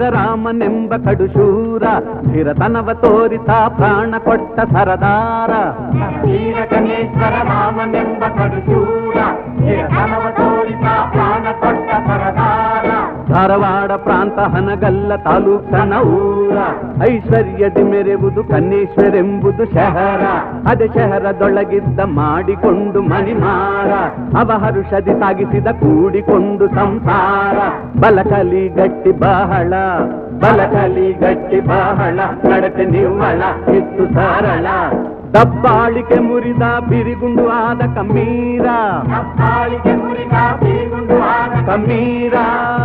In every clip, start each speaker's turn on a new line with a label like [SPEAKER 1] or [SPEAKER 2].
[SPEAKER 1] ರಾಮನೆಂಬ ಕಡುಶೂರ ಧೀರತನವ ತೋರಿತ ಪ್ರಾಣ ಕೊಟ್ಟ ಸರದಾರ
[SPEAKER 2] ವೀರಗಣೇಶ್ವರ ರಾಮನೆಂಬ ಕಡುಶೂರ ಧೀರತನವ ತೋರಿತ ಪ್ರಾಣ ಕೊಟ್ಟ ಸರದಾರ
[SPEAKER 1] ಧಾರವಾಡ ಪ್ರಾಂತ ಹನಗಲ್ಲ ತಾಲೂಕನ ಊರ ಐಶ್ವರ್ಯದಿ ಮೆರೆವುದು ಕನ್ನೇಶ್ವರೆಂಬುದು ಶಹರ ಅದೇ ಶಹರದೊಳಗಿದ್ದ ಮಾಡಿಕೊಂಡು ಮಣಿಮಾರ ಅವ ಹರುಷದಿ ಸಾಗಿಸಿದ ಕೂಡಿಕೊಂಡು ಸಂಸಾರ ಬಲಕಲಿ ಗಟ್ಟಿ ಬಹಳ ಬಲಕಲಿ ಗಟ್ಟಿ ಬಹಳ ನಡತೆ ನಿವ್ವಳ ಇತ್ತು ಸರಳ ದಬ್ಬಾಳಿಕೆ ಮುರಿದ ಬಿರಿಗುಂಡು ಆದ ಕಮ್ಮೀರ
[SPEAKER 2] ಕಪ್ಪಾಳಿಗೆ ಮುರಿದ ಬೀಗುಂಡು ಆದ
[SPEAKER 1] ಕಮ್ಮೀರ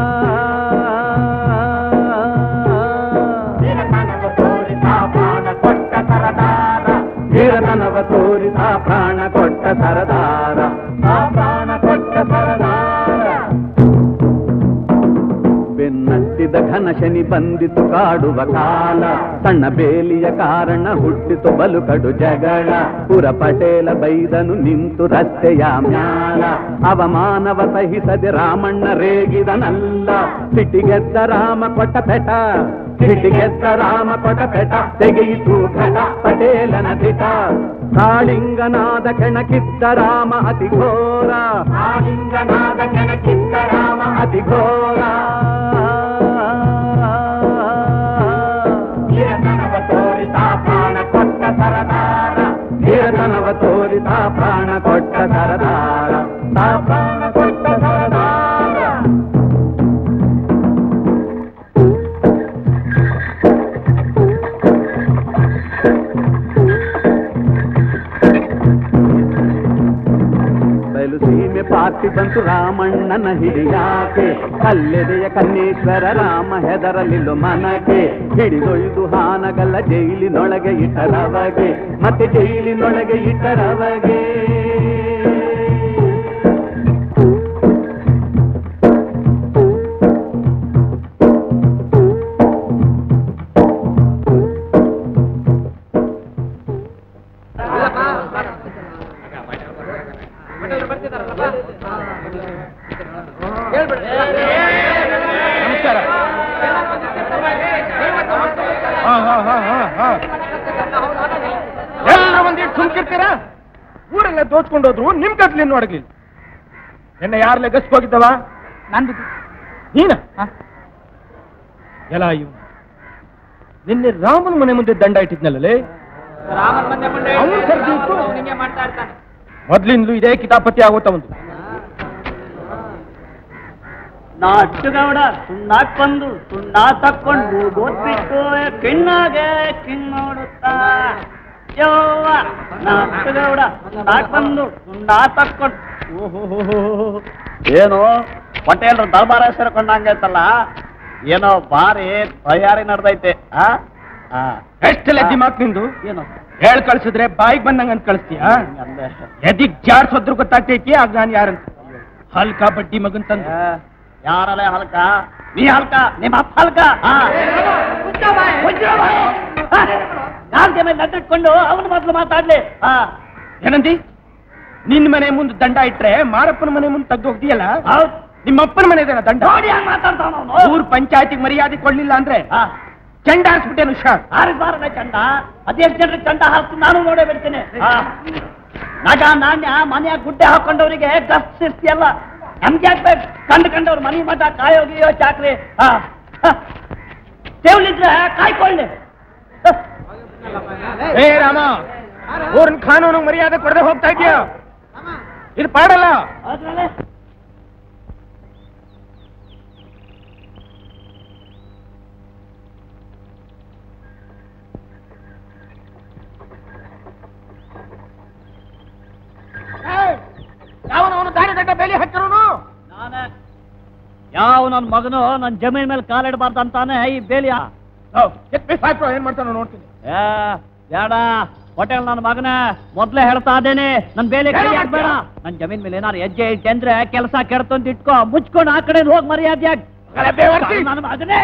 [SPEAKER 2] ವೀರತನವ ತೋರಿತ ಪ್ರಾಣ ಕೊಟ್ಟ ಸರದಾರ
[SPEAKER 1] ಧೀರತನವ ತೋರಿದ ಪ್ರಾಣ ಕೊಟ್ಟ ಸರದಾರ ಆ ಪ್ರಾಣ ಕೊಟ್ಟ ಸರದಾರ ಬೆನ್ನಟ್ಟಿದ ಘನ ಶನಿ ಬಂದಿತು ಕಾಡುವ ಕಾಲ ಸಣ್ಣ ಬೇಲಿಯ ಕಾರಣ ಹುಟ್ಟಿತು ಬಲು ಕಡು ಜಗಳ ಪುರ ಪಟೇಲ ಬೈದನು ನಿಂತು ರಸ್ತೆಯ ಮ್ಯಾಲ ಅವಮಾನವ ಸಹಿಸದೆ ರಾಮಣ್ಣ ರೇಗಿದನಲ್ಲ ಸಿಟಿಗೆದ್ದ ರಾಮ ಕೊಟ್ಟ ಪೆಟ ಸಿಟಿಗೆದ್ದ ರಾಮ ಕೊಟ್ಟ ಪೆಟ ತೆಗೆಯಿತು ಘಟ ಪಟೇಲನ ದಿಟ ಕಾಳಿಂಗನಾದ ಕೆಣಕಿದ್ದ ರಾಮ ಅತಿ ಘೋರ
[SPEAKER 2] ಆಲಿಂಗನಾದ ಕೆಣಕಿದ್ದ ರಾಮ
[SPEAKER 1] ಅತಿ ಘೋರ
[SPEAKER 2] ವೀರತನವ ತೋರಿತ ಪ್ರಾಣ ಕೊಟ್ಟ ಸರದಾರ
[SPEAKER 1] ಧೀರತನವ ತೋರಿದ ಪ್ರಾಣ ಕೊಟ್ಟ ಸರದಾರ ತಾ ಪ್ರಾಣ ಕೊಟ್ಟ ಸರದಾರ ಬಯಲು ಸೀಮೆ ಪಾರ್ಟಿ ಬಂತು ರಾಮಣ್ಣನ ಹಿಡಿಯಾಕೆ ಕಲ್ಲೆದೆಯ ಕನ್ನೇಶ್ವರ ರಾಮ ಹೆದರಲಿಲ್ಲ ಮನಗೆ ಹಿಡಿದೊಯ್ದು ಹಾನಗಲ್ಲ ಜೈಲಿನೊಳಗೆ ಇಟ್ಟರವಗೆ ಮತ್ತೆ ಜೈಲಿನೊಳಗೆ ಇಟ್ಟರವಗೆ
[SPEAKER 3] ನಮಸ್ಕಾರ ಹಾ, ಹಾ, ಹಾ, ಹಾ, ಹಾ. ಎಲ್ಲರೂ ಒಂದಿಟ್ಟು ಸುಮ್ಕಿರ್ತೀರಾ ಊರೆಲ್ಲ ದೋಚ್ಕೊಂಡೋದ್ರು ನಿಮ್ ಕತ್ಲಿನ್ನು ಅಡಗ್ಲಿಲ್ಲ ನಿನ್ನೆ ಯಾರ್ ಲೆಗಸ್ಕ್ ಹೋಗಿದ್ದವ
[SPEAKER 4] ನಂದು
[SPEAKER 3] ನೀನ ಎಲ್ಲ ಇವ್ ನಿನ್ನೆ ರಾಮನ ಮನೆ ಮುಂದೆ ದಂಡ ಇಟ್ಟಿದ್ನಲ್ಲೇ
[SPEAKER 4] ರಾಮನ್ ಮನೆ ಮುಂದೆ
[SPEAKER 3] ಅವ್ನು ಕರ್ದು ಇಟ್ಟು.
[SPEAKER 4] ಹಿಂಗೆ ಮಾಡ್ತಾ ಇರ್ತಾನೆ
[SPEAKER 3] ಮೊದ್ಲಿಂದಲೂ ಇದೇ ಕಿತಾಪತಿ ಆಗೋತ ಒಂದು
[SPEAKER 5] ನಾಟುಗೌಡ ಸುಣ್ಣಾಕ್ ಬಂದು ಸುಣ್ಣ ತಕ್ಕೊಂಡು ಓದ್ಬಿಟ್ಟು ಕಿಣ್ಣಾಗೆ ಕಿಣ್ ನೋಡುತ್ತಾ ಯವ್ವ ನಾಟುಗೌಡ ಸುಣ್ಣಾಕ್ ಬಂದು ಸುಣ್ಣ ತಕ್ಕೊಂಡು ಏನು ಪಟೇಲ್ರ ದರ್ಬಾರ ಸೇರ್ಕೊಂಡಂಗೈತಲ್ಲ ಏನೋ ಬಾರಿ ತಯಾರಿ ನಡ್ದೈತೆ ಆ ಆ,
[SPEAKER 3] ಎಷ್ಟೆಲ್ಲ ದಿಮಾಕ್ ನಿಂದು
[SPEAKER 5] ಏನು
[SPEAKER 3] ಹೇಳ್ ಕಳ್ಸಿದ್ರೆ ಬಾಯಿಗೆ ಬಂದಂಗ ಅಂತ ಕಳಿಸ್ತೀಯಾ
[SPEAKER 5] ಅಂದೆ
[SPEAKER 3] ಎದಿಗ್ ಜಾಡ್ಸೋದ್ರು ಗೊತ್ತಾಗ್ತೈತಿ ಆಗ ನಾನು ಯಾರಂತ ಹಲ್ಕ ಬಡ್ಡಿ ಮಗನ್ ತಂದು
[SPEAKER 5] ಯಾರಲ್ಲ ಹಲ್ಕ ನೀ ಹಲ್ಕ ನಿಮ್ಮ ಅಪ್ಪ ಹಲ್ಕ ನಾಲ್ಕು ಮೇಲೆ ನಡ್ಕೊಂಡು ಅವನು ಮೊದಲು ಮಾತಾಡ್ಲಿ ಹಾ
[SPEAKER 3] ಏನಂದಿ ನಿನ್ ಮನೆ ಮುಂದೆ ದಂಡ ಇಟ್ರೆ ಮಾರಪ್ಪನ ಮನೆ ಮುಂದೆ ತೆಗ್ದು ಹೋಗ್ತೀಯಲ್ಲ
[SPEAKER 5] ಹೌದ್
[SPEAKER 3] ನಿಮ್ಮ ಅಪ್ಪನ ಮನೆ ಇದೇನ ದಂಡ
[SPEAKER 5] ನೋಡಿ ಹಂಗ್ ಮಾತಾಡ್ತಾವ ಅವನು
[SPEAKER 3] ಊರ್ ಪಂಚಾಯತಿಗೆ ಮರ್ಯಾದೆ ಕೊಡ್ಲಿಲ್ಲ ಅಂದ್ರೆ
[SPEAKER 5] ಹಾ
[SPEAKER 3] ಚಂಡ ಹಾಕ್ಸ್ಬಿಟ್ಟೇನು ಹುಷಾರ್
[SPEAKER 5] ಆರಿಸ್ಬಾರಲ್ಲ ಚಂಡ ಅದೆಷ್ಟು ಜನರಿಗೆ ಚಂಡ ಹಾಕ್ತು ನಾನು ನೋಡೇ ಬಿಡ್ತೀನಿ ಹಾ. ನಗ ನಾಣ್ಯ ಮನೆಯ ಗುಡ್ಡೆ ಹಾಕೊಂಡವರಿಗೆ ಗಸ್ ಶಿಸ್ತಿಯಲ್ಲ ನಮ್ಗೆ ಹಾಕ್ಬೇಕು ಕಂಡು ಕಂಡವ್ರು ಮನೆ ಮಠ ಕಾಯೋ ಗೀಯೋ ಚಾಕ್ರಿ ಹಾ ತೇವ್ಲಿದ್ರೆ ಕಾಯ್ಕೊಳ್ಳಿ ಹ.
[SPEAKER 3] ಏ ರಾಮ ಊರಿನ ಕಾನೂನು ಮರ್ಯಾದೆ ಕೊಡದೆ ಹೋಗ್ತಾ ಇದೀಯ ಇದು ಪಾಡಲ್ಲ
[SPEAKER 5] ಅದ್ರಲ್ಲೇ
[SPEAKER 3] ಯಾವನವನು ದಾರಿ ದಡ್ಡ ಬೇಲಿ ಹಚ್ಚಿರೋನು
[SPEAKER 5] ನಾನೇ ಯಾವ ನನ್ನ ಮಗನು ನನ್ನ ಜಮೀನ್ ಮೇಲೆ ಕಾಲಿಡಬಾರ್ದು ಅಂತಾನೆ ಈ ಬೇಲಿಯ
[SPEAKER 3] ಎತ್ ಸಾಯ್ತು ಏನ್ ಮಾಡ್ತಾನೋ ನೋಡ್ತೀನಿ
[SPEAKER 5] ಏ ಬೇಡ ಹೋಟೆಲ್ ನನ್ನ ಮಗನ ಮೊದ್ಲೇ ಹೇಳ್ತಾ ಇದ್ದೇನೆ ನನ್ ಬೇಲಿ ಕೈ ಬೇಡ ನನ್ ಜಮೀನ್ ಮೇಲೆ ಏನಾರು ಹೆಜ್ಜೆ ಇಟ್ಟೆ ಅಂದ್ರೆ ಕೆಲಸ ಕೆಡ್ತು ಅಂತ ಇಟ್ಕೋ ಮುಚ್ಕೊಂಡು ಆ ಕಡೆ ಹೋಗಿ ಮರ್ಯಾದೆ
[SPEAKER 3] ಅರೆ ಬೇವರ್ಸಿ.
[SPEAKER 5] ನನ್ನ ಮಗನೇ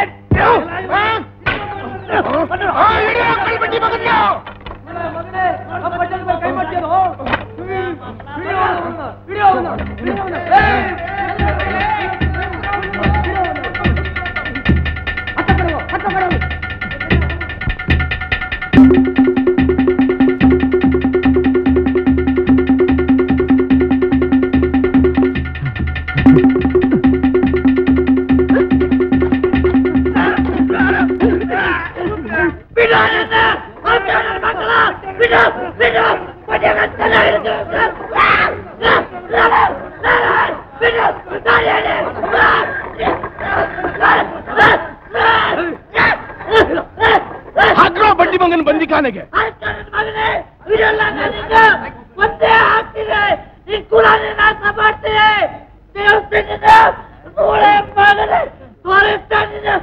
[SPEAKER 3] ಬಂದಿಖಾನೆಗೆ
[SPEAKER 5] ಮಗನೇ ಇದೆಲ್ಲ ನನ್ನಿಂದ ಒಂದೇ ಆಗ್ತಿದೆ ಈ ಕುಲಾನೆ ನಾಶ ಮಾಡ್ತೀನಿ ದೇವಸ್ಥಾನದ ಮೂಳೆ ಮಗನೇ ತೋರಿಸ್ತಾನಿದೆ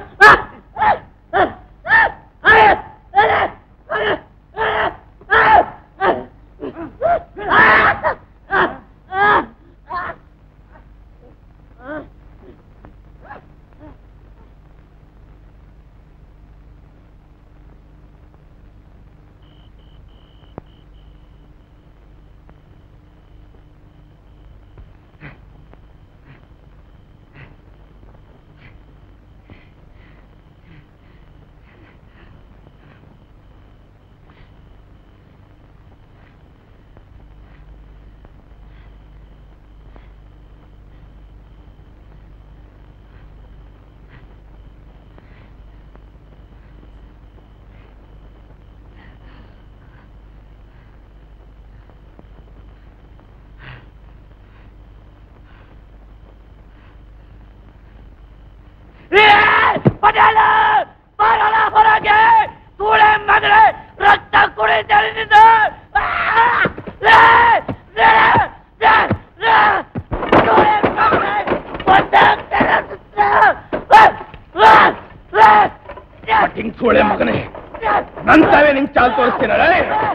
[SPEAKER 5] ಪಟೇಲ ಬರೋಣ ಹೊರಗೆ ಕೂಳೆ ಮಗಳೆ ರಕ್ತ ಕುಡಿತಾರೆ ನಿಂದ
[SPEAKER 3] ಕಟಿಂಗ್ ಸೂಳೆ ಮಗನೇ ನಂತವೇ ನಿಂಗ್ ಚಾಲ್ ತೋರಿಸ್ತೀನಲ್ಲ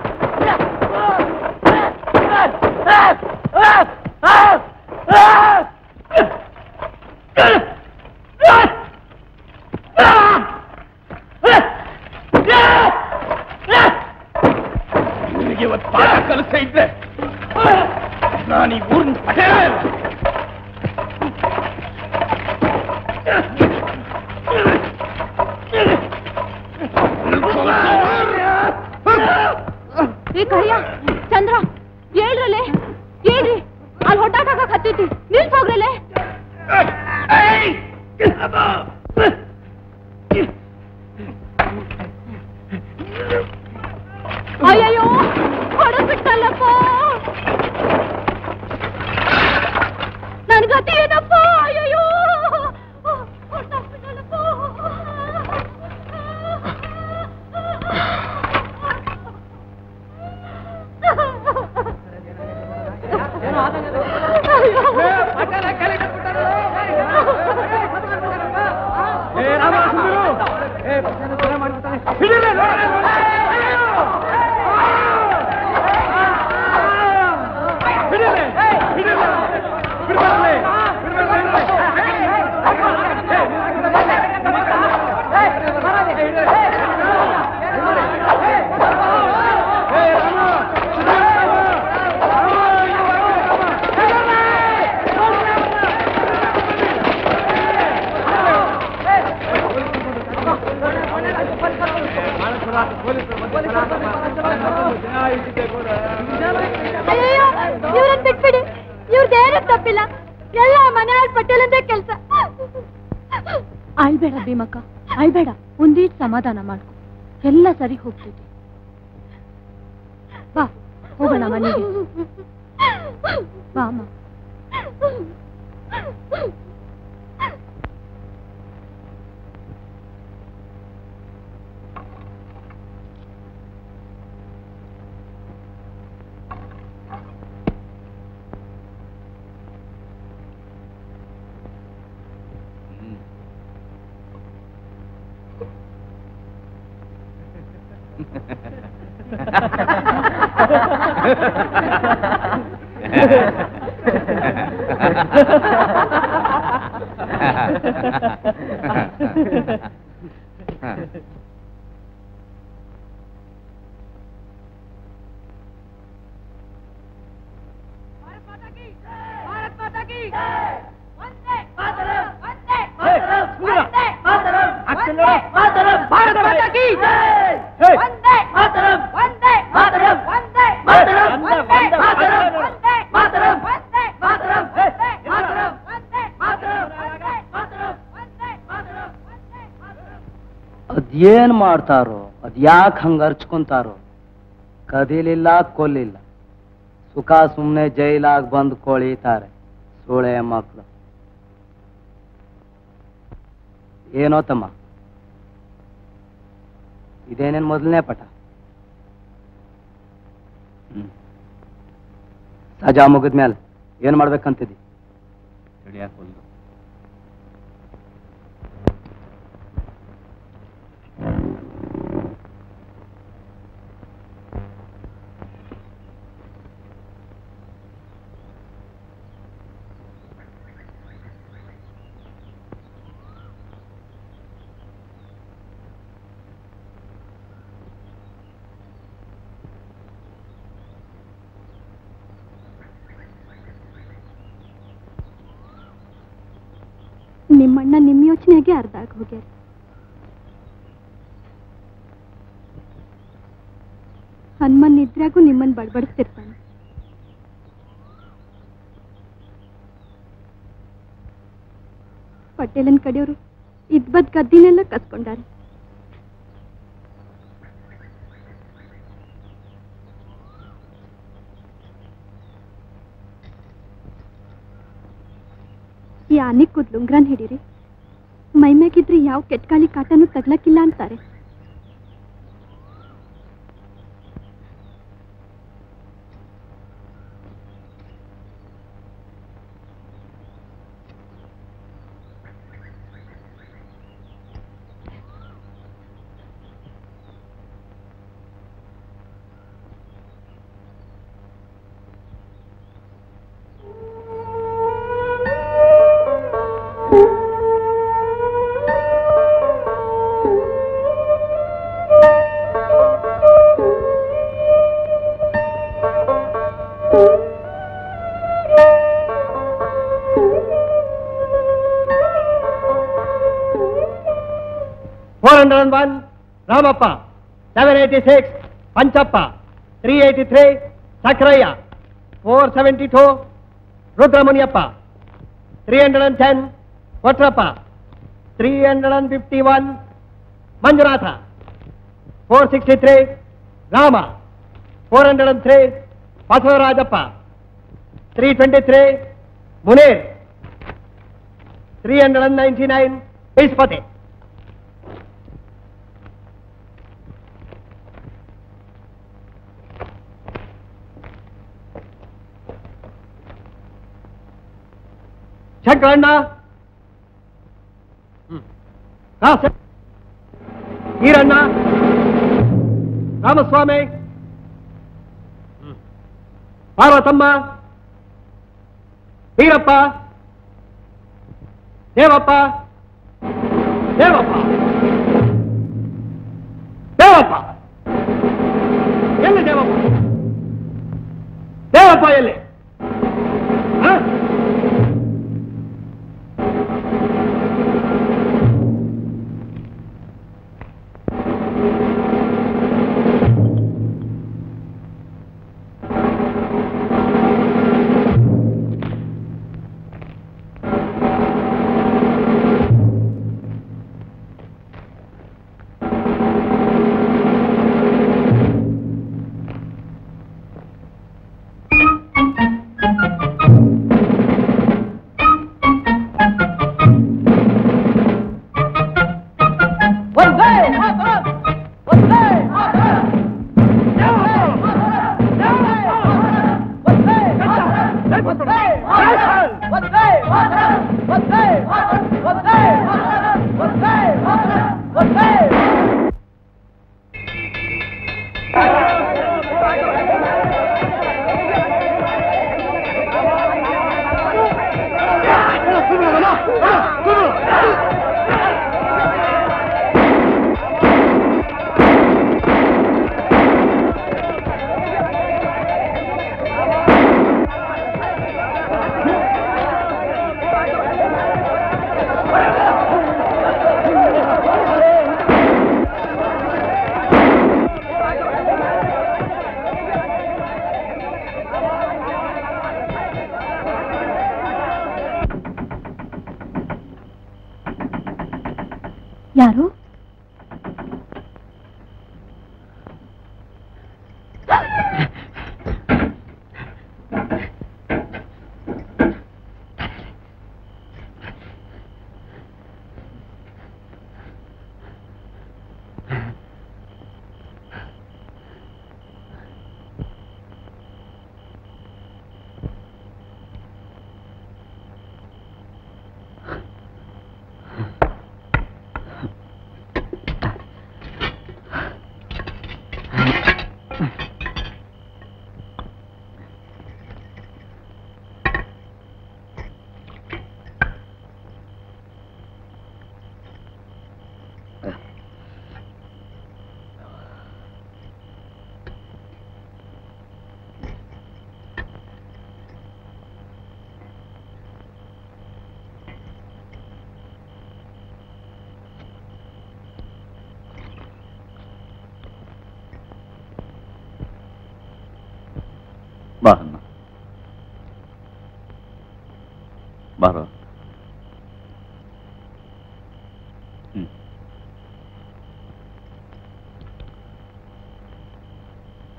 [SPEAKER 3] ನಿನಗೆ ಇವತ್ತು ಪಾಠ ಕಲಿಸ್ತಾ ಇದ್ರೆ ನಾನು ಈ ಊರಿನ ಪಟೇಲ
[SPEAKER 6] ಏ ಕರಿಯ ಚಂದ್ರ ಹೇಳ್ರಲೆ ಹೇಳ್ರಿ ಅಲ್ಲಿ ಹೊಟ್ಟಾಟ ಹತ್ತೈತಿ ನಿಲ್ಸ್ ಹೋಗ್ರಲೆ ಅಯ್ಯಯ್ಯೋ ಹೊಡೆದ್ಬಿಟ್ಟಲ್ಲಪ್ಪ ನನ್ ಗತಿ ಏನಪ್ಪ ಅಯ್ಯಯ್ಯೋ ಹೊರ್ಟೋಗ್ಬಿಟ್ಟಲ್ಲಪ್ಪ. ಅಯ್ಯಯ್ಯೋ ಇವ್ರನ್ನ ಬಿಟ್ಬಿಡಿ ಇವ್ರದ್ದೇನು ತಪ್ಪಿಲ್ಲ ಎಲ್ಲ ಮನೆಯಾಳ್ ಪಟೇಲಂದೇ ಕೆಲಸ ಅಳ್ಬೇಡ ಭೀಮಕ್ಕ ಅಳ್ಬೇಡ ಒಂದೀಟ್ ಸಮಾಧಾನ ಮಾಡ್ಕೊ ಎಲ್ಲ ಸರಿ ಹೋಗ್ತೈತಿ ಬಾ ಹೋಗೋಣ ಮನೆಗೆ ಬಾ ಅಮ್ಮ
[SPEAKER 7] ಅದೇನ್ ಮಾಡ್ತಾರೋ ಅದ್ ಯಾಕೆ ಹಂಗ ಅರ್ಚ್ಕೊಂತಾರೋ ಕದಿಲಿಲ್ಲ ಕೊಲ್ಲಿಲ್ಲ ಸುಖ ಸುಮ್ನೆ ಜೈಲಾಗ ಬಂದು ಕೊಳಿತಾರೆ ಸೋಳೆ ಮಕ್ಕಳು ಏನೋ ತಮ್ಮ ಇದೇನೇನ್ ಮೊದಲನೇ ಪಟ ಸಜಾ ಮುಗಿದ್ಮೇಲೆ ಏನ್ ಮಾಡ್ಬೇಕಂತಿದ್ದಿ
[SPEAKER 1] ತಿಳಿಯಾಕೊಲ್ದು
[SPEAKER 6] ನಿಮ್ಮಣ್ಣ ನಿಮ್ಮ ಯೋಚನೆಗೆ ಅರ್ಧ ಆಗಿ ಹೋಗ್ಯಾರ ಹನುಮನ್ ನಿದ್ರಾಗೂ ನಿಮ್ಮನ್ ಬಡ್ಬಡಿಸ್ತಿರ್ತಾನೆ ಪಟೇಲನ್ ಕಡೆಯವರು ಇದ್ಬದ್ ಗದ್ದಿನೆಲ್ಲ ಕಸ್ಕೊಂಡಾರೆ ಈ ಆನೆ ಕೂದ್ಲುಂಗ್ರನ್ ಹಿಡೀರಿ ಮೈಮ್ಯಾಗಿದ್ರೆ ಯಾವ ಕೆಟ್ಕಾಲಿ ಕಾಟನೂ ತಗ್ಲಕ್ಕಿಲ್ಲ ಅಂತಾರೆ
[SPEAKER 3] four hundred and one Ramappa seven eighty six Panchappa three eighty three Sakrayya four seventy two Rudramuniyappa three hundred and ten Kotrappa three hundred and fifty one Manjunatha four sixty three Rama four hundred and three Basavarajappa three twenty three Munir three hundred and ninety nine ಇಸ್ಪತಿ ಶಂಕರಣ್ಣ ಕಾಸ ಈರಣ್ಣ ರಾಮಸ್ವಾಮಿ ಪಾರ್ವತಮ್ಮ ವೀರಪ್ಪ ದೇವಪ್ಪ ದೇವಪ್ಪ ದೇವಪ್ಪ ಎಲ್ಲಿ ದೇವಪ್ಪ ದೇವಪ್ಪ ಎಲ್ಲಿ ಹ?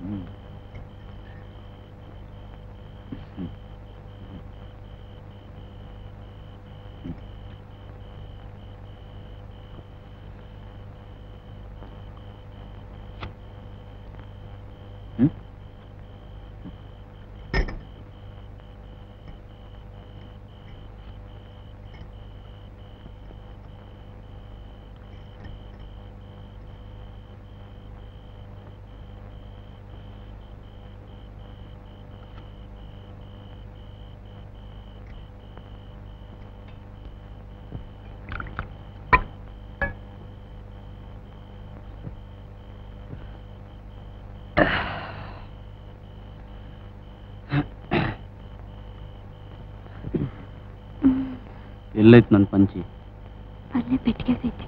[SPEAKER 7] ಎಲ್ಲೈತ್ ನನ್ನ ಪಂಚಿ
[SPEAKER 6] ಅಲ್ಲೇ ಪೆಟ್ಟಿಗೆ ಐತೆ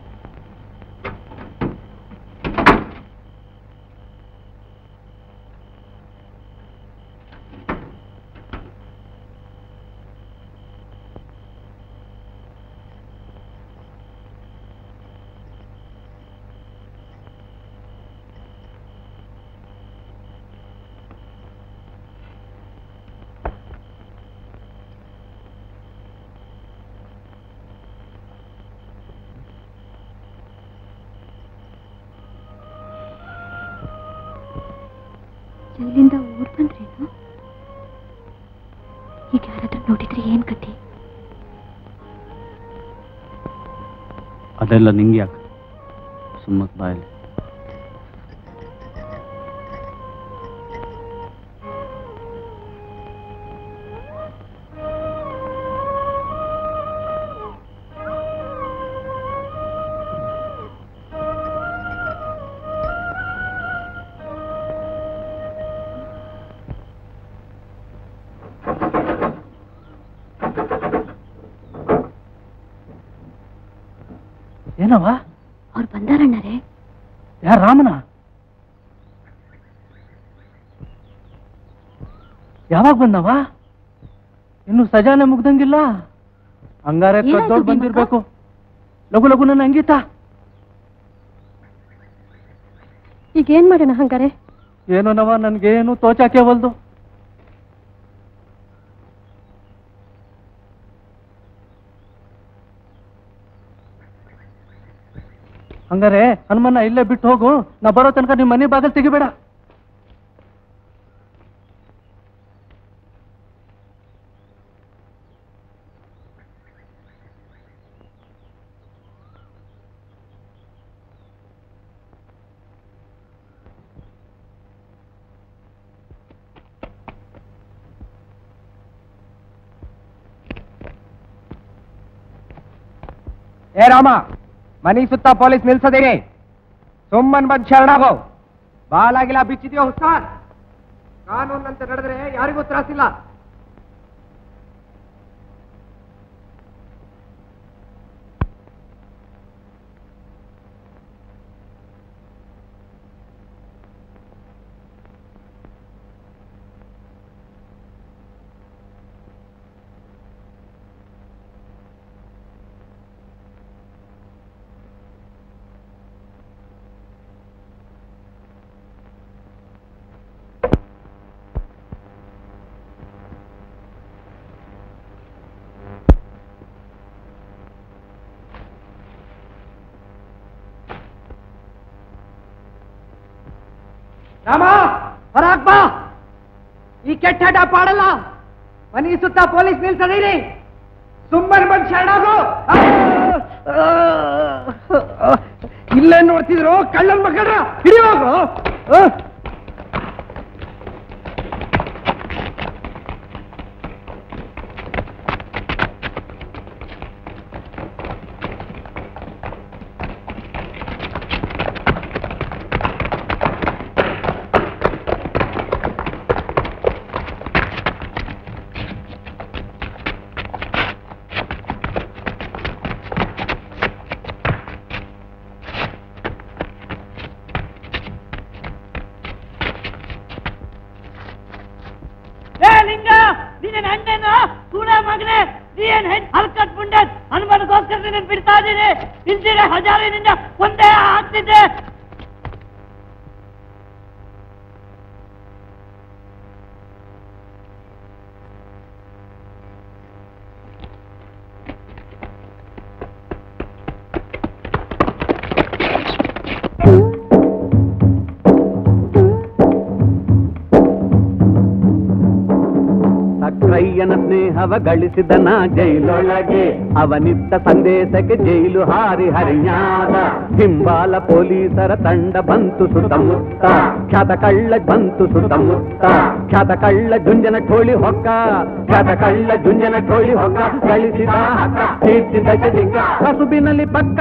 [SPEAKER 6] ಜೈಲಿಂದ ಊರ್ ಬಂದ್ರೇನು ಈಗ ಯಾರಾದ್ರೂ ನೋಡಿದ್ರೆ ಏನ್ ಕತೆ
[SPEAKER 7] ಅದೆಲ್ಲ ನಿಂಗೆ ಯಾಕೆ ಸುಮ್ಮಕ್ ಬಾಯಲ್ಲಿ
[SPEAKER 3] ಏನವ
[SPEAKER 6] ಅವ್ರು ಬಂದಾರಣ್ಣರೇ
[SPEAKER 3] ಯಾರ ರಾಮನ ಯಾವಾಗ ಬಂದವ ಇನ್ನು ಸಜಾನೆ ಮುಗ್ದಂಗಿಲ್ಲ ಹಂಗಾರೆ
[SPEAKER 6] ಏನಾಯ್ತು
[SPEAKER 3] ಕದ್ದೋಳ್
[SPEAKER 6] ಭೀಮಕ್ಕ?
[SPEAKER 3] ಬಂದಿರ್ಬೇಕು ಲಘು ಲಘು ನನ್ನ ಅಂಗೀತ
[SPEAKER 6] ಈಗ ಏನ್ ಮಾಡೋಣ ಹಂಗಾರೆ
[SPEAKER 3] ಏನೋ ನವ ನನ್ಗೇನು ತೋಚಾಕೆ ಒಲ್ದು ಹಂಗಾರೆ ಹನುಮನ್ನ ಇಲ್ಲೇ ಬಿಟ್ಟು ಹೋಗು ನಾ ಬರೋ ತನಕ ನಿಮ್ಮ ಮನೆ ಬಾಗಿಲು ತೆಗಿಬೇಡ
[SPEAKER 8] ಏ ರಾಮ ಮನಿ ಸುತ್ತ ಪೊಲೀಸ್ ನಿಲ್ಸದಿರಿ ಸುಮ್ಮನ್ ಬಂದ್ ಶರಣಾಗೋ ಬಾಲಾಗಿಲ್ಲ ಬಿಚ್ಚಿದ್ಯೋ ಹುಸ್ತಾನ್ ಕಾನೂನಂತೆ ನಡೆದ್ರೆ ಯಾರಿಗೂ ತ್ರಾಸಿಲ್ಲ ರಾಮ ಹೊರಾಕ್ ಬಾ ಈ ಕೆಟ್ಟ ಹಠ ಪಾಡಲ್ಲ ಮನಿ ಸುತ್ತ ಪೊಲೀಸ್ ನಿಲ್ಸದಿರಿ ಸುಮ್ಮನೆ ಬಂದ್ ಶರಣಾಗು ಇಲ್ಲೇ ನೋಡ್ತಿದ್ರು ಕಳ್ಳನ್ ಮಕ್ಕಳ ಹಿಡಿಯೋಗು
[SPEAKER 5] ಏ ಲಿಂಗ ನೀನೇನ್ ಅಣ್ಣನ ಸೂಳೆ ಮಗನೇ ನೀ ಏನ್ ಹೆಣ್ ಹಲ್ಕಟ್ ಮುಂಡೆ ಹನುಮನಿಗೋಸ್ಕರ ನೀನ್ ಬಿಡ್ತಾ ಇದೀನಿ ಇಲ್ದಿರೆ ಹಜಾರಿನಿಂದ ಒಂದೇ ಆಗ್ತಿದ್ದೆ
[SPEAKER 1] ಒಡೆಯನ ಸ್ನೇಹವ ಗಳಿಸಿದನ ಜೈಲೊಳಗೆ ಅವನಿದ್ದ ಸಂದೇಶಕ್ಕೆ ಜೈಲು ಹಾರಿ ಹರಿಯಾದ ಹಿಂಬಾಲ ಪೊಲೀಸರ ತಂಡ ಬಂತು ಸುತ್ತಮುತ್ತ ಖ್ಯಾತ ಕಳ್ಳ ಬಂತು ಸುತ್ತಮುತ್ತ ಖ್ಯಾತ ಕಳ್ಳ ಜುಂಜನ ಟೋಳಿ ಹೊಕ್ಕ ಖ್ಯಾತ ಕಳ್ಳ ಜುಂಜನ ಟೋಳಿ ಹೊಕ್ಕ ಗಳಿಸಿದ ಹಕ್ಕ ತೀರ್ಚಿದ ಗದಿಗ ಕಸುಬಿನಲ್ಲಿ ಪಕ್ಕ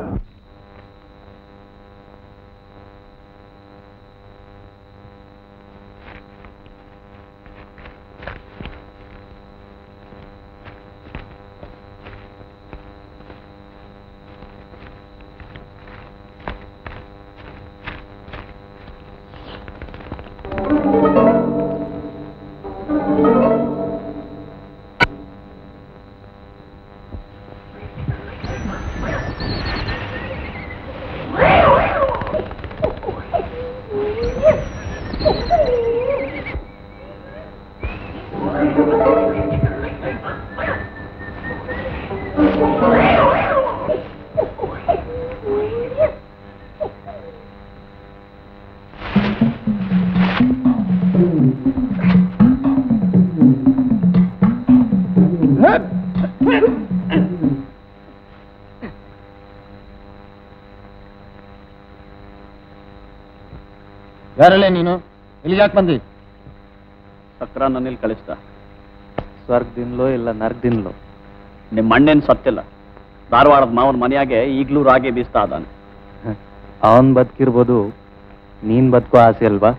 [SPEAKER 8] ಯಾರಲ್ಲೇ ನೀನು ಇಲ್ಲಿ ಯಾಕೆ ಬಂದಿ
[SPEAKER 7] ಸಕ್ರ ನನ್ನಿಲ್ಲಿ ಕಳಿಸ್ದ ಸ್ವರ್ಗದಿಂದಲೋ ಇಲ್ಲ ನರ್ಗದಿಂದಲೋ ನಿಮ್ಮ ಅಣ್ಣೇನು ಸತ್ತಿಲ್ಲ ಧಾರವಾಡದ ಮಾವನ ಮನೆಯಾಗೆ ಈಗಲೂ ರಾಗಿ ಬೀಸ್ತಾ ಇದ್ದಾನೆ
[SPEAKER 8] ಅವನ್ ಬದುಕಿರ್ಬೋದು ನೀನ್ ಬದುಕೋ ಆಸೆ ಅಲ್ವಾ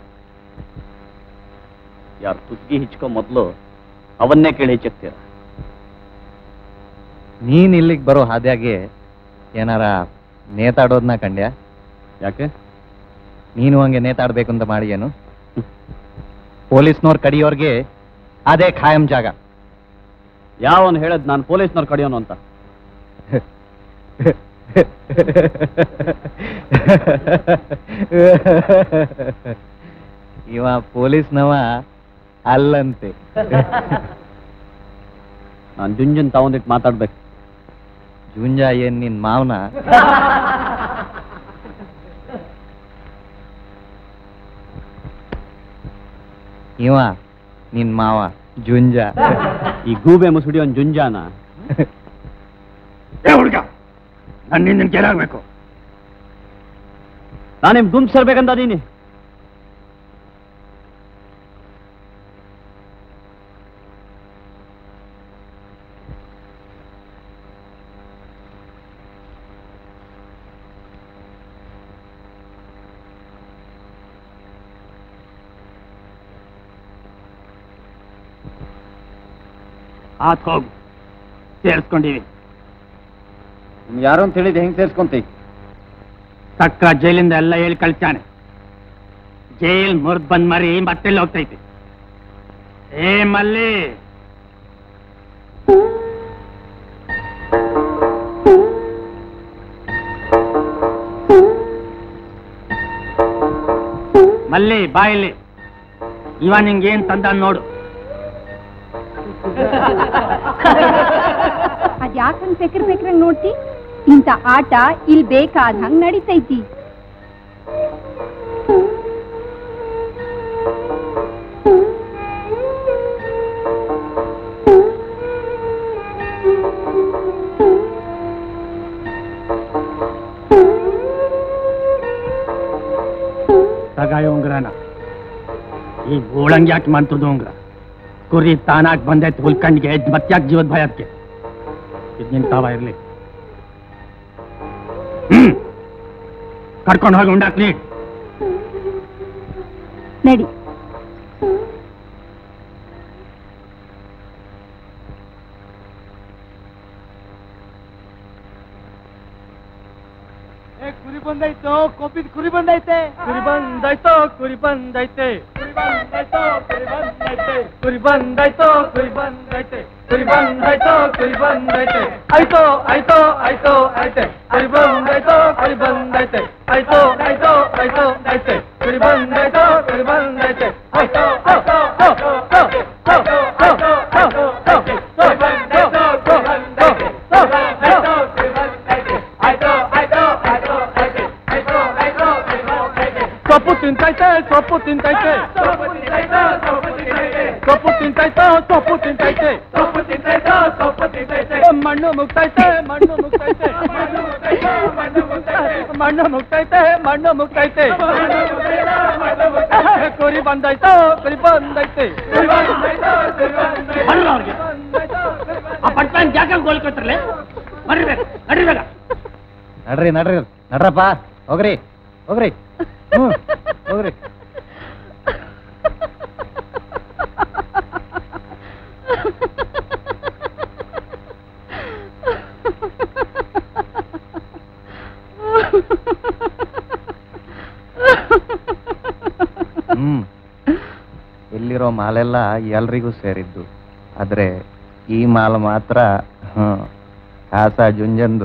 [SPEAKER 7] ಯಾರು ತುದ್ಗಿ ಹಿಚ್ಕೋ ಮೊದಲು ಅವನ್ನೇ ಕೇಳಿ ಹೆಚ್ಚಿರ್ತೀರ
[SPEAKER 8] ನೀನ್ ಇಲ್ಲಿಗೆ ಬರೋ ಹಾದಿಯಾಗೆ ಏನಾರ ನೇತಾಡೋದನ್ನ ಕಂಡ್ಯಾ
[SPEAKER 7] ಯಾಕೆ
[SPEAKER 8] ನೀನು ಹಂಗೆ ನೇತಾಡ್ಬೇಕು ಅಂತ ಮಾಡಿ ಏನು ಪೊಲೀಸ್ನವ್ರು ಕಡಿಯೋರ್ಗೆ ಅದೇ ಖಾಯಂ ಜಾಗ
[SPEAKER 7] ಯಾವನ್ ಹೇಳದ್ ನಾನು ಪೊಲೀಸ್ನವ್ರು ಕಡಿಯೋನು ಅಂತ
[SPEAKER 8] ಇವ ಪೊಲೀಸ್ನವ ಅಲ್ಲಂತೆ
[SPEAKER 7] ನಾನು ಜುಂಜನ್ ತಗೊಂಡಿಟ್ಟು ಮಾತಾಡ್ಬೇಕು
[SPEAKER 8] ಜುಂಜ ಏನ್ ನಿನ್ ಮಾವನ ಇವ ನಿನ್ ಮಾವ ಜುಂಜ
[SPEAKER 7] ಈ ಗೂಬೆ ಮುಸುಡಿ ಒಂದು ಜುಂಜಾನ
[SPEAKER 3] ಏ ಹುಡುಗ ನನ್ನಿಂದ ಏನಾಗಬೇಕು
[SPEAKER 7] ನಾನೇಮ್ ಗುಂಪ್ಸರ್ಬೇಕಂತ ಅದೀನಿ
[SPEAKER 3] ಆತ್ ಹೋಗು ಸೇರಿಸ್ಕೊಂಡಿವಿ
[SPEAKER 8] ಯಾರು ಅಂತ ಹೇಳಿದ್ ಹೆಂಗ್ ಸೇರ್ಸ್ಕೊಂತಿ
[SPEAKER 3] ಸಕ್ರ ಜೈಲಿಂದ ಎಲ್ಲ ಹೇಳಿ ಕಳ್ಸಾನೆ ಜೈಲ್ ಮುರಿದ್ ಬಂದ್ ಮರಿ ಮತ್ತೆಲ್ಲ ಹೋಗ್ತೈತಿ ಏ ಮಲ್ಲಿ ಮಲ್ಲಿ ಬಾಯಲ್ಲಿ ಇವ ನಿಂಗೇನ್ ತಂದ ನೋಡು
[SPEAKER 6] ಅದ್ಯಾಕಂಗ್ ಸೆಕ್ರೆ ಸೆಕ್ರಂಗ್ ನೋಡ್ತಿ ಇಂಥ ಆಟ ಇಲ್ಲಿ ಬೇಕಾದ ಹಂಗ್ ನಡೀತೈತಿ
[SPEAKER 3] ತಗಾಯ ಉಂಗ್ರನ ಈ ಗೋಳಂಗ್ ಯಾಕೆ ಮಂತದ ಉಂಗ್ರ ಕುರಿ ತಾನಾಗ್ ಬಂದೈತ್ ಹುಲ್ಕಂಡ್ಗೆ ಮತ್ಯಾಕ್ ಜೀವದ ಭಯ ಅದಕ್ಕೆ ಇದ್ ನಿನ್ ತಾವ ಇರ್ಲಿ ಹ್ಮ್ ಕರ್ಕೊಂಡು ಹೋಗಿ ಉಂಡಾಕ್ಲಿ
[SPEAKER 6] ನಡಿ
[SPEAKER 3] ಕುರಿ ಬಂದೈತೋ ಕೊಬ್ಬಿದ ಕುರಿ ಬಂದೈತೆ ಕುರಿ ಬಂದೈತೋ ಕುರಿ ಬಂದೈತೆ ಕುರಿ ಬಂದೈತೋ ಕುರಿ ಬಂದೈತೆ ಕುರಿ ಬಂದೈತೋ ಕುರಿ ಬಂದೈತೆ ಕುರಿ ಬಂದೈತೋ ಕುರಿ ಬಂದೈತೆ ಆಯ್ತೋ ಆಯ್ತೋ ಆಯ್ತೋ ಐತೆ ಕುರಿ ಬಂದೈತೋ ಕುರಿ ಬಂದೈತೆ ಆಯ್ತೋ ಆಯ್ತೋ ಆಯ್ತೋ ಐತೆ ಕುರಿ ಬಂದೈತೋ ಕುರಿ ಬಂದೈತೆ ಆಯ್ತೋ ಆಯ್ತೋ ಆಯ್ತೋ ಆಯ್ತೋ ಆಯ್ತೋ ಆಯ್ತೋ ಕುರಿ ಬಂದೈತೋ ಕುರಿ ಬಂದೈತೆ ಆಯ್ತೋ ಕುರಿ ಬಂದೈತೆ ಆಯ್ತೋ ಆಯ್ತೋ ಆಯ್ತೋ ಐತೆ ಆಯ್ತೋ ಆಯ್ತೋ ಆಯ್ತೋ ಐತೆ
[SPEAKER 1] ಸೊಪ್ಪು ತಿಂತೈತೆ ಸೊಪ್ಪು ತಿಂತೈತೆ ಸೊಪ್ಪು ತಿಂತೈತೆ ಸೊಪ್ಪು ತಿಂತೈತೆ ಮಣ್ಣು ಮುಗ್ತೈತೆ ಮಣ್ಣು ಮುಗ್ತೈತೆ ಮಣ್ಣು ಮುಗ್ತೈತೆ ಮಣ್ಣು ಮುಗ್ತೈತೆ ಕುರಿ ಬಂದೈತೋ ಕುರಿ ಬಂದೈತೆ
[SPEAKER 5] ಬರ್ರಿ ಅವ್ರಿಗೆ ಆ ಪಟ್ಪನ್ ಜಾಗ ಗೋಲ್ಕೊತ್ರಲೆ ಮರಿಬೇಕು ನಡಿಬೇಕ
[SPEAKER 8] ನಡ್ರಿ ನಡ್ರಿ ನಡ್ರಪ್ಪ ಹೋಗ್ರಿ ಹೋಗ್ರಿ ಹ್ಮ್ ಹೋಗ್ರಿ ಹ್ಮ್ ಇಲ್ಲಿರೋ ಮಾಲೆಲ್ಲ ಎಲ್ರಿಗೂ ಸೇರಿದ್ದು ಆದ್ರೆ ಈ ಮಾಲ್ ಮಾತ್ರ ಹ್ಮ್ ಕಾಸ ಜುಂಜಂದು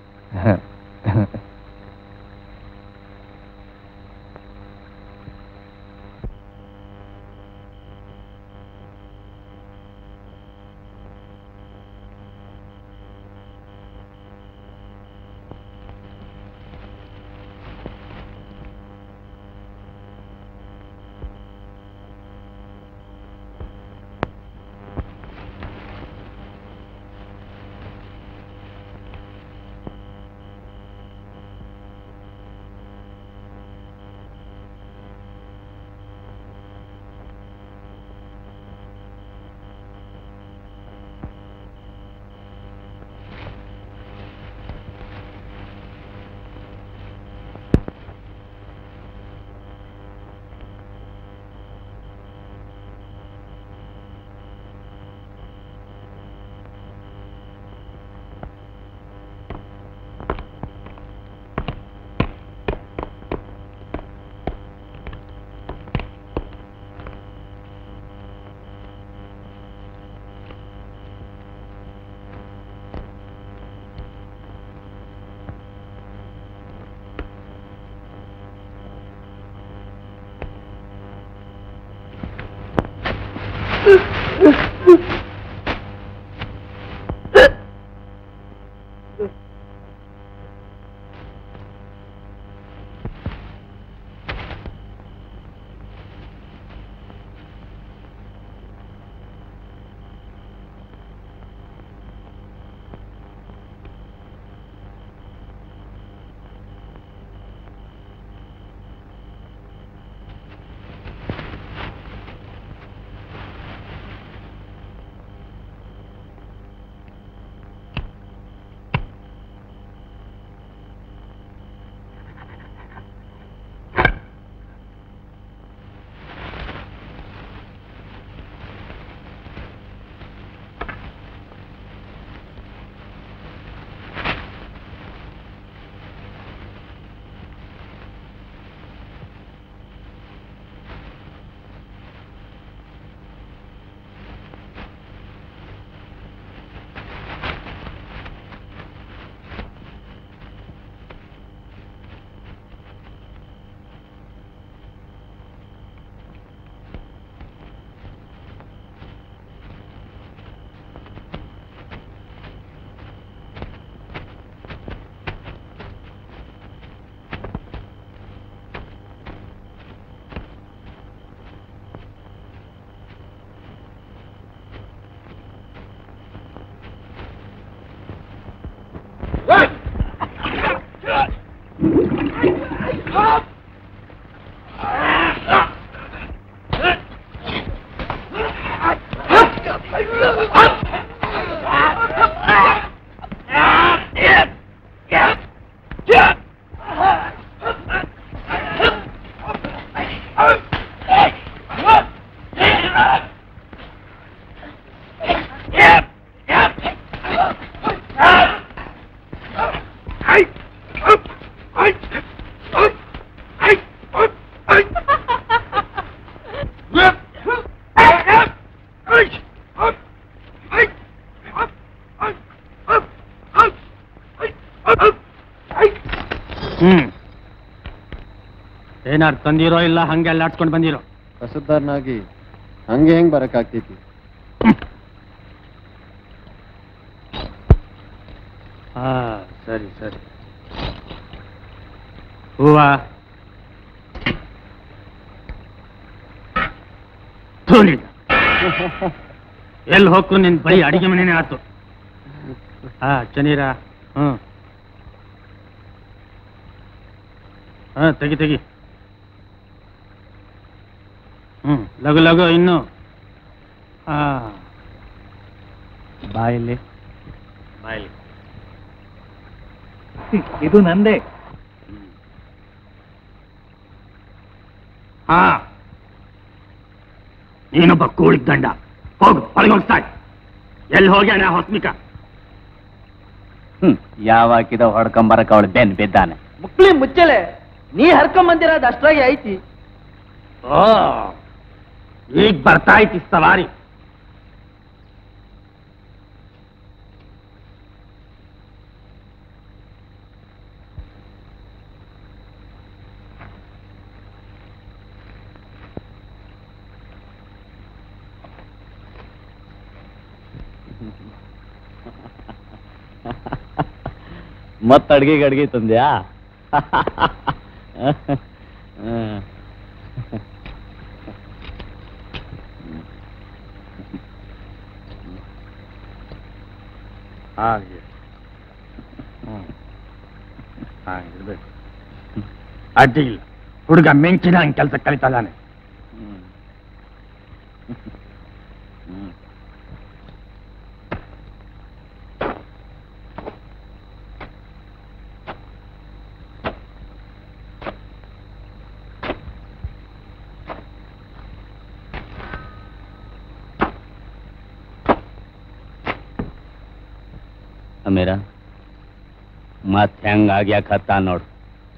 [SPEAKER 3] ಹ್ಮ್ ಏನಾರು ತಂದಿರೋ ಇಲ್ಲ ಹಂಗೆ ಅಲ್ಲಾಡ್ಸ್ಕೊಂಡು ಬಂದಿರೋ
[SPEAKER 8] ಕಸದಾರನಾಗಿ ಹಂಗೆ ಹೆಂಗ್ ಬರಕಾಗ್ತೈತಿ
[SPEAKER 3] ಹಾ ಸರಿ ಸರಿ ಹೂವ
[SPEAKER 2] ನೀನು ಎಲ್ಲಿ ಹೋಗ್ರು ನಿನ್ ಬರೀ ಅಡಿಗೆ ಮನೆನೇ ಆತು ಹಾ ಚನೀರ ಹ್ಮ್ ಹಾ ತೆಗಿ ತೆಗಿ ಹ್ಮ್ ಲಗು ಲಗು ಇನ್ನು ಹಾ
[SPEAKER 7] ಬಾಯಲ್ಲಿ
[SPEAKER 2] ಬಾಯ್ಲಿ
[SPEAKER 3] ಇದು ನಂದೇ
[SPEAKER 2] ಹಾ ನೀನೊಬ್ಬ ಕೂಳಿಗ್ ದಂಡ ಹೋಗು ಹೊರಗೆ ಹೋಗ್ತಾ ಎಲ್ಲಿ ಹೋಗ್ಯಾನ ಹೊಸ್ಮಿಕ
[SPEAKER 7] ಹ್ಮ್ ಯಾವಾಗಿದ ಹೊಡ್ಕೊಂಬರಕ ಅವಳು ಬೆನ್ ಬಿದ್ದಾನೆ
[SPEAKER 5] ಮುಕ್ಳಿ ಮುಚ್ಚಲೆ ನೀ ಹರ್ಕೊಂಬಂದಿರೋದು ಅಷ್ಟ್ರಾಗಿ ಐತಿ
[SPEAKER 2] ಓ ಈಗ ಬರ್ತಾ ಐತಿ ಸವಾರಿ
[SPEAKER 7] ಮತ್ತ ಅಡ್ಗೆಗೆ ಅಡ್ಗೆ ತಂದ್ಯಾ ಹ್ಮ್.
[SPEAKER 2] ಹಾಗೆ ಹ್ಮ್ ಹಾಗಿರ್ಬೇಕು ಅಡ್ಡಿಲ್ಲ ಹುಡುಗ ಮೆಂಚಿನ ಹಂಗೆ ಕೆಲಸ ಕಲಿತಾ ಇದ್ದಾನೆ
[SPEAKER 7] ಹ್ಮ್. ಹ್ಮ್. ಅಮೀರ ಮತ್ ಹೆಂಗ್ ಆಗ್ಯಾಕತ್ತ ನೋಡು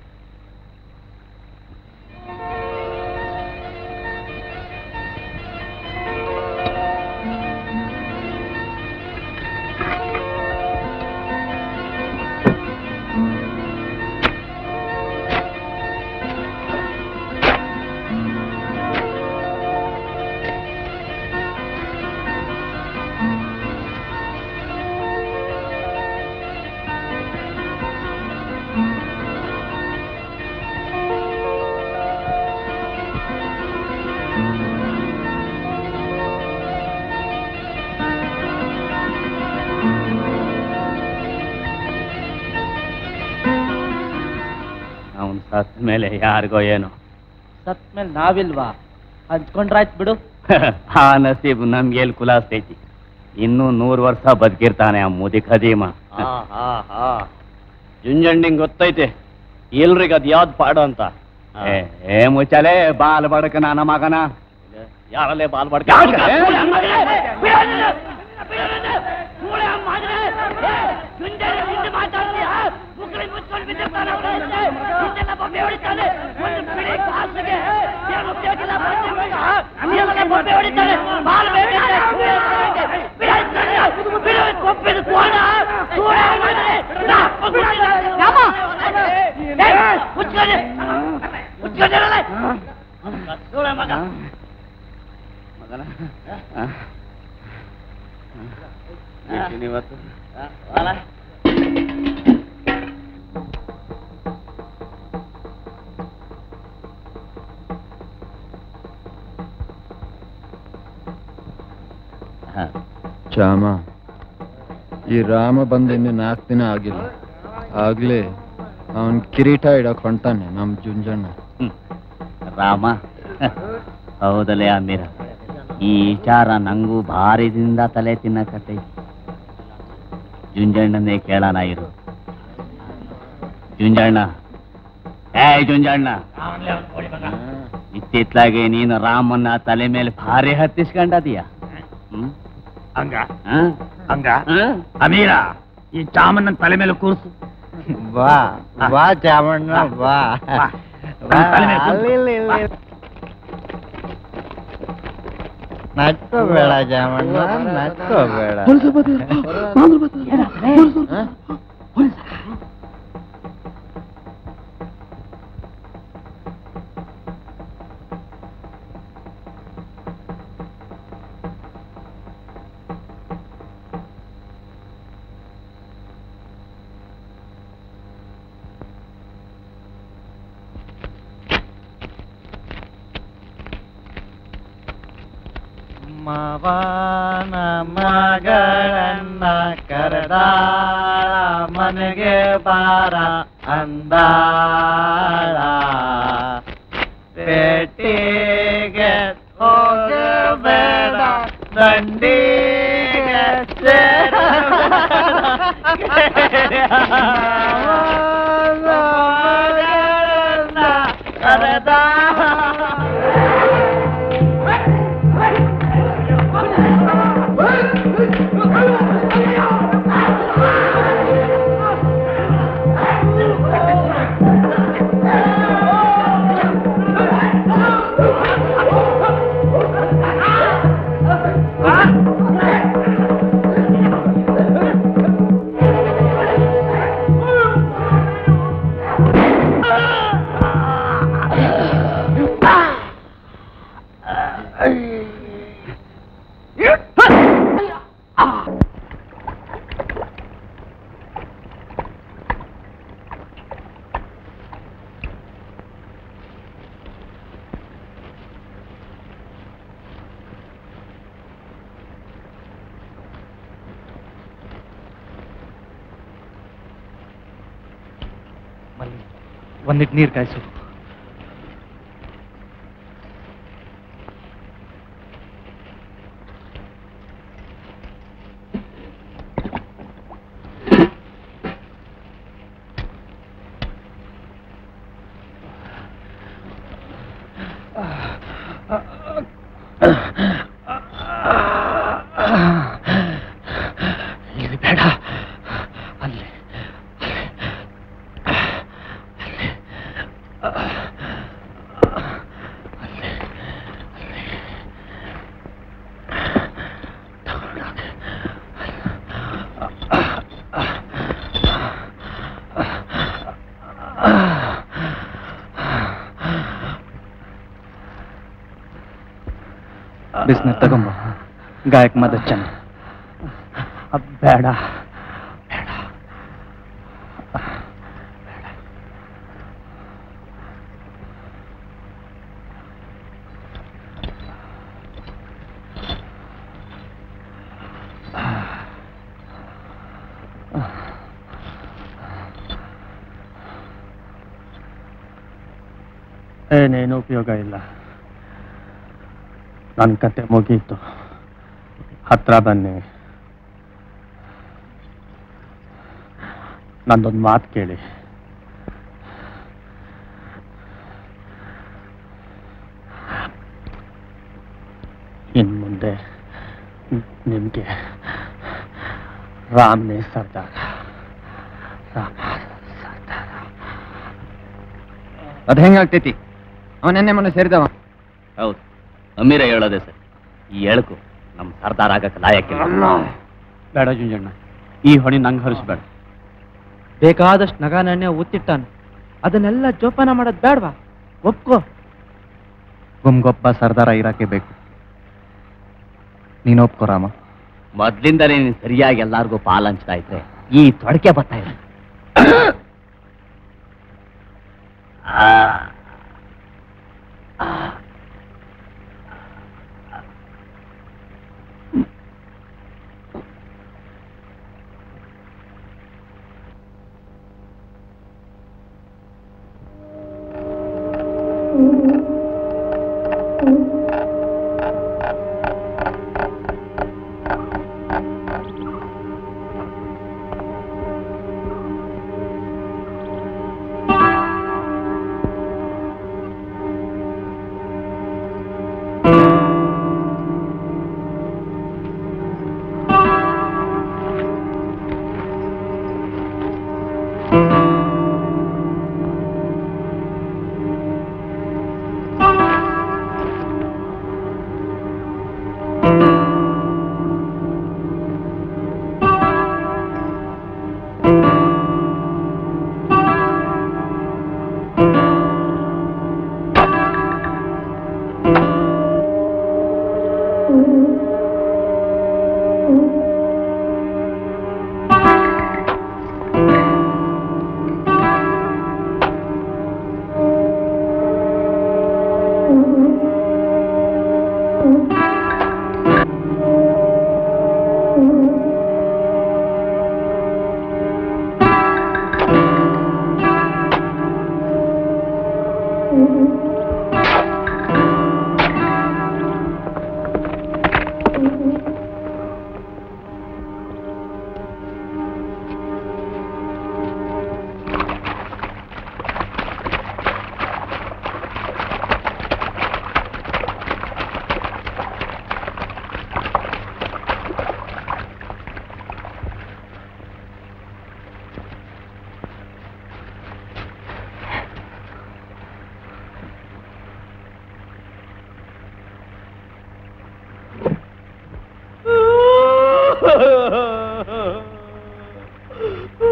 [SPEAKER 7] ಅವನ್ ಸತ್ ಮೇಲೆ ಯಾರಿಗೋ ಏನೋ
[SPEAKER 5] ಸತ್ ಮೇಲೆ ನಾವಿಲ್ವಾ ಹಂಚ್ಕೊಂಡ್ರಾಯ್ತು ಬಿಡು
[SPEAKER 7] ಆ ನಸೀಬ್ ನಮ್ಗೆ ಎಲ್ಲಿ ಕುಲಾಸ್ತೈತಿ ಇನ್ನೂ ನೂರು ವರ್ಷ ಬದುಕಿರ್ತಾನೆ ಆ ಮುದಿ ಖದೀಮ ಜುಂಜಂಡಿಂಗ್ ಗೊತ್ತೈತೆ ಎಲ್ರಿಗ ಅದ್ ಯಾವ್ದು ಪಾಡು ಅಂತ ಏ, ಏ ಮುಚ್ಚಲೆ ಬಾಲ್ ಬಡಕ ನನ್ನ ಮಗನ ಯಾರಲ್ಲೇ ಬಾಲ್ ಬಡ್ಕ ಮಗನ ಆ? ಏನ್ ಇವತ್ತು ಹಾ
[SPEAKER 9] ಚಾಮ ಈ ರಾಮ ಬಂದು ಇನ್ನು ನಾಲ್ಕು ದಿನ ಆಗಿಲ್ಲ ಆಗ್ಲೇ ಅವನ್ ಕಿರೀಟ ಇಡಕ್ ಹೊಂಟಾನೆ ನಮ್ ಜುಂಜಣ್ಣ
[SPEAKER 7] ಹ್ಮ್. ರಾಮ ಹೌದಲೇ ಅಮೀರ ಈ ವಿಚಾರ ನಂಗೂ ಭಾರಿದಿಂದ ತಲೆ ತಿನ್ನಕತ್ತೈತಿ ಜುಂಜಣ್ಣನೇ ಕೇಳೋಣ ಇರು ಜುಂಜಣ್ಣ ಏ ಜುಂಜಣ್ಣ ಇತ್ತಿತ್ಲಾಗೆ ನೀನು ರಾಮನ್ನ ತಲೆ ಮೇಲೆ ಭಾರಿ ಹತ್ತಿಸ್ಕೊಂಡದೀಯ ಹ್ಮ್
[SPEAKER 2] ಹಂಗ
[SPEAKER 7] ಆ?
[SPEAKER 2] ಹಂಗ
[SPEAKER 7] ಆ?
[SPEAKER 2] ಅಮೀರ ಈ ಚಾಮನ್ನ ತಲೆ ಮೇಲೆ ಕೂರ್ಸು
[SPEAKER 9] ಬಾ ಬಾ ಚಾಮಣ್ಣ ಬಾ
[SPEAKER 2] ಬಾ.
[SPEAKER 9] ಬಾ.
[SPEAKER 2] ತಲೆ ಮೇಲೆ ಕೂರ್ಸು.
[SPEAKER 9] ಅಲ್ಲಿ, ಇಲ್ಲಿ, ಇಲ್ಲಿ. ನಟ್ಕೋಬೇಡ ಚಾಮಣ್ಣ ನಟ್ಕೋಬೇಡ ಹ?
[SPEAKER 3] ಮಾವನ ಮಗಳನ್ನ ಕರೆದಾಳ ಮನೆಗೆ ಬಾರ ಅಂದಾಳ ಪೇಟೆಗೆ ಹೋಗಬೇಡ ದಂಡಿಗೆ ಒಂದಿಟ್ಟು ನೀರು ಕಾಯಿಸು ಇಲ್ಲಿ ಬೇಡ ಅಲ್ಲಿ ಬಿಸ್ನೆಸ್ ತಗೊಂಬ ಗಾಯಕ್ ಮದಚ್ಚನ ಬೇಡ ಏನೇನು ಉಪಯೋಗ ಇಲ್ಲ ನನ್ನ ಕತೆ ಮುಗೀತು ಹತ್ರ ಬನ್ನಿ ನಂದೊಂದು ಮಾತು ಕೇಳಿ ಇನ್ನು ಮುಂದೆ ನಿಮಗೆ ರಾಮ್ನೇ ಸರ್ದಾರ ರಾಮ
[SPEAKER 9] ಅದ್ ಹೆಂಗಾಗ್ತೈತಿ ಅವನ ನೆನ್ನೆ ಮೊನ್ನೆ ಸೇರಿದವ
[SPEAKER 7] ಹೌದು ಅಮೀರ ಹೇಳೋದೇ ಸರ್ ಈ ಎಳಕು ನಮ್ಮ ಸರ್ದಾರ್ ಆಗಕ್ಕೆ ಲಾಯಕ್ಕಿಲ್ಲ
[SPEAKER 3] ಬೇಡ ಜುಂಜಣ್ಣ ಈ ಹೊಣೆ ನಂಗೆ ಹರಿಸ್ಬೇಡ ಬೇಕಾದಷ್ಟು ನಗ ನಾಣ್ಯ ಒತ್ತಿಟ್ಟಾನ ಅದನ್ನೆಲ್ಲ ಜೋಪಾನ ಮಾಡೋದು ಬೇಡವಾ ಒಪ್ಕೋ ಗುಮ್ಗೊಪ್ಪ ಸರ್ದಾರ ಇರಾಕೆ ಬೇಕು ನೀನು ಒಪ್ಕೋ ರಾಮ
[SPEAKER 7] ಮೊದ್ಲಿಂದಲೇ ನೀನು ಸರಿಯಾಗಿ ಎಲ್ಲಾರ್ಗೂ ಪಾಲ್ ಹಂಚ್ತಾ ಇದ್ರೆ ಈ ತೊಡಕೆ ಬರ್ತಾ ಇಲ್ಲ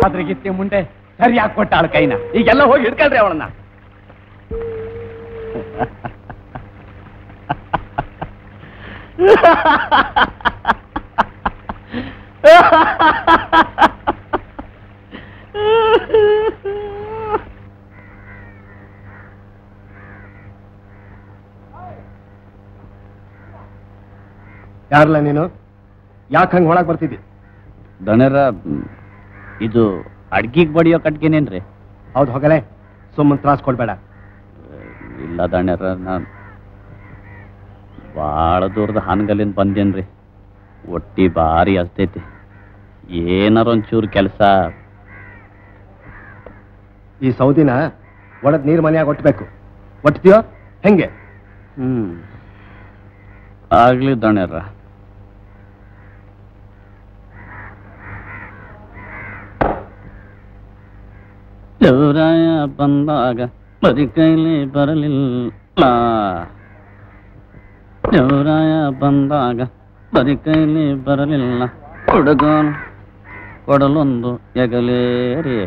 [SPEAKER 7] ಅದ್ರಿಗಿತ್ತಿ ಮುಂದೆ ಸರಿಯಾಗಿ ಕೊಟ್ಟಾಳ ಕೈನ ಈಗೆಲ್ಲ ಹೋಗಿ ಹಿಡ್ಕೊಳ್ರಿ ಅವಳನ್ನ
[SPEAKER 3] ಯಾರಲ್ಲ ನೀನು ಯಾಕೆ ಹಂಗೆ ಒಳಗೆ ಬರ್ತಿದ್ದಿ
[SPEAKER 7] ದಣರ ಇದು ಅಡ್ಗಿಗ್ ಬಡಿಯೋ ಕಟ್ಗೆನೇನ್ರಿ
[SPEAKER 3] ಹೌದು ಹೋಗಲೇ ಸುಮ್ಮನೆ ತ್ರಾಸ್ ಕೊಡ್ಬೇಡ
[SPEAKER 7] ಇಲ್ಲ ದಣ್ಯರ ನಾನು ಭಾಳ ದೂರದ ಹಾನಗಲ್ಲಿಂದ ಬಂದೇನ್ರಿ ಒಟ್ಟಿ ಭಾರಿ ಹಸ್ತೈತಿ ಏನಾರ ಒಂಚೂರು ಕೆಲಸ
[SPEAKER 3] ಈ ಸೌದಿನ ಒಡದ್ ನೀರ್ ಮನೆಯಾಗ ಒಟ್ಟಬೇಕು ಒಟ್ತೀಯೋ ಹೆಂಗೆ
[SPEAKER 7] ಹ್ಮ್ ಆಗ್ಲಿ ದಣ್ಯರ ದೇವರಾಯ ಬಂದಾಗ ಬರಿ ಕೈಲಿ ಬರಲಿಲ್ಲ ದೇವರಾಯ ಬಂದಾಗ ಬರಿ ಕೈಲಿ ಬರಲಿಲ್ಲ ಹುಡುಗನು ಕೊಡಲೊಂದು ಎಗಲೇರಿ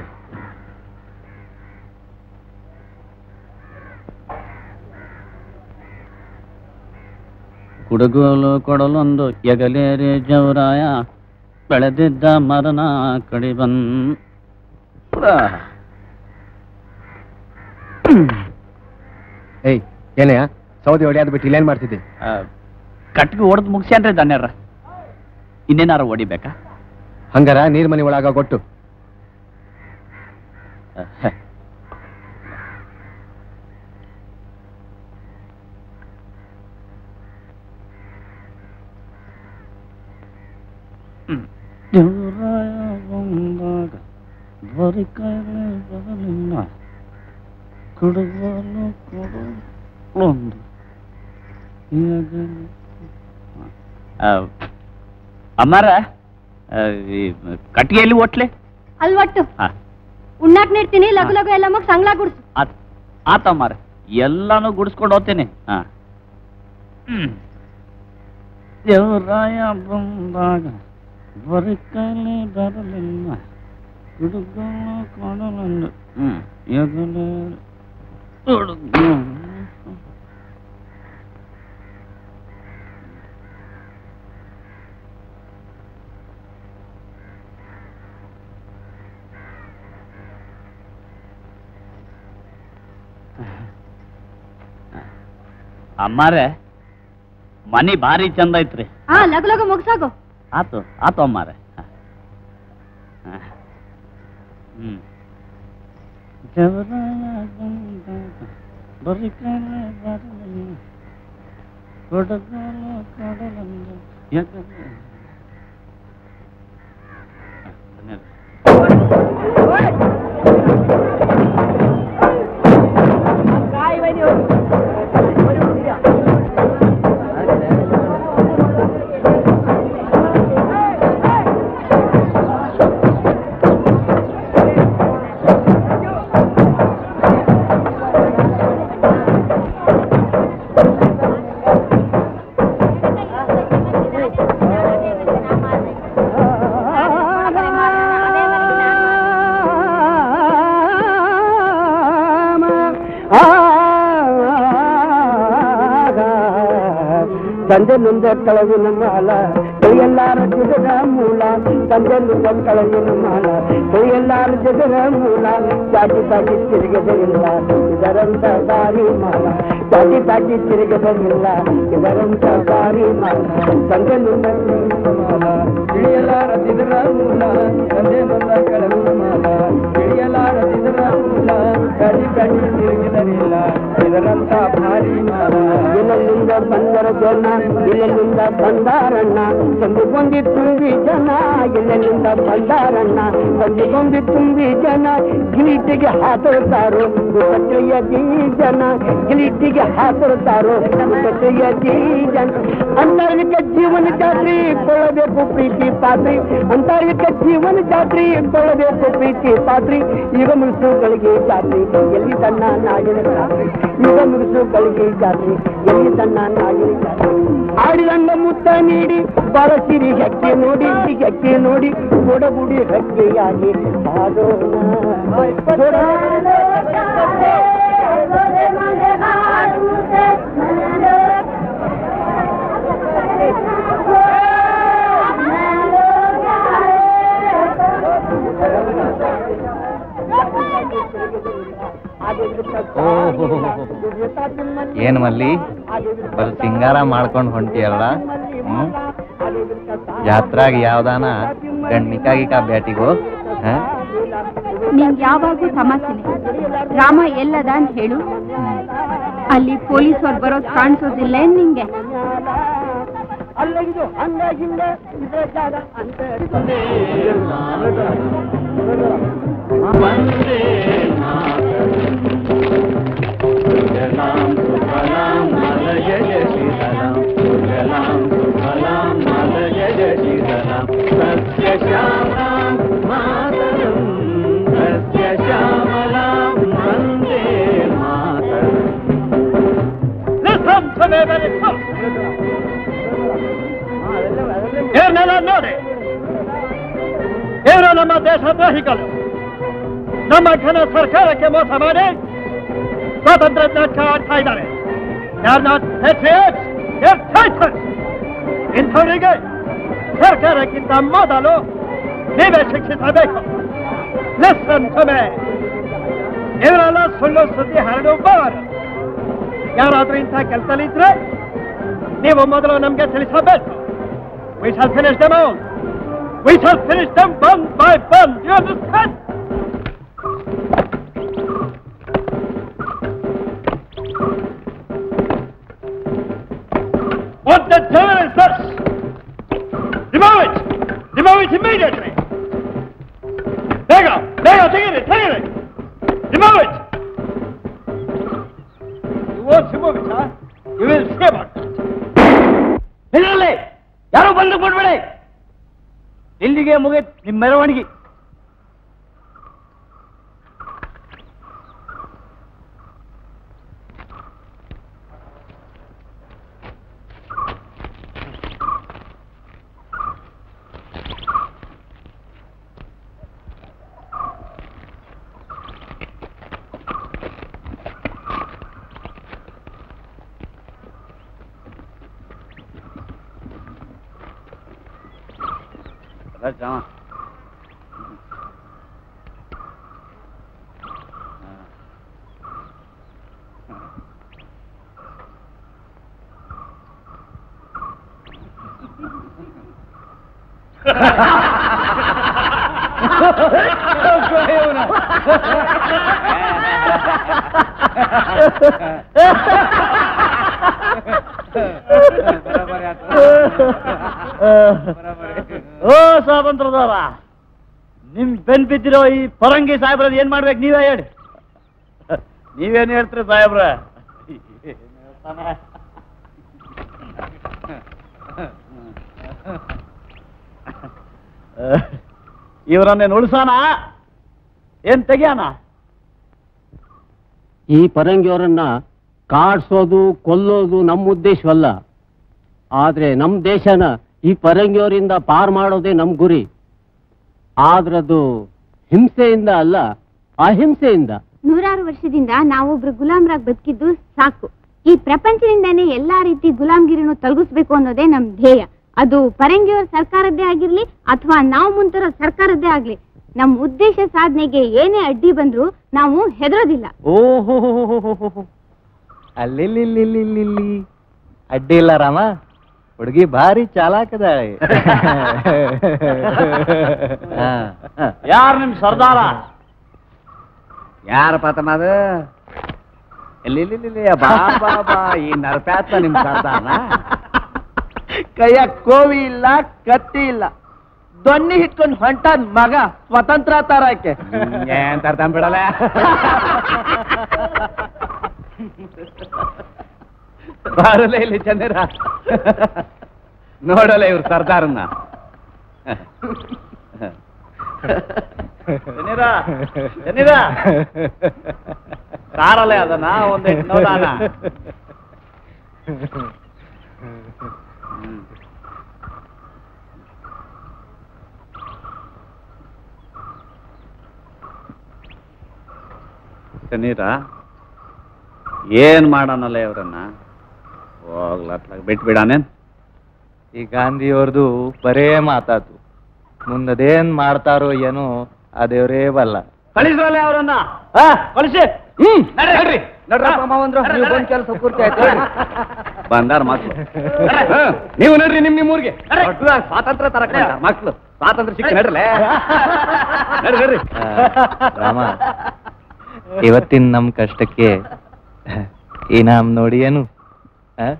[SPEAKER 7] ಕುಡುಗೋಲು ಕೊಡಲೊಂದು ಎಗಲೇರಿ ಜವರಾಯ ಬೆಳೆದಿದ್ದ ಮರನ ಕಡಿ ಬಂದ
[SPEAKER 3] ಏಯ್ ಏನಯ್ಯ ಸೌದಿ ಹೊಡೆಯೋದು ಬಿಟ್ಟು ಇಲ್ಲೇನ್ ಮಾಡ್ತಿದ್ದಿ
[SPEAKER 7] ಕಟ್ಗೆ ಹೊಡೆದು ಮುಗಿಸ್ಯಾನ್ರಿ ದಣ್ಯರ ಇನ್ನೇನಾರ ಹೊಡಿಬೇಕಾ
[SPEAKER 3] ಹಂಗಾರ ನೀರ್ ಮನೆ ಒಳಗ ಕೊಟ್ಟು
[SPEAKER 7] ದೇವರಾಯ ಬಂದಾಗ ಬರಿ ಕೈಲಿ ಬರಲಿಲ್ಲ ಕುಡುಗೋಲು ಕೊಡಲೊಂದು ಎಗಲಿ- ಆ, ಅಮ್ಮಾರ ಆ, ಈ ಕಟ್ಟಿಗೆಯಲ್ಲಿ ಒಟ್ಲೆ
[SPEAKER 6] ಅಲ್ಲಿ ಒಟ್ಟು
[SPEAKER 7] ಹಾ
[SPEAKER 6] ಉಣ್ಣಾಕ್ ನೀಡ್ತೀನಿ ಲಗು ಲಗು ಎಲ್ಲ ಮಗ್ ಸಂಗ್ಲಾ ಗುಡ್ಸು
[SPEAKER 7] ಆತ್ ಆತಮ್ಮಾರ ಎಲ್ಲಾನು ಗುಡಿಸ್ಕೊಂಡು ಹೋಗ್ತೇನೆ ಹಾ ಹ್ಮ್ ದೇವರಾಯ ಬಂದಾಗ ಬರಿ ಕೈಲಿ ಬರಲಿಲ್ಲ ಹುಡುಗನು ಕೊಡಲಂದು ಹ್ಮ್ ಎಗಲೇ ಹುಡುಗ ಅಮ್ಮಾರೆ ಮನಿ ಭಾರಿ ಚಂದ ಐತ್ರಿ
[SPEAKER 6] ಹಾ ಲಗು ಲಗು ಮುಗ್ಸಾಗು
[SPEAKER 7] ಆತು ಆತು ಅಮ್ಮಾರೆ ಹ. ಹ. ಹ್ಮ್ ದೇವರಾಯ ಬಂದಾಗ ಬರಿ ಕೈಲಿ ಬರಲಿಲ್ಲ ಕೊಡಗಲು ಕೊಡಲಂದು ಎಗಲೇ ಹ, ಧನ್ಯವಾದ.
[SPEAKER 10] ತಂದೆ ನೊಂದ ಕಳವಿನ ಮಾಲ ಕೈಯೆಲ್ಲಾರ ಜಗದ ಮೂಲ ತಂದೆ ನೊಂದ ಕಳವಿನ ಮಾಲ ಕೈಯೆಲ್ಲಾರ ಜಗದ ಮೂಲ ಚಾಟಿ ತಾಟಿ ತಿರುಗದರಿಲ್ಲ ಇದರಂತ ಬಾರಿ ಮಾಲ ಚಾಟಿ ತಾಟಿ ತಿರುಗದರಿಲ್ಲ ಇದರಂತ ಬಾರಿ ಮಾಲ ತಂದೆ ನೊಂದ ಮಾಲ ತಿಳಿಯಲಾರ ತಿದರ ಮೂಲ ತಂದೆ ನೊಂದ ಕಳವಿನ ಮಾಲ ತಿಳಿಯಲಾರ ತಿದರ ಮೂಲ ಚಾಟಿ ತಾಟಿ ತಿರುಗದರಿಲ್ಲ ಇದರಂತ ಭಾರಿ ಮಾಲ ಇಲ್ಲಿಂದ ಬಂದರ ಜನ ಇಲ್ಲಿಂದ ಬಂದಾರಣ್ಣ ಸಂದುಕೊಂಡಿ ತುಂಬಿ ಜನ ಇಲ್ಲಿಂದ ಬಂದಾರಣ್ಣ ಸಂದುಕೊಂಡಿ ತುಂಬಿ ಜನ ಗಿಲಿಟಿಗೆ ಹಾತುತ್ತಾರೋ ಸತ್ರೆಯ ಜನ ಗಿಲಿಟಿಗೆ ಹಾತುತ್ತಾರೋ ಸತ್ರೆಯ ಜನ ಅಂತರ್ವಿಕ ಜೀವನ ಜಾತ್ರಿ ಕೊಳ್ಳಬೇಕು ಪ್ರೀತಿ ಪಾತ್ರಿ ಅಂತರ್ವಿಕ ಜೀವನ ಜಾತ್ರಿ ಕೊಳ್ಳಬೇಕು ಪ್ರೀತಿ ಪಾತ್ರಿ ಈಗ ಮುನ್ಸುಗಳಿಗೆ ಜಾತ್ರಿ ಎಲ್ಲಿ ತನ್ನ ನಾಗಿನ ಜಾತ್ರಿ ಈಗ ಮುನ್ಸುಗಳಿಗೆ ಜಾತ್ರಿ ಎಲ್ಲಿ ತನ್ನ ನಾಗಿನ ಜಾತ್ರಿ ಆಡಿದಂಗ ಮುತ್ತ ನೀಡಿ ಬಳಸಿರಿ ಹೆಕ್ಕೆ ನೋಡಿ ಹೆಕ್ಕೆ ನೋಡಿ ಕೊಡಗುಡಿ ಹೆಕ್ಕೆಯಾಗಿ
[SPEAKER 11] ಏನ್ ಮಲ್ಲಿ ಬಲ್ ಸಿಂಗಾರ ಮಾಡ್ಕೊಂಡು ಹೊಂಟಿಯಲ್ಲ ಹ್ಮ್ ಜಾತ್ರಾಗ ಯಾವ್ದಾನ ಗಂಡ್ ನಿಕಾ ಗಿಕಾ ಬ್ಯಾಟಿಗೋ ಹ
[SPEAKER 6] ನಿಂಗ್ ಯಾವಾಗೂ ಸಮಸ್ಯೆನೆ ರಾಮ ಎಲ್ಲದ ಅಂತ ಹೇಳು ಅಲ್ಲಿ ಪೊಲೀಸ್ ಅವ್ರು ಬರೋದ್ ಕಾಣಿಸೋದಿಲ್ಲ ಏನ್ ನಿಂಗೆ
[SPEAKER 10] ಅಲ್ಲಗಿದು ಹಂಗಾಗಿಲ್ಲ ಇದ್ರ ಜಾಗ ಅಂತ
[SPEAKER 3] Listen to me very close. ಏನೆಲ್ಲ ನೋಡಿ ಏನು ನಮ್ಮ ದೇಶದ್ರೋಹಿಗಳು ನಮ್ಮ ಘನ ಸರ್ಕಾರಕ್ಕೆ ಮೋಸ ಮಾಡಿ ಸ್ವಾತಂತ್ರ್ಯ ನಾಟಕ ಆಡ್ತಾ ಇದ್ದಾರೆ ಯಾರು ನಾಟ್ ಇಂಥವರಿಗೆ ಸರ್ಕಾರಕ್ಕಿಂತ ಮೊದಲು ನೀವೇ ಶಿಕ್ಷಿಸಬೇಕು ಲಿಸನ್ ಟು ಮೇ ಇವರೆಲ್ಲ ಸುಳ್ಳು ಸುದ್ದಿ ಹರಡುವವರು ಯಾರಾದ್ರೂ ಇಂಥ ಕೆಲಸದಲ್ಲಿದ್ರೆ ನೀವು ಮೊದಲು ನಮ್ಗೆ ತಿಳಿಸಬೇಕು We shall finish them all. We shall finish them one by one. Do you understand? What the devil is this? Remove it! Remove it immediately! There you go! There you go! Take it! Take it! Remove it! You won't remove it, huh? You will see about it.
[SPEAKER 5] ನಿಲ್ಲಲ್ಲಿ ಯಾರು ಬಂದು ಕೊಡ್ಬೇಡಿ ಇಲ್ಲಿಗೆ ಮುಗಿತ್ ನಿಮ್ಮ ಮೆರವಣಿಗೆ
[SPEAKER 7] ರಾಮ
[SPEAKER 5] ಓ ಸ್ವಾತಂತ್ರ್ಯದವರ ನಿಮ್ ಬೆನ್ ಬಿದ್ದಿರೋ ಈ ಪರಂಗಿ ಸಾಹೇಬ್ರದ್ ಏನ್ ಮಾಡ್ಬೇಕು ನೀವೇ ಹೇಳಿ ನೀವೇನ್ ಹೇಳ್ತೀರಿ ಸಾಹೇಬ್ರ ಇವರನ್ನೇನು ಉಳಿಸೋಣ ಏನ್ ತೆಗಿಯೋಣ
[SPEAKER 12] ಈ ಪರಂಗಿಯವರನ್ನ ಕಾಡ್ಸೋದು ಕೊಲ್ಲೋದು ನಮ್ಮ ಉದ್ದೇಶವಲ್ಲ ಆದ್ರೆ ನಮ್ಮ ದೇಶನ ಈ ಪರಂಗಿಯವರಿಂದ ಪಾರ್ ಮಾಡೋದೇ ನಮ್ಮ ಗುರಿ ಆದ್ರದು ಹಿಂಸೆಯಿಂದ ಅಲ್ಲ ಅಹಿಂಸೆಯಿಂದ
[SPEAKER 6] ನೂರಾರು ವರ್ಷದಿಂದ ನಾವೊಬ್ರು ಗುಲಾಮರಾಗಿ ಬದುಕಿದ್ದು ಸಾಕು ಈ ಪ್ರಪಂಚದಿಂದಾನೇ ಎಲ್ಲಾ ರೀತಿ ಗುಲಾಮ್ಗಿರಿನೂ ತೊಲಗಿಸ್ಬೇಕು ಅನ್ನೋದೇ ನಮ್ ಧ್ಯೇಯ ಅದು ಪರಂಗಿಯವರ ಸರ್ಕಾರದ್ದೇ ಆಗಿರ್ಲಿ ಅಥವಾ ನಾವು ಮುಂತಿರೋ ಸರ್ಕಾರದ್ದೇ ಆಗ್ಲಿ ನಮ್ ಉದ್ದೇಶ ಸಾಧನೆಗೆ ಏನೇ ಅಡ್ಡಿ ಬಂದ್ರು ನಾವು ಹೆದರೋದಿಲ್ಲ
[SPEAKER 11] ಓಹೋ ಅಲ್ಲಿ ಅಡ್ಡಿ ಇಲ್ಲ ರಾಮ ಹುಡುಗಿ ಭಾರಿ ಚಾಲಾಕದಾಳೆ
[SPEAKER 5] ಯಾರು ನಿಮ್ ಸರ್ದಾರ
[SPEAKER 11] ಯಾರಪ್ಪ ತಮ್ಮ ಅದು ಇಲ್ಲಿ ಇಲ್ಲಿ, ಇಲ್ಲಿ, ಬಾ ಬಾ ಬಾ ಈ ನರಪ್ಯಾತ ನಿಮ್ ಸರ್ದಾರನ
[SPEAKER 5] ಕೈಯ ಕೋವಿ ಇಲ್ಲ ಕತ್ತಿ ಇಲ್ಲ ದೊಣ್ಣಿ ಹಿಟ್ಕೊಂಡು ಹೊಂಟಾದ್ ಮಗ ಸ್ವತಂತ್ರ ತರಕ್ಕೆ
[SPEAKER 11] ಏನ್ ತರ್ತಾನ್ ಬಿಡಲ್ಲ ಬಾರಲ್ಲ ಇಲ್ಲಿ ಚಂದಿರ ನೋಡಲ್ಲ ಇವ್ರು ಸರ್ದಾರನ್ನ
[SPEAKER 5] ಜನೀರ ಜನೀರ ಕಾರಲ್ಲೇ ಅದನ್ನ ಒಂದ್ ನೋಡೋಣ
[SPEAKER 7] ಹೊಟ್ಟೆ ನೀರ ಏನ್ ಮಾಡೋಣಲ್ಲ ಇವ್ರನ್ನ ಹೋಗ್ಲತ್ಲಾಗ ಬಿಟ್ಬಿಡಾನೇನ್
[SPEAKER 11] ಈ ಗಾಂಧಿಯವ್ರದ್ದು ಬರೇ ಮಾತಾತು ಮುಂದದೇನ್ ಮಾಡ್ತಾರೋ ಏನೋ ಆ ದೇವ್ರೇ ಬಲ್ಲ
[SPEAKER 7] ಕಳಿಸ್ರಲ್ಲ ಅವರನ್ನ
[SPEAKER 5] ಕಳಿಸಿ
[SPEAKER 7] ಹ್ಮ್
[SPEAKER 5] ನಡ್ರಿ
[SPEAKER 8] ನಡ್ರಪ್ಪ ಮಾವಂದ್ರು ನೀವು ಬಂದ್ ಕೆಲಸ ಪೂರ್ತಿ ಆಯ್ತು
[SPEAKER 7] ಬಂದಾರ ಮಕ್ಳು
[SPEAKER 8] ನೀವು ನಡ್ರಿ ನಿಮ್ ನಿಮ್ ಊರಿಗೆ
[SPEAKER 7] ದೊಡ್ಡದಾಗ್ ಸ್ವಾತಂತ್ರ್ಯ ತರಕ ಬಂದಾರ್ ಮಕ್ಳು ಸ್ವಾತಂತ್ರ್ಯ ಸಿಕ್ಕಿ ನಡ್ರಲೇ ನಡ್ರಿ ನಡ್ರಿ
[SPEAKER 11] ಆ, ರಾಮ ಇವತ್ತಿನ ನಮ್ ಕಷ್ಟಕ್ಕೆ ಇನಾಮ್ ನೋಡಿ ಏನು ಆ?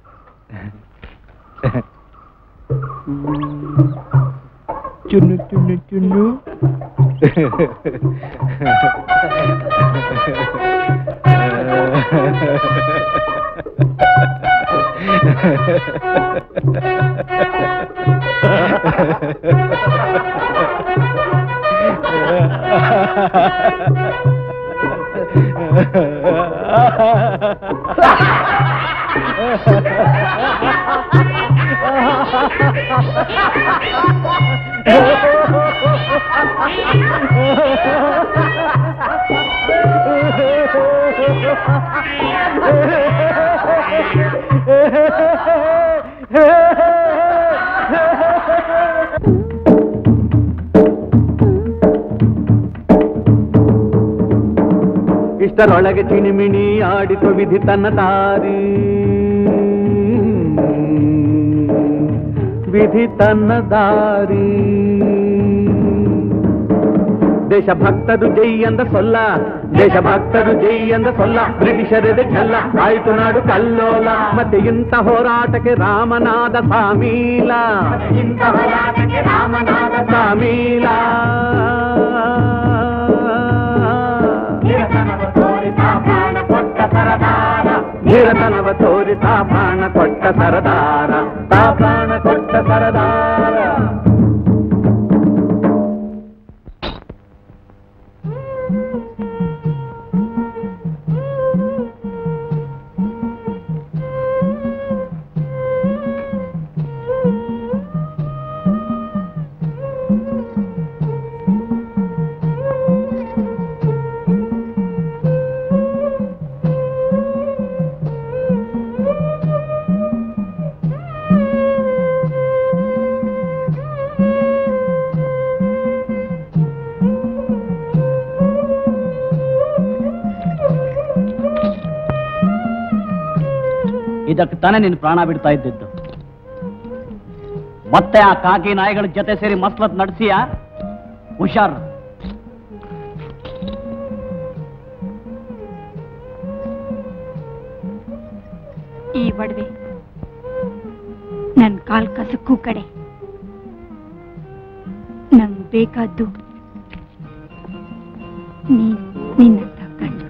[SPEAKER 11] ಚುನ್ನು ಚುನ್ನು ಚುನ್ನು
[SPEAKER 1] ಇಷ್ಟರೊಳಗೆ ಚಿಣಿಮಿಣಿ ಆಡಿತು ವಿಧಿ ತನ್ನ ದಾರಿ ವಿಧಿ ತನ್ನ ದಾರಿ ದೇಶಭಕ್ತರು ಜೈ ಎಂದ ಸೊಲ್ಲ ದೇಶಭಕ್ತರು ಜೈ ಎಂದ ಸೊಲ್ಲ ಬ್ರಿಟಿಷರದೆ ಚೆಲ್ಲ ಆಯ್ತು ನಾಡು ಕಲ್ಲೋಲ ಮತ್ತೆ ಇಂಥ ಹೋರಾಟಕ್ಕೆ ರಾಮನಾದ ಸಾಮೀಲ ಇಂಥ ಹೋರಾಟಕ್ಕೆ ರಾಮನಾದ ಸಾಮೀಲ ಧೀರತನವ ತೋರಿ ತಾ ಪ್ರಾಣ ಕೊಟ್ಟ ಸರದಾರ ತಾ ಪ್ರಾಣ ಕೊಟ್ಟ ಸರದಾರ
[SPEAKER 5] ಇದಕ್ಕೆ ತಾನೇ ನೀನು ಪ್ರಾಣ ಬಿಡ್ತಾ ಇದ್ದಿದ್ದು ಮತ್ತೆ ಆ ಕಾಕಿ ನಾಯಿಗಳ ಜೊತೆ ಸೇರಿ ಮಸ್ಲತ್ ನಡೆಸಿಯಾ ಹುಷಾರ್
[SPEAKER 13] ಈ ಒಡವೆ ನನ್ ಕಾಲ್ ಕಸಕ್ಕೂ ಕಡೆ ನಂಗ್ ಬೇಕಾದ್ದು ನೀನ್ ನಿನ್ನಂತ ಗಂಡು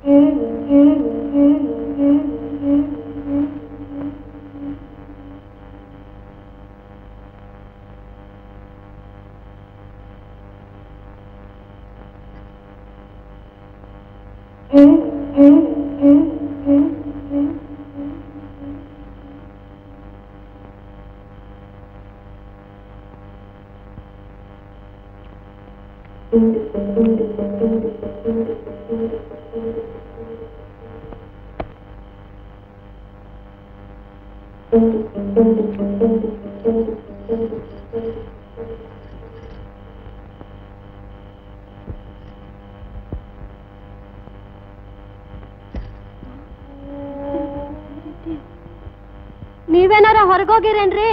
[SPEAKER 6] ನೀವೇನಾರ ಹೊರಗೋಗಿರೇನ್ರಿ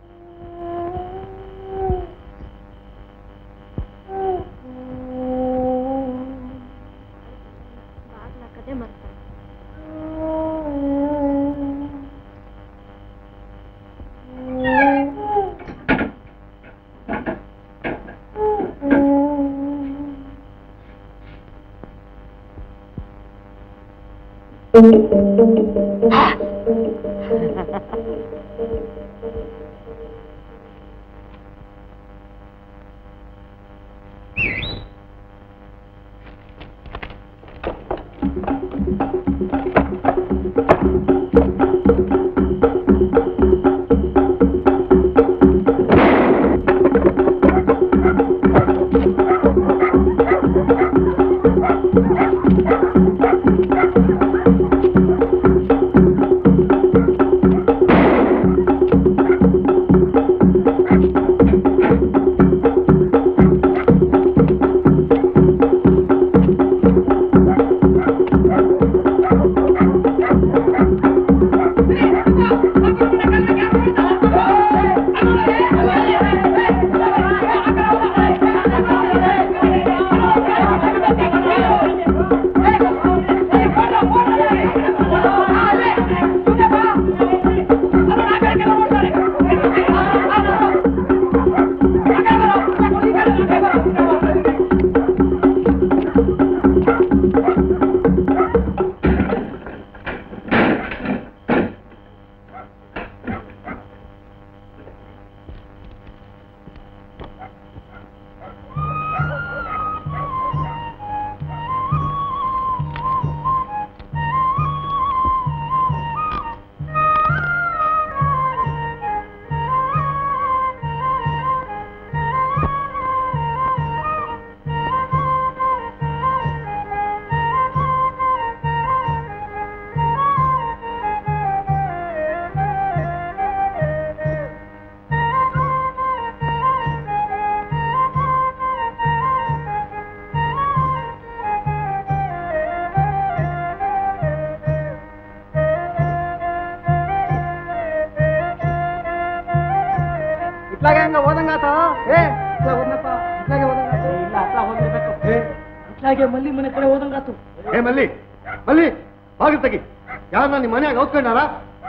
[SPEAKER 3] ಇತ್ಲಾಗೆ ಹಂಗ ಓದಂಗಾತ ಏ ಇತ್ಲಾಗ ಓದ್ನಪ್ಪ ಇತ್ಲಾಗೆ ಓದಂಗಾತ ಇಲ್ಲ ಅತ್ಲ ಹೋಗಿರ್ಬೇಕು ಏ ಇತ್ಲಾಗೆ ಮಲ್ಲಿ ಮನೆ ಕಡೆ ಓದಂಗಾತು
[SPEAKER 14] ಏ ಮಲ್ಲಿ ಮಲ್ಲಿ ಬಾಗಿಲು ತೆಗಿ ಯಾರನ್ನ ನಿಮ್ಮ ಮನ್ಯಾಗ ಓದ್ಕೊಂಡಾರ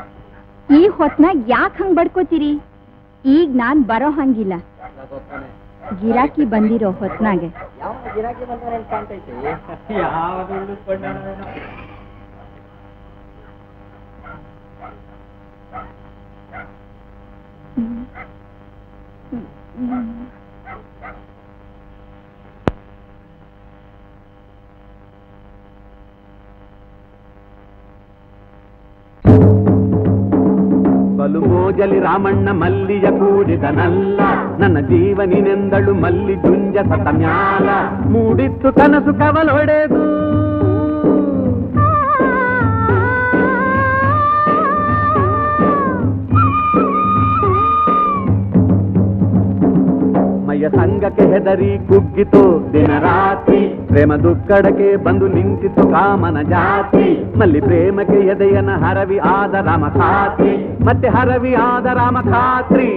[SPEAKER 15] ಈ ಹೊತ್ನಾಗ ಯಾಕೆ ಹಂಗ್ ಬಡ್ಕೋತೀರಿ ಈಗ ನಾನ್ ಬರೋ ಹಂಗಿಲ್ಲ ಗಿರಾಕಿ ಬಂದಿರೋ ಹೊತ್ನಾಗೆ
[SPEAKER 3] ಯಾವ ಗಿರಾಕಿ ಬಂದಾರೆ ಅಂತ ಕಾಣ್ತೈತಿ ಯಾವ್ದು ಉಳಿಸ್ಕೊಂಡಾನೇನೋ
[SPEAKER 1] ಬಲು ಮೋಜಲಿ ರಾಮಣ್ಣ ಮಲ್ಲಿಯ ಕೂಡಿದನಲ್ಲ ನನ್ನ ಜೀವನಿನೆಂದಳು ಮಲ್ಲಿ ಜುಂಜ ಸತ ಮ್ಯಾಲ ಮೂಡಿತ್ತು ಕನಸು ಕವಲೊಡೆದು ಮೈಯ ಸಂಘಕ್ಕೆ ಹೆದರಿ ಕುಗ್ಗಿತು ದಿನ ರಾತ್ರಿ ಪ್ರೇಮ ದುಕ್ಕಡಕ್ಕೆ ಬಂದು ನಿಂತಿತು ಕಾಮನ ಜಾತಿ ಮಲ್ಲಿ ಪ್ರೇಮಕ್ಕೆ ಎದೆಯನ ಹರವಿ ಆದ ರಾಮ ಖಾತ್ರಿ ಮತ್ತೆ ಹರವಿ ಆದ ರಾಮ ಖಾತ್ರಿ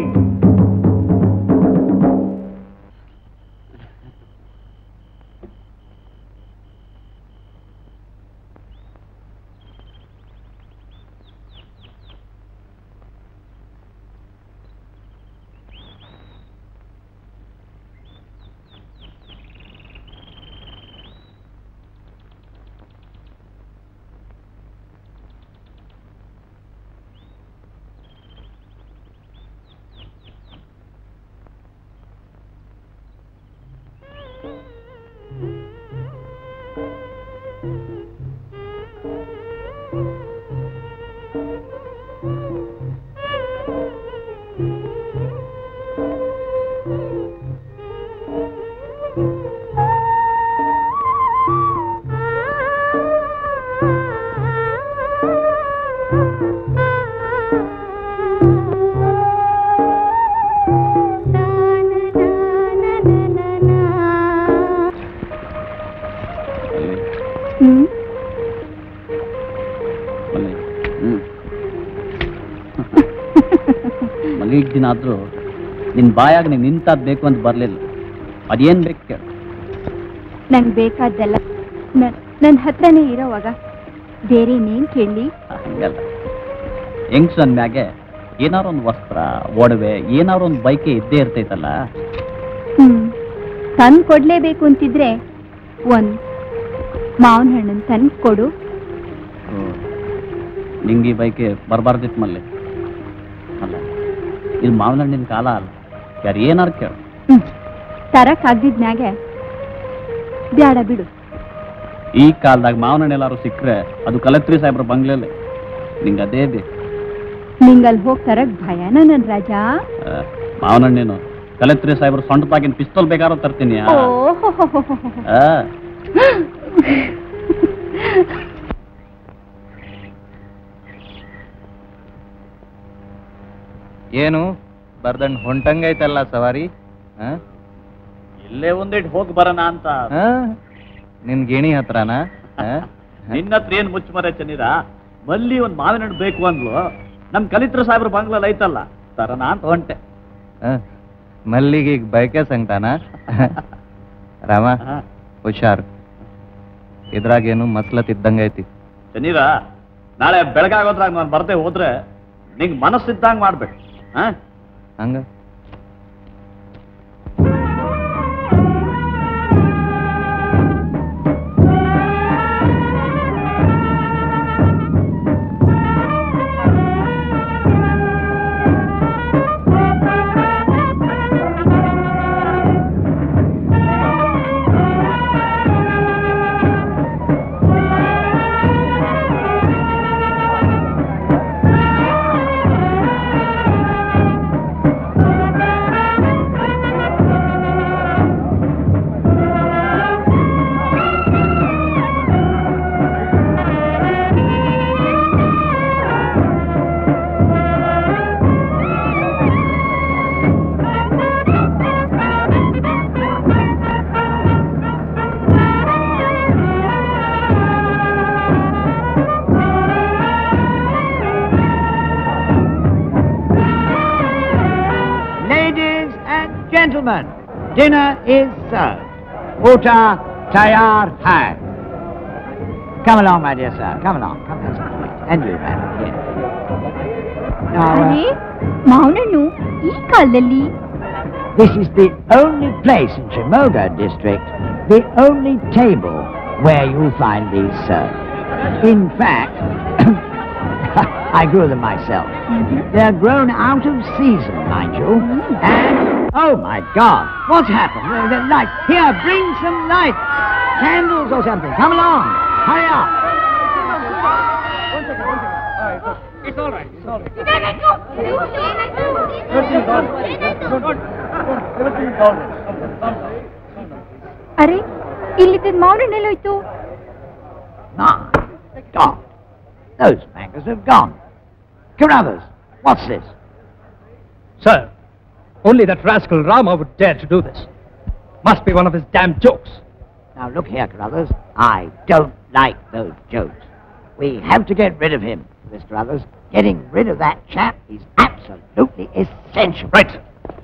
[SPEAKER 7] ದಿನ ಆದ್ರೂ ನಿನ್ ಬಾಯಾಗ ನೀನ್ ನಿಂತಾದ್ ಬೇಕು ಅಂತ ಬರ್ಲಿಲ್ಲ ಅದೇನ್ ಬೇಕು ಕೇಳು
[SPEAKER 15] ನಂಗೆ ಬೇಕಾದ್ದೆಲ್ಲ ನನ್ನ ಹತ್ರನೇ ಇರೋವಾಗ ಬೇರೆ ನೀನ್ ಕೇಳಿ
[SPEAKER 7] ಹಂಗಲ್ಲ ಹೆಂಗ್ಸ್ ನನ್ ಮ್ಯಾಗೆ ಏನಾರು ಒಂದು ವಸ್ತ್ರ ಒಡವೆ ಏನಾರು ಒಂದು ಬೈಕೆ ಇದ್ದೇ ಇರ್ತೈತಲ್ಲ
[SPEAKER 15] ಹ್ಮ್ ತಂದ್ ಕೊಡ್ಲೇಬೇಕು ಅಂತಿದ್ರೆ ಒಂದ್ ಮಾವಿನ ಹಣ್ಣನ್ ತಂದ್ ಕೊಡು
[SPEAKER 7] ನಿಂಗೆ ಈ ಬೈಕೆ ಬರಬಾರ್ದಿತ್ತು ಮಲ್ಲಿ ಅಲ್ಲ ಇದು ಮಾವಿನ ಹಣ್ಣಿನ ಕಾಲ ಅಲ್ಲ ಯಾರು ಏನಾರು ಕೇಳು
[SPEAKER 15] ತರಕ್ ಆಗ್ದಿದ್ಮ್ಯಾಗೆ ಬ್ಯಾಡ ಬಿಡು
[SPEAKER 7] ಈ ಕಾಲದಾಗ ಮಾವಿನ ಹಣ್ಣು ಎಲ್ಲಾರು ಸಿಕ್ಕರೆ ಅದು ಕಲೆಕ್ಟ್ರಿ ಸಾಹೇಬ್ರ ಬಂಗ್ಲೆಲೆ ನಿಂಗೆ ಅದೇ ಬೇಕು
[SPEAKER 15] ನಿಂಗಲ್ ಹೋಗ್ ತರಕ್ ಭಯನ ನನ್ ರಾಜ
[SPEAKER 7] ಆ, ಮಾವಿನ ಹಣ್ಣೇನು ಕಲೆಕ್ಟ್ರಿ ಸಾಹೇಬ್ರ ಸೊಂಟದಾಗಿನ ಪಿಸ್ತೂಲ್ ಬೇಕಾದ್ರೂ ತರ್ತೀನಿ ಆ.
[SPEAKER 15] ಓಹೋ
[SPEAKER 7] ಆ,
[SPEAKER 11] ಏನು ಬರ್ದಂಡ್ ಹೊಂಟಂಗೈತಲ್ಲ ಸವಾರಿ ಆ?
[SPEAKER 7] ಇಲ್ಲೇ ಒಂದಿಟ್ಟು ಹೋಗಿ ಬರೋಣ ಅಂತ
[SPEAKER 11] ಆ? ನಿನ್ ಗಿಣಿ ಹತ್ರನಾ ಆ?
[SPEAKER 7] ನಿನ್ನ ಹತ್ರ ಏನ್ ಮುಚ್ಚಮರೆ ಚನ್ನೀರ ಮಲ್ಲಿ ಒಂದ್ ಮಾವಿನ ಹಣ್ಣು ಬೇಕು ಅಂದ್ಲು ನಮ್ ಕಲಿತ್ರ ಸಾಹೇಬ್ರ ಬಂಗ್ಲಲ್ಲಿ ಐತಲ್ಲ ತರನ ಅಂತ ಹೊಂಟೆ
[SPEAKER 11] ಆ? ಮಲ್ಲಿಗೆ ಈಗ ಬೈಕೆ ಸಂಕಟಾನ ರಾಮ ಹುಷಾರ್ ಇದ್ರಾಗೇನು ಮಸ್ಲತ್ ಇದ್ದಂಗೈತಿ
[SPEAKER 7] ಚನ್ನೀರ ನಾಳೆ ಬೆಳಗಾಗೋದ್ರಾಗ ನಾನು ಬರ್ದೆ ಹೋದ್ರೆ ನಿಂಗ್ ಮನಸ್ಸಿದ್ದಂಗ್ ಮಾಡ್ಬೇಕು ಹಾ
[SPEAKER 11] ಹಂಗ
[SPEAKER 16] Ladies and gentlemen, dinner is served. Uta tayar hai. Come along, my dear sir. Come along. Come along. sir. And you, madam. Yes. Now,
[SPEAKER 15] array
[SPEAKER 16] uh,
[SPEAKER 15] ಮಾವನಣ್ಣು ಈ ಕಾಲದಲ್ಲಿ
[SPEAKER 16] this is the only place in Shimoga district, the only table where you'll find these served. In fact, I grew them myself. They're grown out of season, mind you. And, oh my God, what's happened? The, the light. Here, bring some light. Candles or something. Come along. Hurry up.
[SPEAKER 3] It's all right. It's all right.
[SPEAKER 15] ಅರೆ ಇಲ್ಲಿದ್ದ ಮಾವನಣ್ಣೆಲ್ಲೋಯ್ತು
[SPEAKER 16] My God. Those mangoes have gone. Carruthers, what's this?
[SPEAKER 3] Sir, only that rascal Rama would dare to do this. Must be one of his damn jokes.
[SPEAKER 16] Now look here, Carruthers. I don't like those jokes. We have to get rid of him, Mr. Carruthers. Getting rid of that chap is absolutely essential.
[SPEAKER 3] Right.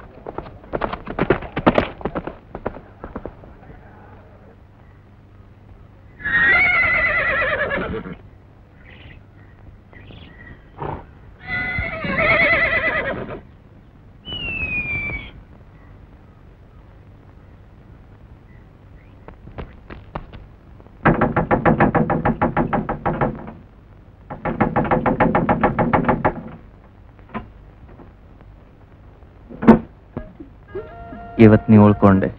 [SPEAKER 11] ಇವತ್ ನೀ ಉಳ್ಕೊಂಡೆ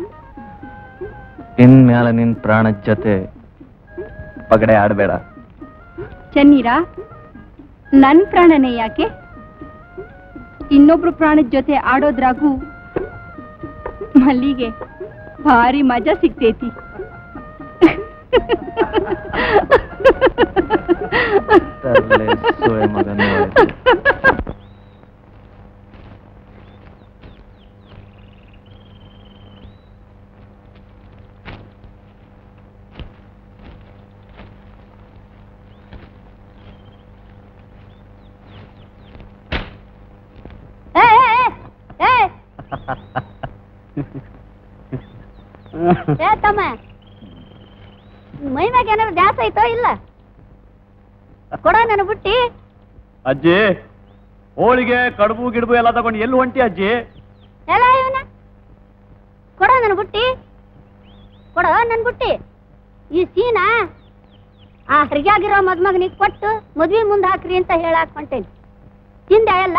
[SPEAKER 11] ಇನ್ಮ್ಯಾಲ ನಿನ್ ಪ್ರಾಣದ ಜೊತೆ ಪಗಡೆ ಆಡಬೇಡ
[SPEAKER 15] ಚನ್ನೀರ ನನ್ ಪ್ರಾಣನೇ ಯಾಕೆ ಇನ್ನೊಬ್ರು ಪ್ರಾಣದ ಜೊತೆ ಆಡೋದ್ರಾಗೂ ಮಲ್ಲಿಗೆ ಭಾರಿ ಮಜಾ ಸಿಗ್ತೈತಿ
[SPEAKER 11] ತರ್ಲೆ ಸೋಳೆ ಮಗನೇ ಒಳ್ಳೆ.
[SPEAKER 15] ಏ, ಏ,
[SPEAKER 17] ಏ ತಮ್ಮ ಮೈ ಮ್ಯಾಗ ಏನಾದ್ರು ದ್ಯಾಸ ಐತೋ ಇಲ್ಲ ಕೊಡ ನನ್ನ ಬುಟ್ಟಿ
[SPEAKER 7] ಅಜ್ಜಿ ಹೋಳಿಗೆ ಕಡುಬು ಗಿಡುಬು ಎಲ್ಲ ತಗೊಂಡು ಎಲ್ಲಿ ಹೊಂಟಿ ಅಜ್ಜಿ
[SPEAKER 17] ಎಲ್ಲ ಇವನ ಕೊಡ ನನ್ನ ಬುಟ್ಟಿ ಕೊಡ ನನ್ ಬುಟ್ಟಿ ಈ ಸೀನ ಆ ಹರಿಗಾಗಿರೋ ಮದ್ಮಗನಿಗೆ ಕೊಟ್ಟು ಮದ್ವಿ ಮುಂದೆ ಹಾಕ್ರಿ ಅಂತ ಹೇಳಾಕ್ ಹೊಂಟೇನಿ ತಿಂದೆ ಎಲ್ಲ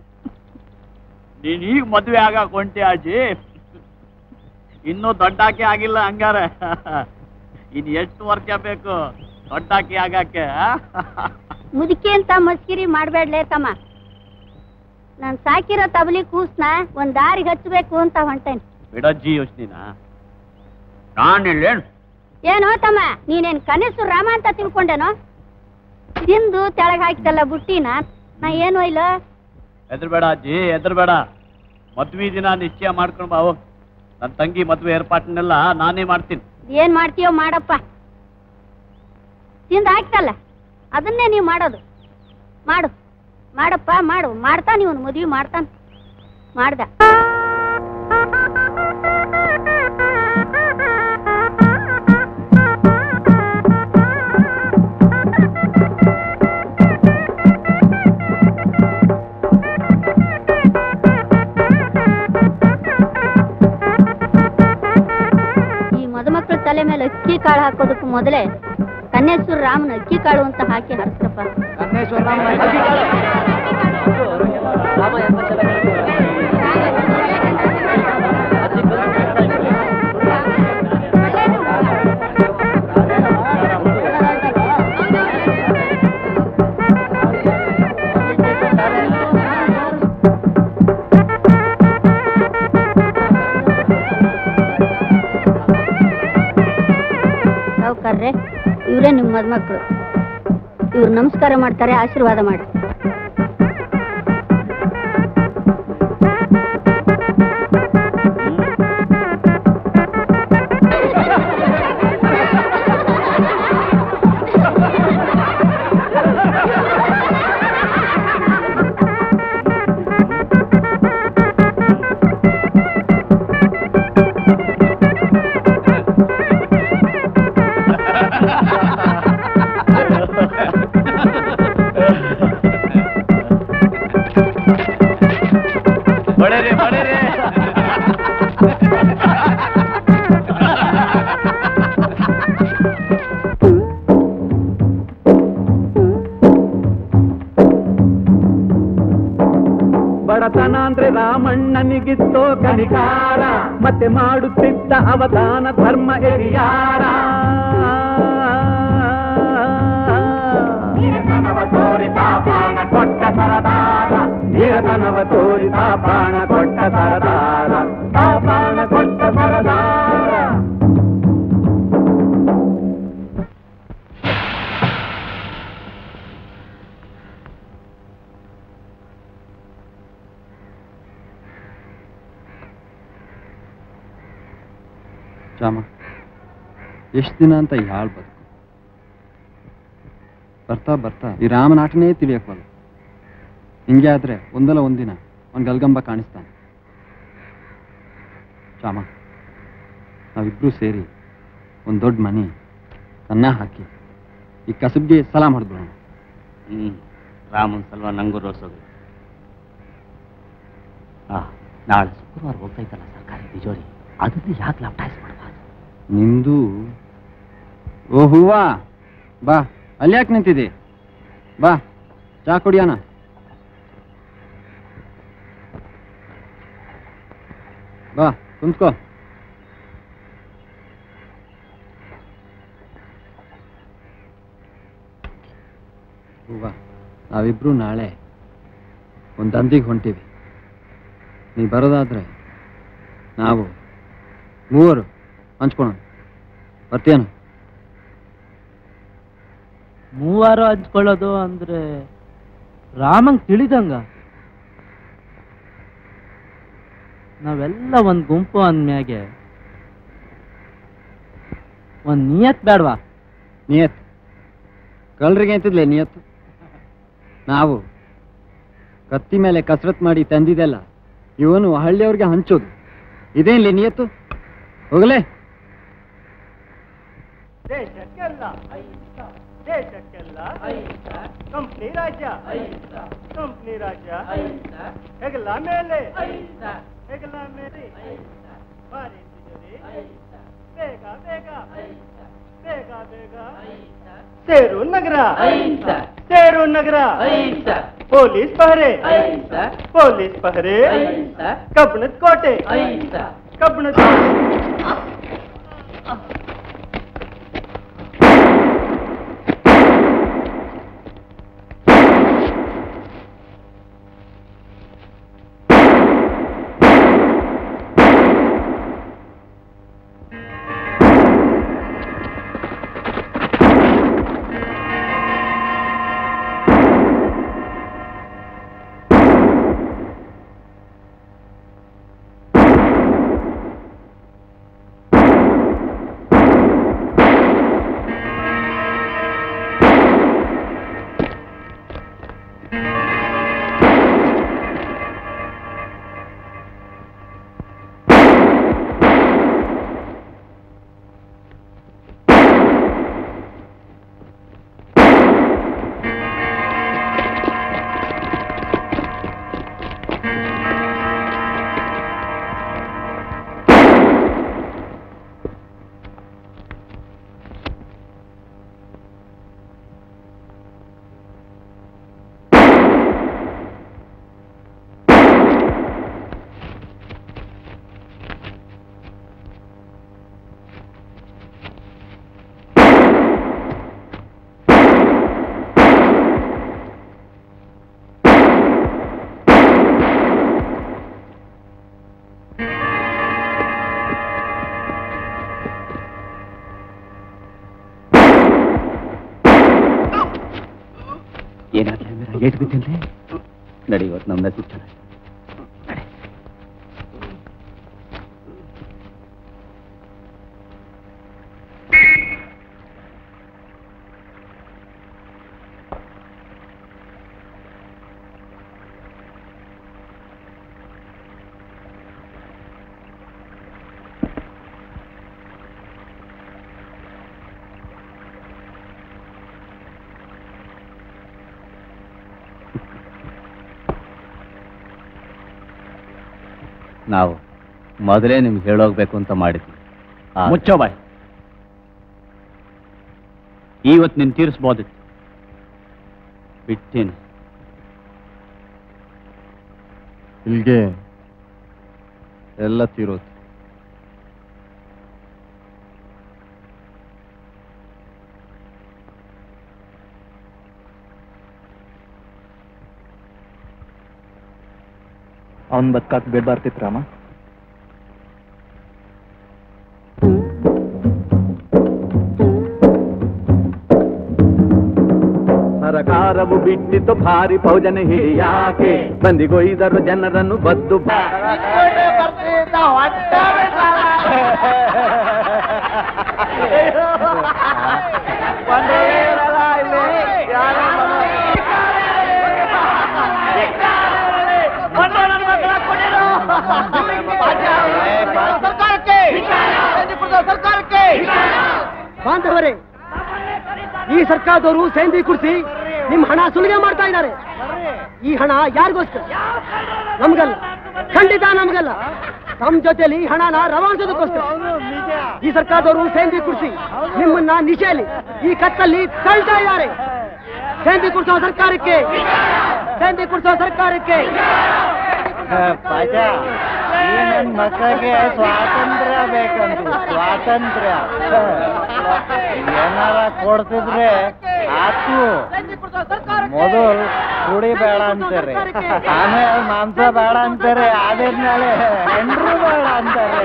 [SPEAKER 7] ನೀನ್ ಈಗ ಮದ್ವೆ ಆಗಾಕ್ ಹೊಂಟಿ ಅಜ್ಜಿ ಇನ್ನೂ ದೊಡ್ಡಾಕಿ ಆಗಿಲ್ಲ ಹಂಗಾರೆ ಇನ್ ಎಷ್ಟು ವರ್ಷ ಬೇಕು ದೊಡ್ಡಾಕಿ ಆಗಾಕೆ ಆ?
[SPEAKER 17] ಮುದುಕಿ ಅಂತ ಮಸ್ಕಿರಿ ಮಾಡ್ಬೇಡ್ಲೇ ತಮ್ಮ ನಾನ್ ಸಾಕಿರೋ ತಬಲಿ ಕೂಸ್ನ ಒಂದ್ ದಾರಿಗೆ ಹಚ್ಚಬೇಕು ಅಂತ ಹೊಂಟೇನಿ
[SPEAKER 7] ಬಿಡಜ್ಜಿ ಯೋಚನಿನ ನಾನಿಲ್ಲೇನು
[SPEAKER 17] ಏನೋ ತಮ್ಮ ನೀನೇನ್ ಕನಸು ರಾಮ ಅಂತ ತಿಳ್ಕೊಂಡೇನೋ ತಿಂದು ತೆಳಗ್ ಹಾಕಿದಲ್ಲ ಬುಟ್ಟಿನ ನಾ ಏನು ಇಲ್ಲ
[SPEAKER 7] ಹೆದರ್ಬೇಡ ಅಜ್ಜಿ ಹೆದರ್ಬೇಡ ಮದ್ವೆ ದಿನ ನಿಶ್ಚಯ ಮಾಡ್ಕೊಂಡು ಬಾ ಹೋಗ್ ನನ್ನ ತಂಗಿ ಮದ್ವೆ ಏರ್ಪಾಟನ್ನೆಲ್ಲ ನಾನೇ ಮಾಡ್ತೀನಿ
[SPEAKER 17] ಏನ್ ಮಾಡ್ತೀಯೋ ಮಾಡಪ್ಪ ತಿಂದು ಹಾಕ್ತಲ್ಲ ಅದನ್ನೇ ನೀವು ಮಾಡೋದು ಮಾಡು ಮಾಡಪ್ಪ ಮಾಡು ಮಾಡ್ತಾ ನೀವು ಮದ್ವಿ ಮಾಡ್ತಾನ ಮಾಡ್ದ ಈ ಮದುಮಕ್ಕಳ ತಲೆ ಮೇಲೆ ಅಕ್ಕಿ ಕಾಳು ಹಾಕೋದಕ್ಕೆ ಮೊದಲೇ ಕನ್ನೇಶ್ವರ ರಾಮನ ಅಕ್ಕಿ ಕಾಳು ಅಂತ ಹಾಕಿ ಹರಿಸ್ರಪ್ಪ ಸಾವುಕಾರ್ರೆ ಇವರೇ ನಿಮ್ಮ ಮದುಮಕ್ಕಳು ಇವ್ರು ನಮಸ್ಕಾರ ಮಾಡ್ತಾರೆ ಆಶೀರ್ವಾದ ಮಾಡಿ
[SPEAKER 7] ಬಡೇರಿ ಬಡೇರಿ
[SPEAKER 1] ಬಡತನ ಅಂದ್ರೆ ರಾಮಣ್ಣನಿಗಿತ್ತೋ ಕನಿಕಾರ ಮತ್ತೆ ಮಾಡುತ್ತಿದ್ದ ಅವಧಾನ ಧರ್ಮ ಎರಿಯಾರ ನೀರತನವ ತೋರಿತ ಪ್ರಾಣ ಕೊಟ್ಟ ಸರದಾರ ನೀರತನವ ತೋರಿತ ಪ್ರಾಣ ಕೊಟ್ಟ ಸರದಾರ ತಾ ಪ್ರಾಣ ಕೊಟ್ಟ ಸರದಾರ
[SPEAKER 9] ರಾಮ ಎಷ್ಟು ದಿನ ಅಂತ ಈ ಹಾಳು ಬದುಕು ಬರ್ತಾ ಬರ್ತಾ ಈ ರಾಮನಾಟನೇ ತಿಳಿಯಕ್ವಲ್ಲ ಹಿಂಗೆ ಆದ್ರೆ ಒಂದಲ್ಲ ಒಂದಿನ ಅವ್ನ್ ಗಲ್ಗಂಬ ಕಾಣಿಸ್ತಾನೆ ರಾಮ ನಾವಿಬ್ರು ಸೇರಿ ಒಂದು ದೊಡ್ಡ ಮನೆ ಅನ್ನ ಹಾಕಿ ಈ ಕಸಬ್ಗೆ ಸಲಾಮ್ ಹೊಡೆದ್ಬಿಡೋಣ
[SPEAKER 7] ಹ್ಮ್ ರಾಮನ್ ಸಲ್ವ ನಂಗೂ ರೋಸೋದು ಆ ನಾಳೆ ಶುಕ್ರವಾರ ಹೋಗ್ತೈತಲ್ಲ ಸರ್ಕಾರಿ ತಿಜೋರಿ ಅದನ್ನ ಯಾಕೆ ಲಪ್ಟಾಯಿಸ್ಬಿಡ್ಬಾರ್ದು
[SPEAKER 9] ನಿಂದು ಓ ಹೂವಾ ಬಾ ಅಲ್ಲಿ ಯಾಕೆ ನಿಂತಿದೆ ಬಾ ಚಾ ಕುಡಿಯೋಣ ಬಾ ಕುಂತ್ಕೋ ಹೂವಾ ನಾವಿಬ್ರು ನಾಳೆ ಒಂದು ದಂದಿಗೆ ಹೊಂಟೀವಿ ನೀ ಬರೋದಾದ್ರೆ ನಾವು ಮೂವರು ಹಂಚ್ಕೊಳೋಣ ಬರ್ತೀಯನು
[SPEAKER 18] ಮೂವಾರು ಹಂಚ್ಕೊಳ್ಳೋದು ಅಂದ್ರೆ ರಾಮಂಗ್ ತಿಳಿದಂಗ ನಾವೆಲ್ಲ ಒಂದ್ ಗುಂಪು ಅಂದ್ಮ್ಯಾಗೆ ಒಂದ್ ನಿಯತ್ ಬೇಡವಾ
[SPEAKER 9] ನಿಯತ್ ಕಳ್ರಿಗೆ ಅಂತಿದ್ಲೆ ನಿಯತ್ತು ನಾವು ಕತ್ತಿ ಮೇಲೆ ಕಸರತ್ ಮಾಡಿ ತಂದಿದ್ದೆಲ್ಲ ಇವನು ಹಳ್ಳಿಯವ್ರಿಗೆ ಹಂಚೋದು ಇದೇನ್ಲಿ ನಿಯತ್ತು ಹೋಗಲೇ
[SPEAKER 3] ದೇಶಕ್ಕೆಲ್ಲ ದೇಶಕ್ಕೆಲ್ಲ ಕಂಪ್ನಿ ರಾಜ್ಯ ಕಂಪ್ನಿ ರಾಜ್ಯ ಹೆಗಲ ಮೇಲೆ ಹೆಗಲ ಮೇಲೆ ಭಾರಿ ತಿಜೋರಿ ಬೇಗ ಬೇಗ ಬೇಗ ಬೇಗ ಸೇರು ನಗರ ಸೇರು ನಗರ ಪೊಲೀಸ್ ಪಹರೆ ಪೊಲೀಸ್ ಪಹರೆ ಕಬ್ಬಣದ ಕೋಟೆ ಕಬ್ಬಣದ ಕೋಟೆ
[SPEAKER 7] ಏನಾಗ್ಲೇ ಮೇರ ಏಟ್ ಬಿದ್ದಿಲ್ರಿ ನಡಿ ಇವತ್ತು ನಮ್ಮ ನಸೀಬ್ ಚೆನ್ನಾಗಿ ನಾವು ಮೊದಲೇ ನಿಮ್ಗೆ ಹೇಳೋಗ್ಬೇಕು ಅಂತ ಮಾಡಿದ್ವಿ ಮುಚ್ಚೋ ಬಾಯ್ ಇವತ್ತು ನೀನು ತೀರಿಸ್ಬೋದಿತ್ತು ಬಿಟ್ಟೇನೆ
[SPEAKER 9] ಇಲ್ಗೆ ಎಲ್ಲ ತೀರೋದು
[SPEAKER 19] ಅವನ್ ಬದುಕಾಕ್ ಬೇಡ್ಬಾರ್ತಿತ್ತು ರಾಮ
[SPEAKER 1] ಸರಕಾರವು ಬಿಟ್ಟಿತು ಭಾರಿ ಫೌಜನ ಹಿಡಿಯಾಕೆ ಬಂದಿಗೊಯ್ದರು ಜನರನ್ನು ಬದ್ದು ಬಾ-
[SPEAKER 3] ಬಾಂಧವರೇ ಈ ಸರ್ಕಾರದವರು ಸೇಂದಿ ಕುಡಿಸಿ ನಿಮ್ ಹಣ ಸುಲಿಗೆ ಮಾಡ್ತಾ ಇದ್ದಾರೆ ಈ ಹಣ ಯಾರಿಗೋಸ್ಕರ ನಮ್ಗಲ್ಲ ಖಂಡಿತ ನಮ್ಗಲ್ಲ ನಮ್ ಜೊತೆಲಿ ಈ ಹಣನ ರವಾನಿಸೋದಕ್ಕೋಸ್ಕರ ಈ ಸರ್ಕಾರದವರು ಸೇಂದಿ ಕುಡಿಸಿ ನಿಮ್ಮನ್ನ ನಿಶೆಯಲ್ಲಿ ಈ ಕತ್ತಲ್ಲಿ ತಳ್ತಾ ಇದ್ದಾರೆ ಸೇಂದಿ ಕುಡಿಸೋ ಸರ್ಕಾರಕ್ಕೆ ಸೇಂದಿ ಕುಡಿಸೋ ಸರ್ಕಾರಕ್ಕೆ
[SPEAKER 11] ಪಾಜ ಈ ನನ್ ಮಕ್ಕಳಿಗೆ ಸ್ವಾತಂತ್ರ್ಯ ಬೇಕಂತ ಸ್ವಾತಂತ್ರ್ಯ ಏನಾರ ಕೊಡ್ತಿದ್ರೆ ಆತು ಮೊದಲು ಕುಡಿಬೇಡ ಅಂತಾರೆ ಆಮೇಲೆ ಮಾಂಸ ಬೇಡ ಅಂತಾರೆ ಆದ್ಮೇಲೆ ಹೆಂಡ್ರು ಬೇಡ ಅಂತಾರೆ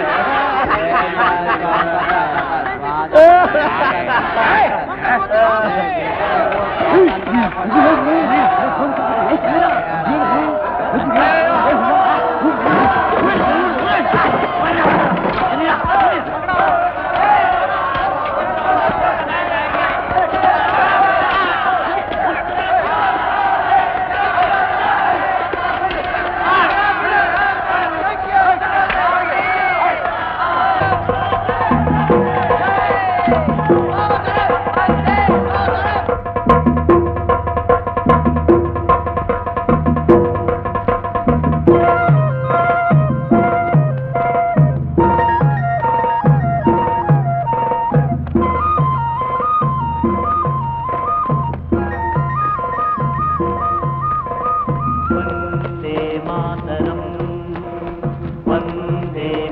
[SPEAKER 3] ¡Vamos!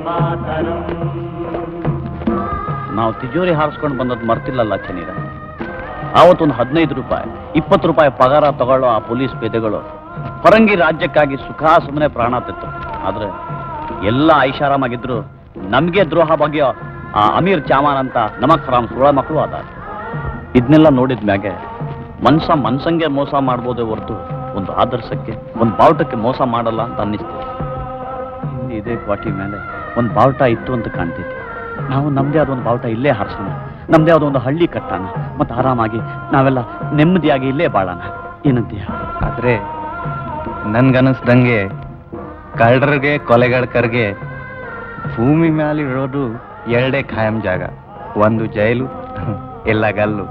[SPEAKER 7] ನಾವು ತಿಜೋರಿ ಹಾರಿಸ್ಕೊಂಡು ಬಂದದ್ದು ಮರ್ತಿಲ್ಲಲ್ಲ ಚನೀರ ಆವತ್ತೊಂದು ಹದಿನೈದು ರೂಪಾಯಿ ಇಪ್ಪತ್ತು ರೂಪಾಯಿ ಪಗಾರ ತಗೊಳ್ಳೋ ಆ ಪೊಲೀಸ್ ಪೇದೆಗಳು ಪರಂಗಿ ರಾಜ್ಯಕ್ಕಾಗಿ ಸುಖ ಸುಮ್ಮನೆ ಪ್ರಾಣ ತೆತ್ತು ಆದ್ರೆ ಎಲ್ಲ ಐಷಾರಾಮಾಗಿದ್ರು ನಮಗೆ ದ್ರೋಹ ಬಗ್ಗೆ ಆ ಅಮೀರ್ ಚಾಮಾನ್ ಅಂತ ನಮಕ್ ಹರಾಮ್ ಸುಳ ಮಕ್ಕಳು ಅದ ಇದನ್ನೆಲ್ಲ ನೋಡಿದ ಮ್ಯಾಗೆ ಮನ್ಸ ಮನ್ಸಂಗೆ ಮೋಸ ಮಾಡ್ಬೋದೇ ಹೊರತು ಒಂದು ಆದರ್ಶಕ್ಕೆ ಒಂದು ಬಾವುಟಕ್ಕೆ ಮೋಸ ಮಾಡಲ್ಲ ಅಂತ ಅನ್ನಿಸ್ತು ಹಿಂದೆ ಇದೇ ಕ್ವಾಟಿ ಮೇಲೆ ಒಂದು ಬಾವುಟ ಇತ್ತು ಅಂತ ಕಾಣ್ತಿದ್ದೆ ನಾವು ನಮ್ದೇ ಆದ ಒಂದು ಬಾವುಟ ಇಲ್ಲೇ ಹಾರಿಸೋಣ ನಮ್ದೇ ಆದ ಒಂದು ಹಳ್ಳಿ ಕಟ್ಟೋಣ ಮತ್ತೆ ಆರಾಮಾಗಿ ನಾವೆಲ್ಲ ನೆಮ್ಮದಿಯಾಗಿ ಇಲ್ಲೇ ಬಾಳೋಣ ಏನಂತೀಯ
[SPEAKER 11] ಆದ್ರೆ ನನ್ಗನ್ನಿಸ್ದಂಗೆ ಕಳ್ಳರಿಗೆ ಕೊಲೆಗಳ್ಕರ್ಗೆ ಭೂಮಿ ಮೇಲೆ ಇರೋದು ಎರಡೇ ಖಾಯಂ ಜಾಗ ಒಂದು ಜೈಲು ಇಲ್ಲ ಗಲ್ಲು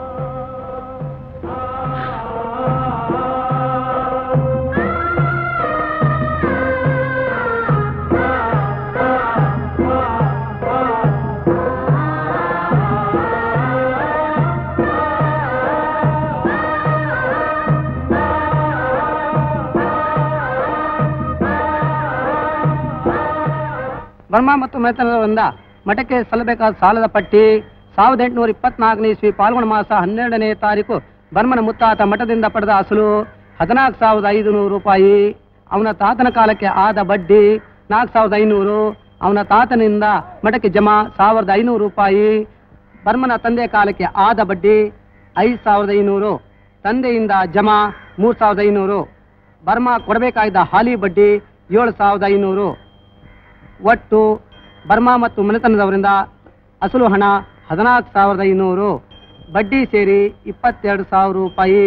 [SPEAKER 20] ಬರ್ಮಾ ಮತ್ತು ಮೆತನದಿಂದ ಮಠಕ್ಕೆ ಸಲ್ಲಬೇಕಾದ ಸಾಲದ ಪಟ್ಟಿ ಸಾವಿರದ ಎಂಟುನೂರ ಇಪ್ಪತ್ನಾಲ್ಕನೇ ಇಸ್ವಿ ಪಾಲ್ಗೊಣ ಮಾಸ ಹನ್ನೆರಡನೇ ತಾರೀಕು ಬರ್ಮನ ಮುತ್ತಾತ ಮಠದಿಂದ ಪಡೆದ ಅಸಲು ಹದಿನಾಲ್ಕು ಸಾವಿರದ ಐದು ನೂರು ರೂಪಾಯಿ ಅವನ ತಾತನ ಕಾಲಕ್ಕೆ ಆದ ಬಡ್ಡಿ ನಾಲ್ಕು ಸಾವಿರದ ಐನೂರು ಅವನ ತಾತನಿಂದ ಮಠಕ್ಕೆ ಜಮಾ ಸಾವಿರದ ಐನೂರು ರೂಪಾಯಿ ಬರ್ಮನ ತಂದೆ ಕಾಲಕ್ಕೆ ಆದ ಬಡ್ಡಿ ಐದು ಸಾವಿರದ ಐನೂರು ತಂದೆಯಿಂದ ಜಮಾ ಮೂರು ಸಾವಿರದ ಐನೂರು ಬರ್ಮಾ ಕೊಡಬೇಕಾಗಿದ್ದ ಹಾಲಿ ಬಡ್ಡಿ ಏಳು ಸಾವಿರದ ಐನೂರು ಒಟ್ಟು ಬರ್ಮಾ ಮತ್ತು ಮನೆತನದವರಿಂದ ಅಸಲು ಹಣ ಹದಿನಾಲ್ಕು ಸಾವಿರದ ಐನೂರು ಬಡ್ಡಿ ಸೇರಿ ಇಪ್ಪತ್ತೆರಡು ಸಾವಿರ ರೂಪಾಯಿ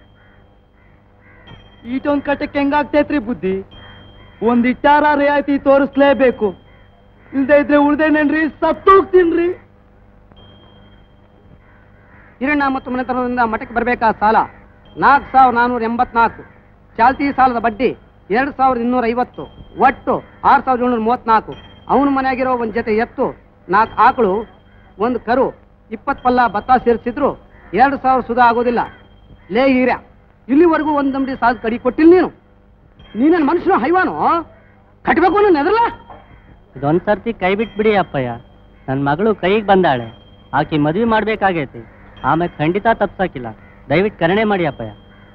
[SPEAKER 18] ಈಟೊಂದ್ ಕಟ್ಟಕ್ಕೆ ಹೆಂಗಾಗ್ತೈತ್ರಿ ಬುದ್ಧಿ ಒಂದ್ ಇಟ್ಟಾರ ರಿಯಾಯಿತಿ ತೋರಿಸ್ಲೇಬೇಕು ಇಲ್ದೇ ಇದ್ರೆ ಉಳ್ದೇನೇನ್ರಿ ಸತ್ತೋಗ್ತೀನ್ರಿ
[SPEAKER 20] ಹಿರಣ್ಣ ಮತ್ತು ಮನೆತನದಿಂದ ಮಠಕ್ಕೆ ಬರಬೇಕಾದ ಸಾಲ ನಾಲ್ಕು ಸಾವಿರದ ನಾನ್ನೂರ ಎಂಬತ್ನಾಲ್ಕು ಚಾಲ್ತಿ ಸಾಲದ ಬಡ್ಡಿ ಎರಡು ಸಾವಿರದ ಇನ್ನೂರ ಐವತ್ತು ಒಟ್ಟು ಆರು ಸಾವಿರದ ಏಳ್ನೂರ ಮೂವತ್ನಾಲ್ಕು ಅವನ ಮನೆಯಾಗಿರೋ ಒಂದು ಜೊತೆ ಎತ್ತು ನಾಲ್ಕು ಆಕಳು ಒಂದು ಕರು ಇಪ್ಪತ್ತು ಪಲ್ಲ ಭತ್ತ ಸೇರಿಸಿದ್ರು ಎರಡು ಸಾವಿರ ಸುಧಾ ಆಗೋದಿಲ್ಲ ಲೇ ಹೀರ್ಯ ಇಲ್ಲಿವರೆಗೂ ಒಂದು ಅಂಗಡಿ ಸಾಲ ಕಡಿ ಕೊಟ್ಟಿಲ್ಲ ನೀನು ನೀನೇನು ಮನುಷ್ಯನು ಹೈವಾನು ಕಟ್ಟಬೇಕು ಅನ್ನೋ ನೆದರ್ಲ
[SPEAKER 21] ಇದೊಂದ್ ಸರ್ತಿ ಕೈ ಬಿಟ್ಬಿಡಿ ಅಪ್ಪಯ್ಯ ನನ್ನ ಮಗಳು ಕೈಗೆ ಬಂದಾಳೆ ಆಕಿ ಮದ್ವೆ ಮಾಡ್ಬೇಕಾಗೈತಿ ಆಮೇಲೆ ಖಂಡಿತ ತಪ್ಸಕ್ಕಿಲ್ಲ ದಯವಿಟ್ಟು ಕರುಣೆ ಮಾಡಿ ಅಪ್ಪಯ್ಯ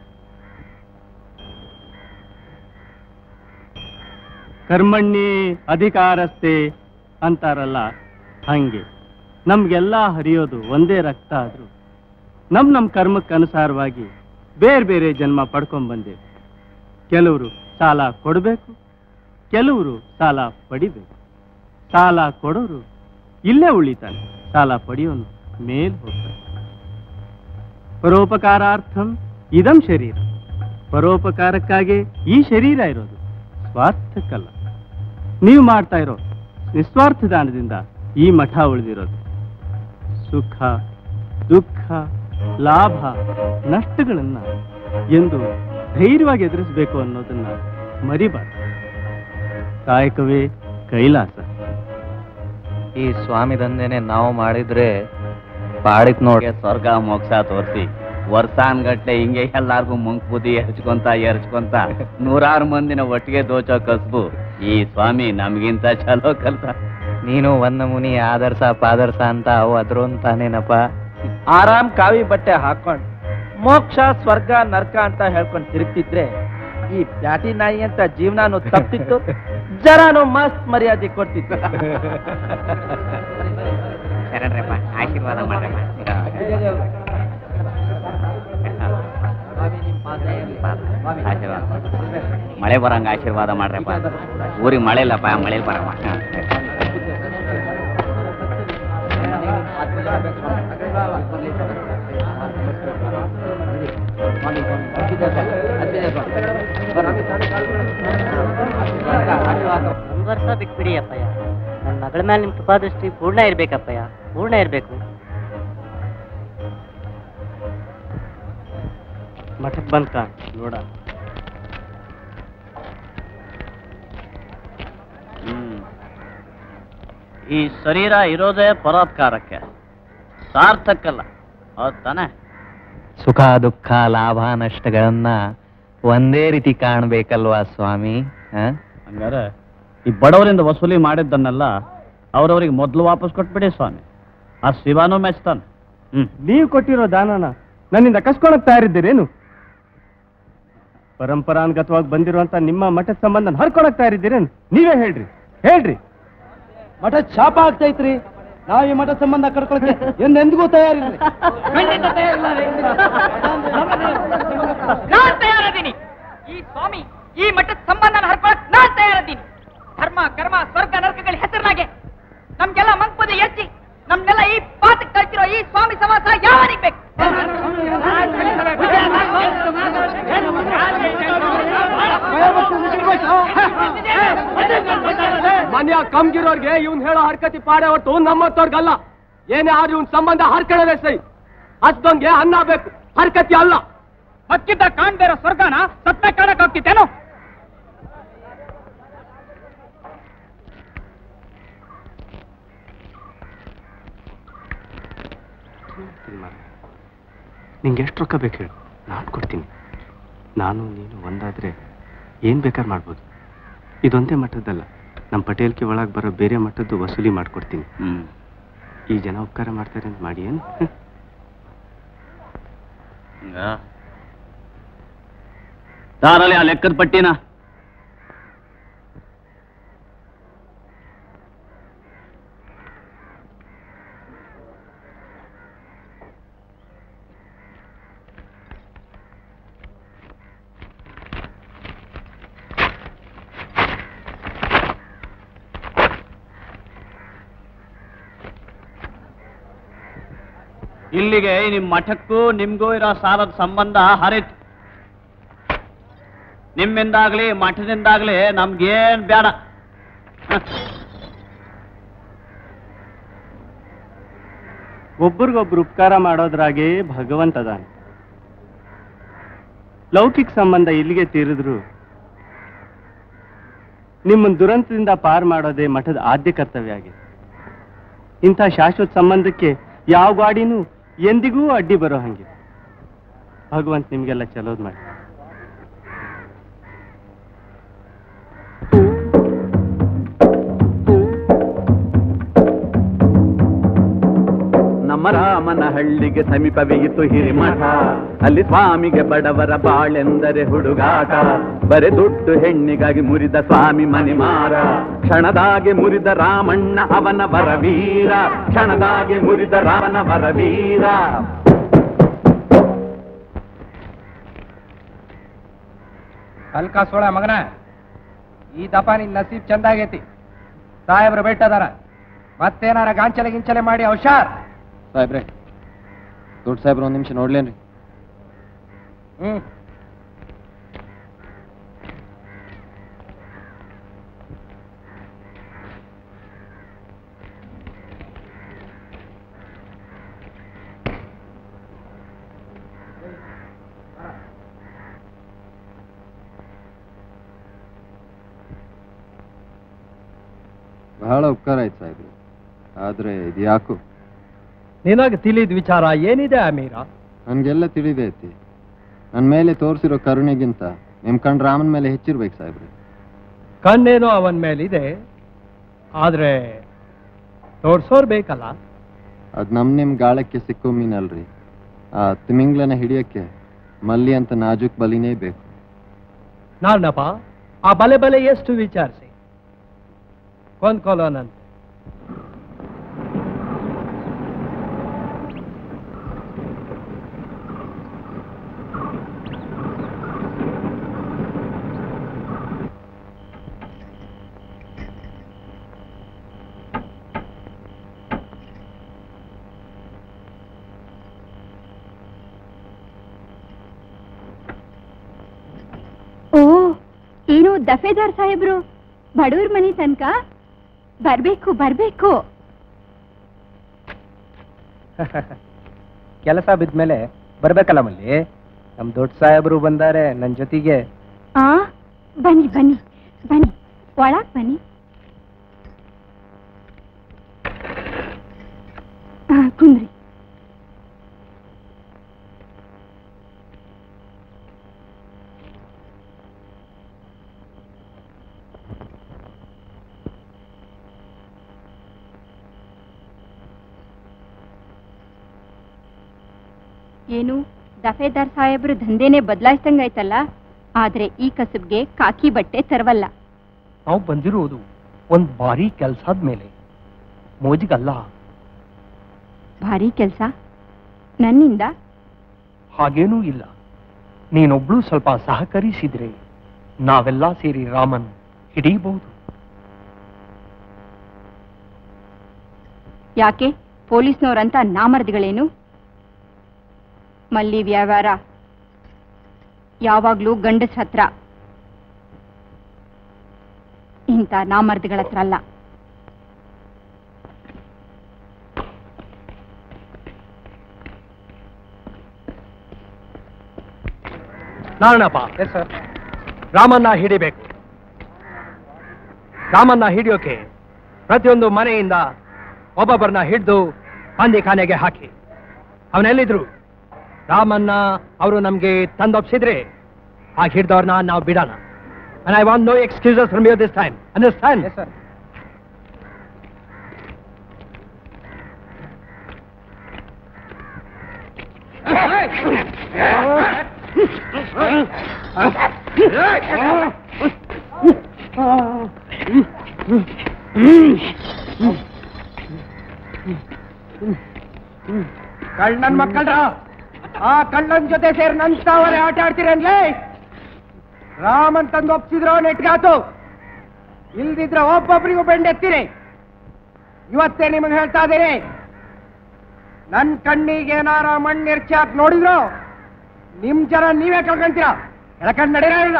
[SPEAKER 12] ಕರ್ಮಣ್ಣಿ ಅಧಿಕಾರಸ್ಥೆ ಅಂತಾರಲ್ಲ ಹಂಗೆ ನಮ್ಗೆಲ್ಲ ಹರಿಯೋದು ಒಂದೇ ರಕ್ತ ಆದ್ರೂ ನಮ್ ನಮ್ ಕರ್ಮಕ್ಕೆ ಅನುಸಾರವಾಗಿ ಬೇರೆ ಬೇರೆ ಜನ್ಮ ಪಡ್ಕೊಂಡ್ ಬಂದೇವೆ ಕೆಲವರು ಸಾಲ ಕೊಡಬೇಕು ಕೆಲವರು ಸಾಲ ಪಡಿಬೇಕು ಸಾಲ ಕೊಡೋರು ಇಲ್ಲೇ ಉಳಿತಾನೆ ಸಾಲ ಪಡೆಯೋನು ಮೇಲ್ ಹೋಗ್ತಾನೆ ಪರೋಪಕಾರಾರ್ಥಂ ಇದಂ ಶರೀರ ಪರೋಪಕಾರಕ್ಕಾಗಿ ಈ ಶರೀರ ಇರೋದು ಸ್ವಾರ್ಥಕ್ಕಲ್ಲ ನೀವು ಮಾಡ್ತಾ ಇರೋ ನಿಸ್ವಾರ್ಥ ದಾನದಿಂದ ಈ ಮಠ ಉಳಿದಿರೋದು ಸುಖ ದುಃಖ ಲಾಭ ನಷ್ಟಗಳನ್ನ ಎಂದು ಧೈರ್ಯವಾಗಿ ಎದುರಿಸಬೇಕು ಅನ್ನೋದನ್ನ ಮರಿಬಾರ್ದು ಕಾಯಕವೇ ಕೈಲಾಸ
[SPEAKER 11] ಈ ಸ್ವಾಮಿ ದಂಧೆನೆ ನಾವು ಮಾಡಿದ್ರೆ ಪಾಡಿತ್ ನೋಡಿ
[SPEAKER 7] ಸ್ವರ್ಗ ಮೋಕ್ಷ ತೋರಿಸಿ ವರ್ಷಾನ್ಗಟ್ಲೆ ಹಿಂಗೆ ಎಲ್ಲಾರ್ಗು ಮುಂಕ್ ಬುದ್ಧಿ ಎರಚ್ಕೊಂತ ಎರಚ್ಕೊಂತ ನೂರಾರು ಮಂದಿನ ಒಟ್ಟಿಗೆ ದೋಚೋ ಕಸ್ಬು ಈ ಸ್ವಾಮಿ ನಮ್ಗಿಂತ ಚಲೋ ಕಲ್ತ
[SPEAKER 11] ನೀನು ಒಂದ ಮುನಿ ಆದರ್ಶ ಪಾದರ್ಶ ಅಂತ ಅವು ಅದ್ರು ಅಂತಾನೇನಪ್ಪ
[SPEAKER 18] ಆರಾಮ್ ಕಾವಿ ಬಟ್ಟೆ ಹಾಕೊಂಡ್ ಮೋಕ್ಷ ಸ್ವರ್ಗ ನರ್ಕ ಅಂತ ಹೇಳ್ಕೊಂಡ್ ತಿರುಗ್ತಿದ್ರೆ ಈ ಪ್ಯಾಟಿ ನಾಯಿ ಅಂತ ಜೀವನಾನು ತಪ್ತಿತ್ತು ಜರಾನು ಮಸ್ತ್ ಮರ್ಯಾದೆ ಕೊಡ್ತಿತ್ತು
[SPEAKER 7] ಆಶೀರ್ವಾದ ಆಶೀರ್ವಾದ ಮಳೆ ಬರಂಗ ಆಶೀರ್ವಾದ ಮಾಡ್ರಪ್ಪ ಊರಿಗೆ ಮಳೆ ಇಲ್ಲಪ್ಪ ಮಳೆ ಬರಮ್ಮ
[SPEAKER 21] ಒಂದ್ ವರ್ಷ ಬಿಟ್ಬಿಡಿ ಅಪ್ಪಯ್ಯ ನನ್ನ ಮಗಳ ಮೇಲೆ ನಿಮ್ ಕೃಪಾದೃಷ್ಟಿ ಪೂರ್ಣ ಇರ್ಬೇಕಪ್ಪಯ್ಯ ಪೂರ್ಣ ಇರ್ಬೇಕು
[SPEAKER 12] ಮಠಕ್ಕೆ ಬಂತ ನೋಡ
[SPEAKER 7] ಹ್ಮ್. ಈ ಶರೀರ ಇರೋದೇ ಪರೋಪಕಾರಕ್ಕೆ ಸಾರ್ಥಕ್ಕಲ್ಲ ಹೌದ್ ತಾನೆ
[SPEAKER 11] ಸುಖ ದುಃಖ ಲಾಭ ನಷ್ಟಗಳನ್ನ ಒಂದೇ ರೀತಿ ಕಾಣ್ಬೇಕಲ್ವಾ ಸ್ವಾಮಿ ಆ?
[SPEAKER 7] ಹಂಗಾರೆ ಈ ಬಡವರಿಂದ ವಸೂಲಿ ಮಾಡಿದ್ದನ್ನೆಲ್ಲ ಅವರವರಿಗೆ ಮೊದಲು ವಾಪಸ್ ಕೊಟ್ಬಿಡಿ ಸ್ವಾಮಿ ಆ ಶಿವಾನೂ ಮೆಚ್ತಾನೆ ಹ್ಮ್
[SPEAKER 12] ನೀವು ಕೊಟ್ಟಿರೋ ದಾನನ ನನ್ನಿಂದ ಕಸ್ಕೊಳಕ್ ತಯಾರಿದ್ದೀರೇನು ಪರಂಪರಾನುಗತವಾಗಿ ಬಂದಿರುವಂತ ನಿಮ್ಮ ಮಠದ ಸಂಬಂಧ ಹರ್ಕೊಳಕ್ ತಯಾರಿದ್ದೀರೇನು ನೀವೇ ಹೇಳ್ರಿ ಹೇಳ್ರಿ
[SPEAKER 3] ಮಠ ಶಾಪ ಆಗ್ತೈತ್ರಿ ನಾವ್ ಈ ಮಠ ಸಂಬಂಧ ಕಡ್ಕೊಳಕ್ಕೆ ಎಂದೆಂದಿಗೂ ತಯಾರಿಲ್ರಿ
[SPEAKER 4] ನಾನ್ ತಯಾರದೀನಿ ಈ ಸ್ವಾಮಿ ಈ ಮಠದ ಸಂಬಂಧನ ಹರ್ಕೊಳಕ್ ನಾನ್ ತಯಾರದೀನಿ ಧರ್ಮ ಕರ್ಮ ಸ್ವರ್ಗ ನರಕಗಳ ಹೆಸರಿನಾಗೆ ನಮ್ಗೆಲ್ಲ ಮಂಕ್ಪದ ಎಚ್ಚಿ ನಮ್ನೆಲ್ಲ ಈ ಪಾತಕ್ ಕಳ್ತಿರೋ ಈ ಸ್ವಾಮಿ ಸಮಾಸ ಯಾವನಿಗೆ ಬೇಕು
[SPEAKER 3] ಮನ್ಯ ಕಮ್ಗಿರೋರ್ಗೆ ಇವ್ನ್ ಹೇಳೋ ಹರ್ಕತಿ ಪಾಡೆ ಹೊಟ್ಟು ನಮ್ಮತ್ತವ್ರಿಗಲ್ಲ ಏನೇ ಆದ್ರೂ ಇವ್ನ್ ಸಂಬಂಧ ಹರ್ಕೊಳ್ಳೋದೇ ಸೈ ಹಸ್ದಂಗೆ ಅನ್ನ ಬೇಕು ಹರ್ಕತಿ ಅಲ್ಲ
[SPEAKER 4] ಹಕ್ಕಿದ್ದ ಕಾಣ್ಬೇರೋ ಸ್ವರ್ಗನ ಸತ್ತ ಕಾಣಕ್ ಹೋಗ್ತಿತ್ತೇನೋ
[SPEAKER 12] ನಿಂಗೆ ಎಷ್ಟು ರೊಕ್ಕ ಬೇಕು ಹೇಳು ನಾನು ಕೊಡ್ತೀನಿ ನಾನು ನೀನು ಒಂದಾದ್ರೆ ಏನ್ ಬೇಕಾದ್ರೆ ಮಾಡ್ಬೋದು ಇದೊಂದೇ ಮಟ್ಟದ್ದಲ್ಲ ನಮ್ಮ ಪಟೇಲ್ಗೆ ಒಳಗೆ ಬರೋ ಬೇರೆ ಮಟ್ಟದ್ದು ವಸೂಲಿ ಮಾಡ್ಕೊಡ್ತೀನಿ ಈ ಜನ ಉಪಕಾರ ಮಾಡ್ತಾರೆ ಅಂತ ಮಾಡಿ ಏನು
[SPEAKER 7] ತಾರಲ್ಲಿ ಆ ಲೆಕ್ಕದ ಪಟ್ಟಿನ ಇಲ್ಲಿಗೆ ನಿಮ್ ಮಠಕ್ಕೂ ನಿಮ್ಗೂ ಇರೋ ಸಾಲದ ಸಂಬಂಧ ಹರಿತು ನಿಮ್ಮಿಂದಾಗ್ಲಿ ಮಠದಿಂದಾಗ್ಲಿ ನಮ್ಗೇನ್ ಬೇಡ
[SPEAKER 12] ಒಬ್ರಿಗೊಬ್ರು ಉಪಕಾರ ಮಾಡೋದ್ರಾಗೆ ಭಗವಂತ ಅದಾನೆ ಲೌಕಿಕ ಸಂಬಂಧ ಇಲ್ಲಿಗೆ ತೀರಿದ್ರು ನಿಮ್ಮನ್ನ ದುರಂತದಿಂದ ಪಾರ್ ಮಾಡೋದೇ ಮಠದ ಆದ್ಯ ಕರ್ತವ್ಯ ಆಗಿದೆ ಇಂಥ ಶಾಶ್ವತ ಸಂಬಂಧಕ್ಕೆ ಯಾವ ಗಾಡಿನೂ ಎಂದಿಗೂ ಅಡ್ಡಿ ಬರೋ ಹಂಗೆ ಭಗವಂತ ನಿಮ್ಗೆಲ್ಲ ಚಲೋದ್ ಮಾಡಿ
[SPEAKER 1] ನಮ್ಮ ರಾಮನ ಹಳ್ಳಿಗೆ ಸಮೀಪವಿಯಿತು ಹಿರಿಮಠ ಅಲ್ಲಿ ಸ್ವಾಮಿಗೆ ಬಡವರ ಬಾಳೆಂದರೆ ಹುಡುಗಾಟ ಬರೆ ದುಡ್ಡು ಹೆಣ್ಣಿಗಾಗಿ ಮುರಿದ ಸ್ವಾಮಿ ಮನಿಮಾರ ಕ್ಷಣದಾಗೆ ಮುರಿದ ರಾಮಣ್ಣ ಅವನ ವರವೀರ ಕ್ಷಣದಾಗೆ ಮುರಿದ ರಾಮನ ವರವೀರ
[SPEAKER 8] ಅಲ್ಕ ಸೋಳ ಮಗನ ಈ ದಪ ನಿನ್ ನಸೀಬ್ ಚಂದಾಗೈತಿ ಸಾಹೇಬ್ರು ಬೆಟ್ಟದಾರ ಮತ್ತೇನಾರ ಗಾಂಚಲೆ ಗಿಂಚಲೆ ಮಾಡಿ ಹುಷಾರ್
[SPEAKER 9] ಸಾಹೇಬ್ರೆ ದೊಡ್ಡ ಸಾಹೇಬ್ರ ಒಂದ್ ನಿಮಿಷ ನೋಡ್ಲೇನ್ರಿ
[SPEAKER 8] ಹ್ಮ್
[SPEAKER 9] ಬಹಳ ಉಪಕಾರ ಆಯ್ತು ಸಾಹೇಬ್ರೆ ಆದ್ರೆ ಇದು ಯಾಕೋ
[SPEAKER 3] ನಿನಗೆ ತಿಳಿದ ವಿಚಾರ ಏನಿದೆ ಅಮೀರ
[SPEAKER 9] ನನ್ಗೆಲ್ಲ ತಿಳಿದೈತಿ ನನ್ ಮೇಲೆ ತೋರಿಸಿರೋ ಕರುಣೆಗಿಂತ ನಿಮ್ ಕಣ್ ರಾಮನ್ ಮೇಲೆ ಹೆಚ್ಚಿರ್ಬೇಕು ಸಾಹೇಬ್ರೆ
[SPEAKER 3] ಕಣ್ಣೇನೋ ಅವನ ಮೇಲಿದೆ ಆದ್ರೆ ತೋರ್ಸೋರ್ ಬೇಕಲ್ಲ
[SPEAKER 9] ಅದ್ ನಮ್ ನಿಮ್ ಗಾಳಕ್ಕೆ ಸಿಕ್ಕೋ ಮೀನಲ್ರಿ ಆ ತಿಮಿಂಗ್ಲನ ಹಿಡಿಯಕ್ಕೆ ಮಲ್ಲಿ ಅಂತ ನಾಜುಕ್ ಬಲಿನೇ ಬೇಕು
[SPEAKER 3] ನಾನಪ್ಪ ಆ ಬಲೆ ಬಲೆ ಎಷ್ಟು ವಿಚಾರಿಸಿ ಕೊಂದ್ಕೊಳ್ಳೋನಂತೆ
[SPEAKER 15] ಓ ಏನು ದಫೇದಾರ್ ಸಾಹೇಬ್ರು ಬಡವ್ರ ಮನೆ ತನಕ ಬರ್ಬೇಕು ಬರ್ಬೇಕು
[SPEAKER 8] ಕೆಲಸ ಬಿದ್ಮೇಲೆ ಬರ್ಬೇಕಲ್ಲ ಮಲ್ಲಿ ನಮ್ ದೊಡ್ಡ ಸಾಹೇಬರು ಬಂದಾರೆ ನನ್ ಜೊತೆಗೆ
[SPEAKER 15] ಆ ಬನ್ನಿ ಬನ್ನಿ ಬನ್ನಿ ಒಳಗ್ ಬನ್ನಿ ಆ, ಕುಂದ್ರಿ ಏನು ದಫೇದಾರ್ ಸಾಹೇಬ್ರು ದಂಧೆನೇ ಬದಲಾಯಿಸ್ದಂಗಾಯ್ತಲ್ಲ ಆದ್ರೆ ಈ ಕಸಬ್ಗೆ ಕಾಕಿ ಬಟ್ಟೆ ತರವಲ್ಲ
[SPEAKER 3] ನಾವು ಬಂದಿರುವುದು ಒಂದ್ ಭಾರಿ ಕೆಲ್ಸದ ಮೇಲೆ ಮೋಜಿಗಲ್ಲ
[SPEAKER 15] ಭಾರಿ ಕೆಲ್ಸ ನನ್ನಿಂದ
[SPEAKER 3] ಹಾಗೇನೂ ಇಲ್ಲ ನೀನೊಬ್ಳು ಸ್ವಲ್ಪ ಸಹಕರಿಸಿದ್ರೆ ನಾವೆಲ್ಲ ಸೇರಿ ರಾಮನ್ ಹಿಡಿಯಬಹುದು
[SPEAKER 15] ಯಾಕೆ ಪೊಲೀಸ್ನವ್ರಂತ ನಾಮರ್ದಿಗಳೇನು ಮಲ್ಲಿ ವ್ಯವಹಾರ ಯಾವಾಗ್ಲೂ ಗಂಡಸ್ ಹತ್ರ ಇಂಥ ನಾಮರ್ದಿಗಳ ಹತ್ರ ಅಲ್ಲ
[SPEAKER 3] ನಾರಾಯಣಪ್ಪ ರಾಮನ್ನ ಹಿಡಿಬೇಕು ರಾಮನ್ನ ಹಿಡಿಯೋಕೆ ಪ್ರತಿಯೊಂದು ಮನೆಯಿಂದ ಒಬ್ಬೊಬ್ಬರನ್ನ ಹಿಡಿದು ಬಂದಿಖಾನೆಗೆ ಹಾಕಿ ಅವನೆಲ್ಲಿದ್ರು ರಾಮನ್ನ ಅವರು ನಮ್ಗೆ ತಂದೊಪ್ಸಿದ್ರೆ ಹಾಗೆ ಹಿಡ್ದವ್ರನ್ನ ನಾವು ಬಿಡೋಣ and I want no excuses from you this time understand
[SPEAKER 8] ಕಳ್ಳನ್ ಮಕ್ಕಳ್ರ ಆ ಕಳ್ಳನ್ ಜೊತೆ ಸೇರಿ ನನ್ ಸಾವರೆ ಆಟ ಆಡ್ತೀರನ್ಲೇ ರಾಮನ್ ತಂದು ಒಪ್ಸಿದ್ರು ನೆಟ್ಗಾತು ಇಲ್ದಿದ್ರೆ ಒಬ್ಬೊಬ್ರಿಗೂ ಬೆಂಡೆತ್ತೀರಿ ಇವತ್ತೇ ನಿಮಗೆ ಹೇಳ್ತಾ ಇದ್ದೀನಿ ನನ್ ಕಣ್ಣಿಗೆ ಏನಾರ ಮಣ್ಣೆರ್ಚಿ ಹಾಕಿ ನೋಡಿದ್ರು ನಿಮ್ ಜನ ನೀವೇ ಕಳ್ಕೊಂತೀರ ಎಳಕಂಡ್ ನಡೀರ ಇಲ್ಲ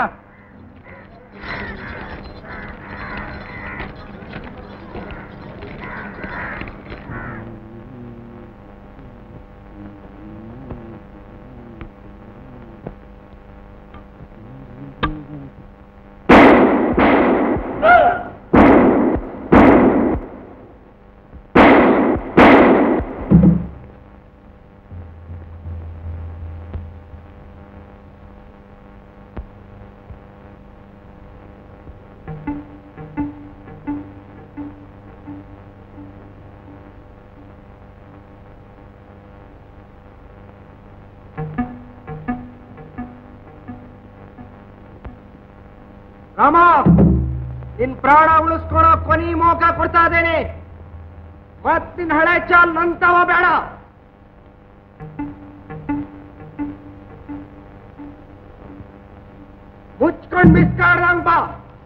[SPEAKER 8] ರಾಮ ನಿನ್ ಪ್ರಾಣ ಉಳಿಸ್ಕೊಳೋ ಕೊನಿ ಮೋಕ ಕೊಡ್ತಾ ಇದ್ದೇನೆ ಮತ್ ನಿನ್ ಹಳೆ ಚಾಲ್ ನಂತವ ಬೇಡ ಮುಚ್ಕೊಂಡ್ ಬಿಸ್ಕಾಡ್ದಂಗ್ ಬಾ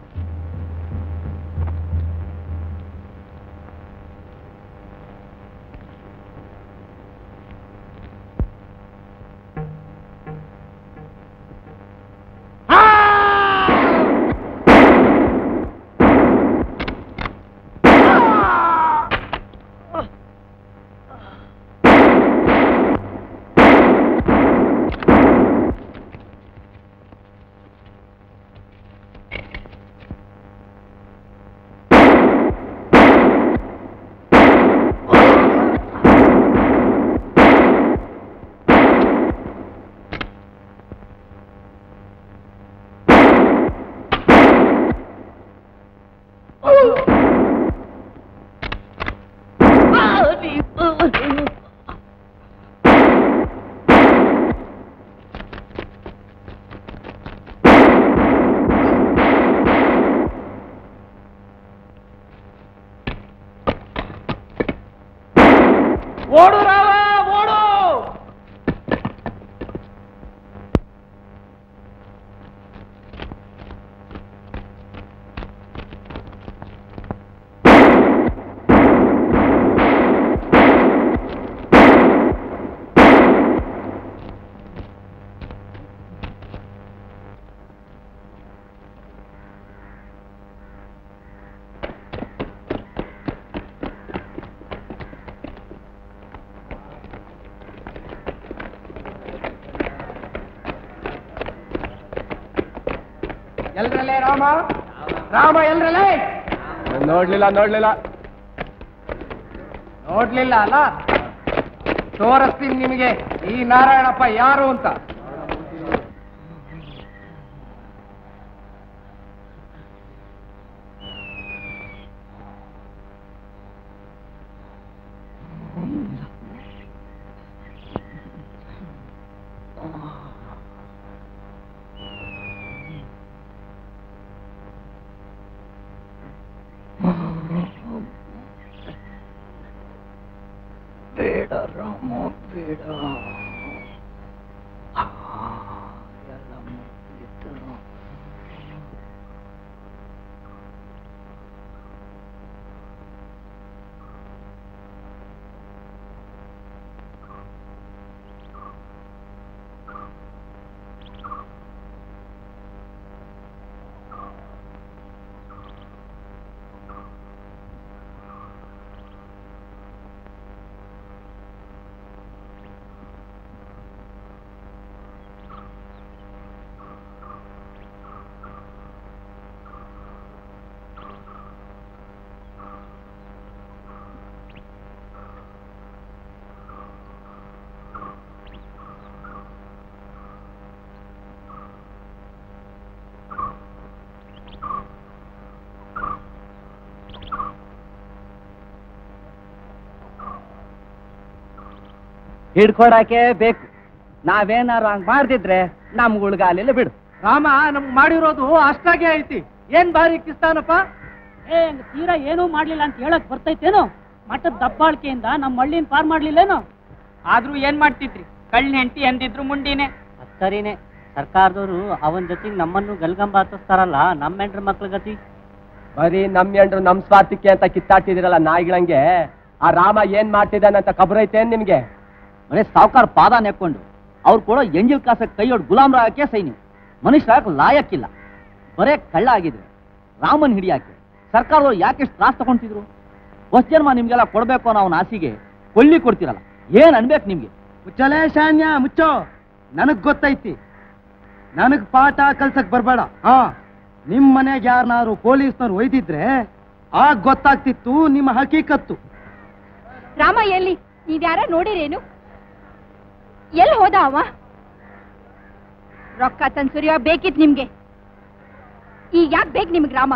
[SPEAKER 3] ಓಡು ರಾವ ಓಡು
[SPEAKER 8] ಎಲ್ರಲ್ಲೇ ರಾಮ ರಾಮ ಎಲ್ರಲ್ಲೇ
[SPEAKER 2] ನೋಡ್ಲಿಲ್ಲ ನೋಡ್ಲಿಲ್ಲ
[SPEAKER 8] ನೋಡ್ಲಿಲ್ಲ ಅಲ್ಲ ತೋರಿಸ್ತೀನಿ ನಿಮಗೆ ಈ ನಾರಾಯಣಪ್ಪ ಯಾರು ಅಂತ
[SPEAKER 16] ಬೇಡ ರಾಮ ಬೇಡ ಎಲ್ಲ ಮುಗ್ದಿತ್ತು.
[SPEAKER 18] ಹಿಡ್ಕೊಡಕ್ಕೆ ಬೇಕು ನಾವೇನಾರು ಹಂಗ್ ಮಾಡ್ದಿದ್ರೆ ನಮ್ಗ್ ಉಳ್ಗಾಲಿಲ್ಲ ಬಿಡು
[SPEAKER 20] ರಾಮ ನಮ್ಗ್ ಮಾಡಿರೋದು ಅಷ್ಟಾಗೆ ಐತಿ ಏನ್ ಬಾರಿ ಕಿಸ್ತಾನಪ್ಪ
[SPEAKER 10] ಏ ಹಂಗ್ ತೀರಾ ಏನೂ ಮಾಡ್ಲಿಲ್ಲ ಅಂತ ಹೇಳಕ್ ಬರ್ತೈತೇನು ಮಠದ ದಬ್ಬಾಳಿಕೆಯಿಂದ ನಮ್ಮ ಹಳ್ಳಿನ ಪಾರ್ ಮಾಡ್ಲಿಲ್ಲೇನು
[SPEAKER 4] ಆದ್ರೂ ಏನ್ ಮಾಡ್ತಿದ್ರಿ ಕಳ್ಳ ಹೆಂಡತಿ ಅಂದಿದ್ರು ಮುಂಡಿನೇ
[SPEAKER 21] ಸರಿನೇ ಸರ್ಕಾರದವರು ಅವನ ಜೊತೆಗೆ ನಮ್ಮನ್ನು ಗಲ್ಗಂಬ ಹತ್ತಿಸ್ತಾರಲ್ಲ ನಮ್ಮ ಹೆಂಡ್ರ ಮಕ್ಳ ಗತಿ
[SPEAKER 2] ಬರೀ ನಮ್ ಎಂಡ್ರು ನಮ್ ಸ್ವಾರ್ಥಕ್ಕೆ ಅಂತ ಕಿತ್ತಾಡ್ತಿದಿರಲ್ಲ ನಾಯಿಗಳಂಗೆ ಆ ರಾಮ ಏನ್ ಮಾಡ್ತಿದ್ದಾನಂತ ಖಬರೈತೇನ್ ನಿಮ್ಗೆ
[SPEAKER 7] ಬರೇ ಸಾವುಕಾರ ಪಾದ ನೆಕ್ಕೊಂಡು ಅವ್ರು ಕೊಡೋ ಎಂಜಿಲ್ ಕಾಸಕ್ಕೆ ಕೈಯೊಡ್ ಗುಲಾಮ್ ರಾಗಕ್ಕೆ ಸೈನಿ ಮನುಷ್ಯ ಲಾಯಕ್ಕಿಲ್ಲ ಬರೇ ಕಳ್ಳ ಆಗಿದ್ರೆ ರಾಮನ್ ಹಿಡಿಯಾಕೆ ಸರ್ಕಾರದವ್ರು ಯಾಕೆ ಇಷ್ಟು ತ್ರಾಸ್ ತಗೊಂತಿದ್ರು ಹೊಸ ಜನ್ಮ ನಿಮ್ಗೆಲ್ಲ ಕೊಡ್ಬೇಕು ಅನ್ನೋ ಅವನ ಆಸೆಗೆ ಕೊಳ್ಳಿ ಕೊಡ್ತಿರಲ್ಲ ಏನ್ ಅನ್ಬೇಕು ನಿಮ್ಗೆ
[SPEAKER 3] ಮುಚ್ಚಲೇ ಶಾನ್ಯ ಮುಚ್ಚೋ ನನಗ್ ಗೊತ್ತೈತಿ ನನಗ್ ಪಾಠ ಕಲ್ಸಕ್ ಬರ್ಬೇಡ ಹಾ ನಿಮ್ ಮನೆಗೆ ಯಾರನ್ನಾರು ಪೊಲೀಸ್ನವ್ರು ಒಯ್ದಿದ್ರೆ ಆಗ ಗೊತ್ತಾಗ್ತಿತ್ತು ನಿಮ್ಮ ಹಕೀಕತ್ತು
[SPEAKER 15] ರಾಮ ಎಲ್ಲಿ ನೀವ್ಯಾರ ನೋಡಿರೇನು ಎಲ್ಲಿ ಹೋದ ಅವ ರೊಕ್ಕ ತಂದ್ ಸುರಿಯೋ ಬೇಕಿತ್ ನಿಮ್ಗೆ ಈಗ ಯಾಕೆ ಬೇಕು ನಿಮ್ಗೆ ರಾಮ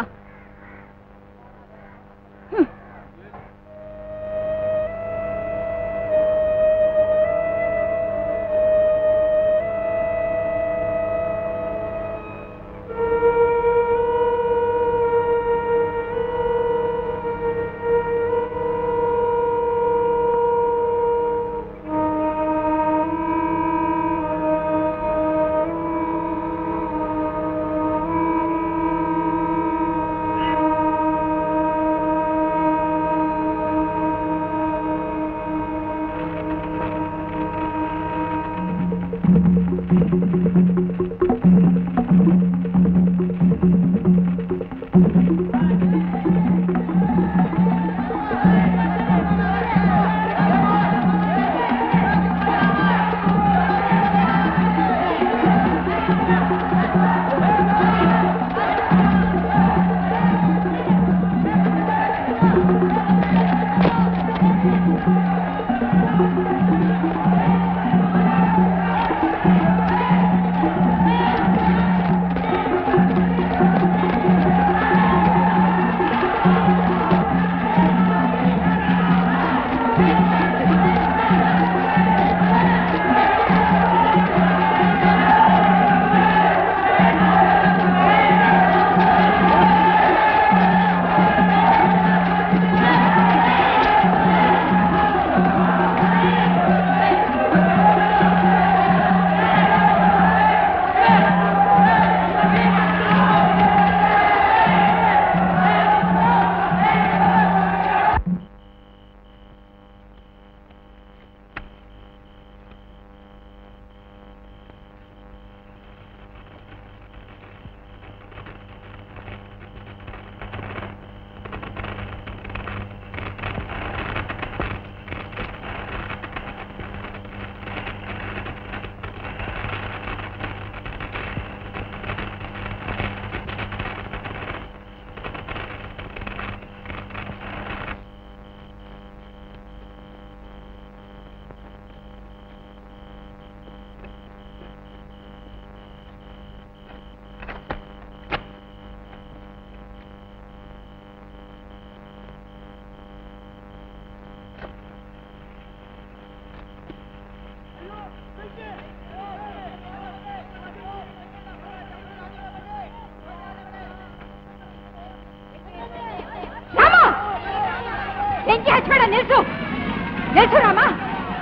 [SPEAKER 15] ರಾಮ ಬೆಂಕಿ ಹಚ್ಬೇಡ ನಿಲ್ಸು ನಿಲ್ಸು ರಾಮ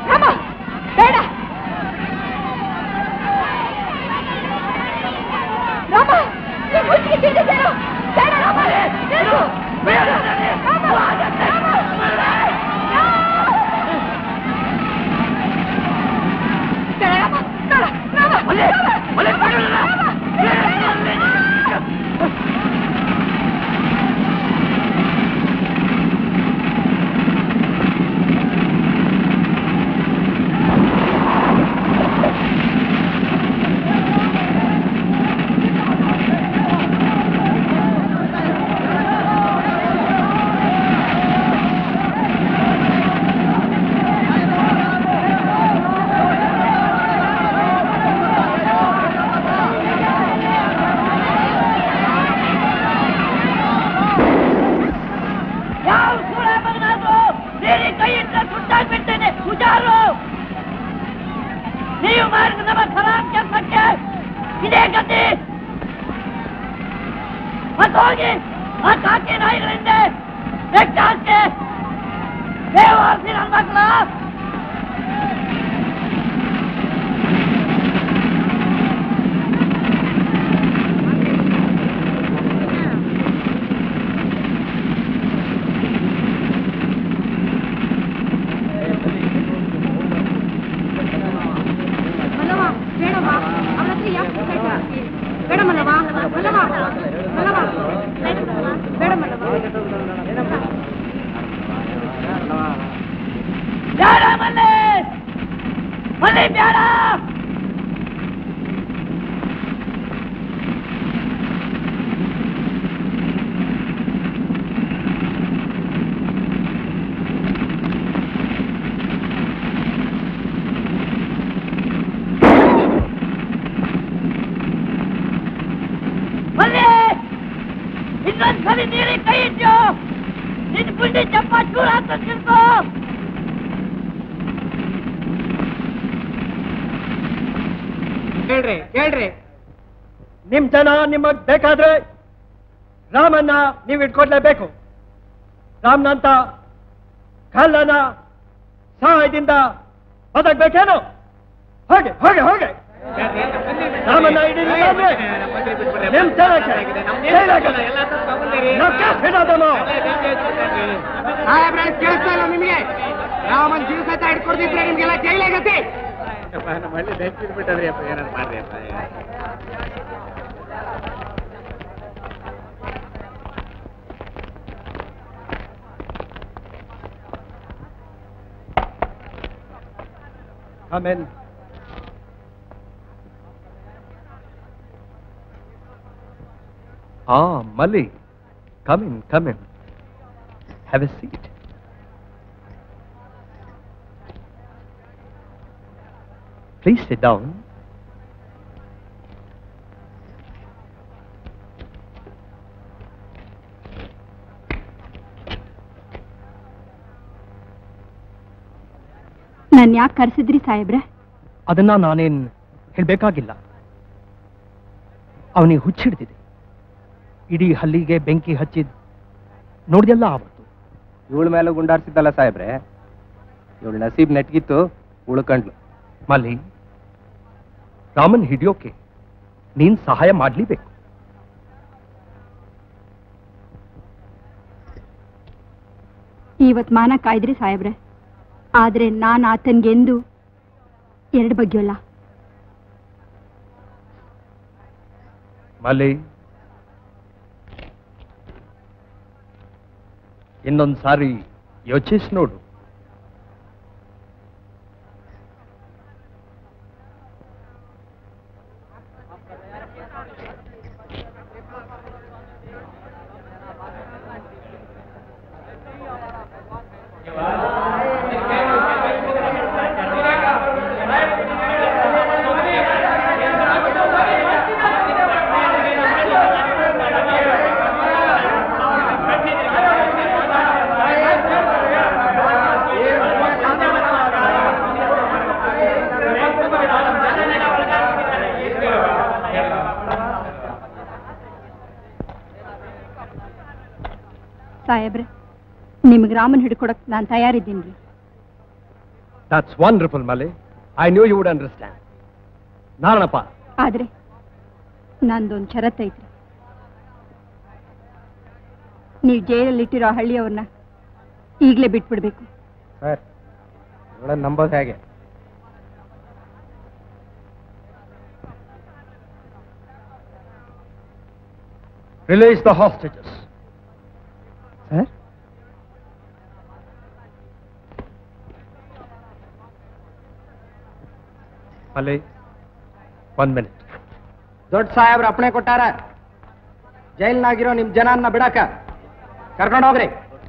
[SPEAKER 15] ರಾಮ ಬೇಡ ರಾಮ ನೀನ್ ಮುಚ್ಚಿಗೆ ತಿಂದಿದ್ದೇನು? ಬೇಡ ರಾಮ ನಿಲ್ಸು. ರಾಮ, ರಾಮ, ಬೇಡ ರಾಮ, ಬೇಡ, ರಾಮ, ರಾಮ,
[SPEAKER 5] ಯಾವ ಸೂಳೆ ಮಗನಾದ್ರು ಬೇರೆ ಕೈಯಿಂದ ಸುಟ್ಟಾಗ್ಬಿಡ್ತೇನೆ ಹುಷಾರು ನೀವು ಮಾಡಿದ ನಮ್ಮ ಖರಾಬ್ ಕೆಲಸಕ್ಕೆ ಇದೇ ಗತಿ ಮತ್ತೆ ಹೋಗಿ ಆ ಕಾಕಿ ನಾಯಿಗಳಿಂದ ಬೆಟ್ಟ ಹಾಕಿ ದೇವಾರ್ಸಿ ನನ್ನ ಮಕ್ಕಳ
[SPEAKER 15] ಮಲ್ಲವ ಬೇಡವಾ ಅವಳ ಹತ್ರ ಯಾಕೆ ಸುತ್ತಾಟ ಮಾಡ್ತೀಯ? ಬೇಡ ಮಲ್ಲವ ಮಲ್ಲವ ಮಲ್ಲವ ಬೇಡ ಮಲ್ಲವ
[SPEAKER 5] ಬೇಡ ಮಲ್ಲಿ ಮಲ್ಲಿ ಬೇಡ ಮಲ್ಲಿ ಇನ್ನೊಂದ್ ಸಲ ನೀರಿಗೆ ಕೈ ಇಟ್ಟು ನಿನ್ ಗುಂಡಿ ಚಪ್ಪ ಚೂರ ಅಂತ ತಿಳ್ಕೋ
[SPEAKER 3] ಕೇಳ್ರಿ ಕೇಳ್ರಿ ನಿಮ್ ಜನ ನಿಮಗ್ ಬೇಕಾದ್ರೆ ರಾಮನ್ನ ನೀವು ಇಟ್ಕೊಡ್ಲೇಬೇಕು ರಾಮನಂತ ಕಲ್ಲನ ಸಹಾಯದಿಂದ ಬದಕ್ಬೇಕೇನು ಹೋಗಿ ಹೋಗಿ ಹೋಗಿ ರಾಮನ್ನ ಹಿಡೀಲಿಲ್ಲ ಅಂದ್ರೆ ನಿಮ್ ಜನಕ್ಕೆ ಜೈಲಾಗಲ್ಲ. ನಾವ್ ಕ್ಯಾಸ್ ಹಿಡೋದನ್ನು.
[SPEAKER 8] ಸಾಹೇಬ್ರೆ ಕೇಳಿಸ್ತಾ ಇಲ್ಲ ನಿಮ್ಗೆ ರಾಮನ್ ಜೀವ ಸಹಿತ ಹಿಡ್ಕೊಡ್ತಿದ್ರೆ ನಿಮ್ಗೆಲ್ಲ ಜೈಲಾಗತ್ತೆ
[SPEAKER 12] ಮಳ್ಳಿ ಬಿಟ್ಟದ್ರಿ ಅಪ್ಪ ಏನಾರು ಮಾಡ್ರಿ ಅಪ್ಪ
[SPEAKER 3] ಆಮೇಲೆ
[SPEAKER 22] Ah, Mali. Come in, come in. Have a seat. Please sit down.
[SPEAKER 15] ನನ್ ಯಾಕೆ ಕರ್ಸಿದ್ರಿ ಸಾಹೇಬ್ರೆ
[SPEAKER 22] ಅದನ್ನ ನಾನೇನ್ ಹೇಳ್ಬೇಕಾಗಿಲ್ಲ ಅವನಿಗೆ ಹುಚ್ಚಿಡ್ತಿದೆ ಇಡೀ ಹಲ್ಲಿಗೆ ಬೆಂಕಿ ಹಚ್ಚಿದ್ ನೋಡ್ದೆಲ್ಲ ಆವತ್ತು
[SPEAKER 18] ಇವಳ ಮೇಲೆ ಗುಂಡಾರ್ಸಿದ್ದಲ್ಲ ಸಾಹೇಬ್ರೆ ಇವಳ ನಸೀಬ್ ನೆಟ್ಗಿತ್ತು ಉಳ್ಕಂಡ್ಲು
[SPEAKER 22] ಮಲ್ಲಿ ರಾಮನ್ ಹಿಡಿಯೋಕೆ ನೀನ್ ಸಹಾಯ ಮಾಡ್ಲೇಬೇಕು
[SPEAKER 15] ಇವತ್ ಮಾನ ಕಾಯ್ದ್ರಿ ಸಾಹೇಬ್ರೆ ಆದ್ರೆ ನಾನ್ ಆತನ್ಗೆಂದು ಎರಡು ಬಗ್ಗೆಯಲ್ಲ
[SPEAKER 22] ಮಲ್ಲಿ ಇನ್ನೊಂದ್ ಸಾರಿ ಯೋಚಿಸ್ ನೋಡು
[SPEAKER 15] ಸಾಹೇಬ್ರೆ ನಿಮ್ಗೆ ರಾಮನ್ ಹಿಡ್ಕೊಡಕ್ ನಾನು ತಯಾರಿದ್ದೀನಿ
[SPEAKER 3] that's wonderful Malli I knew you would understand Narayanappa
[SPEAKER 15] ಆದ್ರೆ ನಂದೊಂದು ಷರತ್ ಐತ್ರಿ ನೀವು ಜೈಲಲ್ಲಿಟ್ಟಿರೋ ಹಳ್ಳಿಯವ್ರನ್ನ ಈಗಲೇ ಬಿಟ್ಬಿಡ್ಬೇಕು
[SPEAKER 8] ಸರ್ ಇವಳನ್ನ ನಂಬೋದು ಹೇಗೆ
[SPEAKER 3] release the hostages
[SPEAKER 8] sir
[SPEAKER 3] Malli one minute
[SPEAKER 8] ದೊಡ್ಡ ಸಾಹೇಬ್ರ ಅಪ್ಪಣೆ ಕೊಟ್ಟಾರ ಜೈಲ್ನಾಗಿರೋ ನಿಮ್ ಜನನ್ನ ಬಿಡಾಕ ಕರ್ಕೊಂಡು ಹೋಗ್ರಿ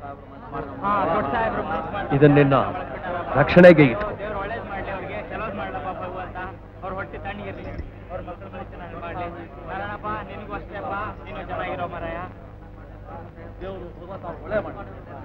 [SPEAKER 3] ಇದನ್ನ ನಿನ್ನ ರಕ್ಷಣೆಗೆ ಇಟ್ಕೊ
[SPEAKER 4] ಅವ್ರ ಹೊಟ್ಟೆ ತಣ್ಣಗಿರ್ಲಿ ಅವ್ರ ಮಕ್ಕಳು ಚೆನ್ನಾಗಿ ಮಾಡ್ಲಿ ನಾರಾಯಣಪ್ಪ ನಿನಗೂ ಅಷ್ಟೇ ಅಪ್ಪ ನೀನು ಚೆನ್ನಾಗಿರೋ ಮರಾಯ ದೇವರು ಒಳ್ಳೆ ಮಾಡಿ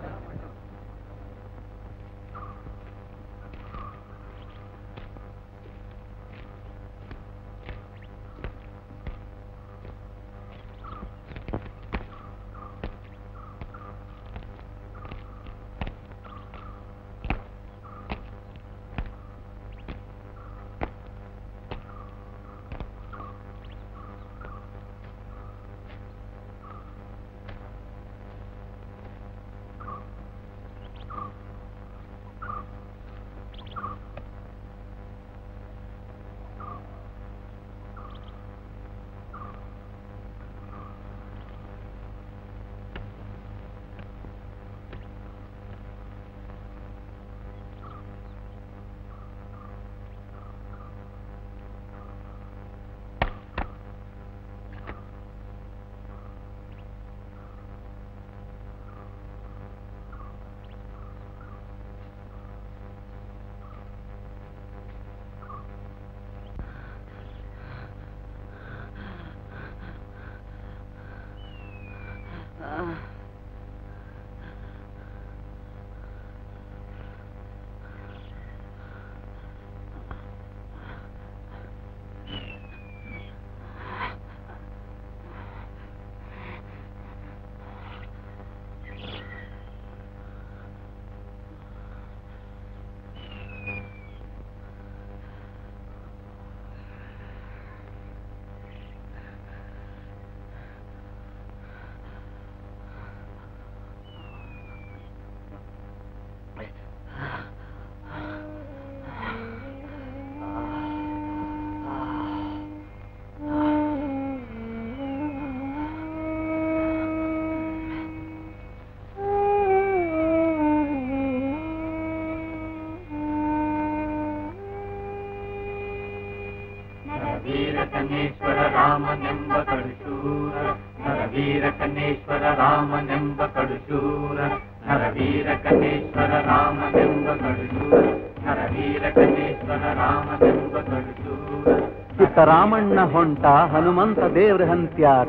[SPEAKER 1] ನರವೀರ ಕನ್ನೇಶ್ವರ ರಾಮನೆಂಬ ಕಡುಶೂರ ನರವೀರ ಕನ್ನೇಶ್ವರ ರಾಮನೆಂಬ ಕಡುಶೂರ ನರವೀರ ಕನ್ನೇಶ್ವರ ರಾಮನೆಂಬ ಕಡುಶೂರ ನರವೀರ ಕನ್ನೇಶ್ವರ ರಾಮನೆಂಬ ಕಡುಶೂರ
[SPEAKER 6] ಸಿದ್ದರಾಮಣ್ಣ ಹೊಂಟ ಹನುಮಂತ ದೇವ್ರ ಹಂತ್ಯಾಕ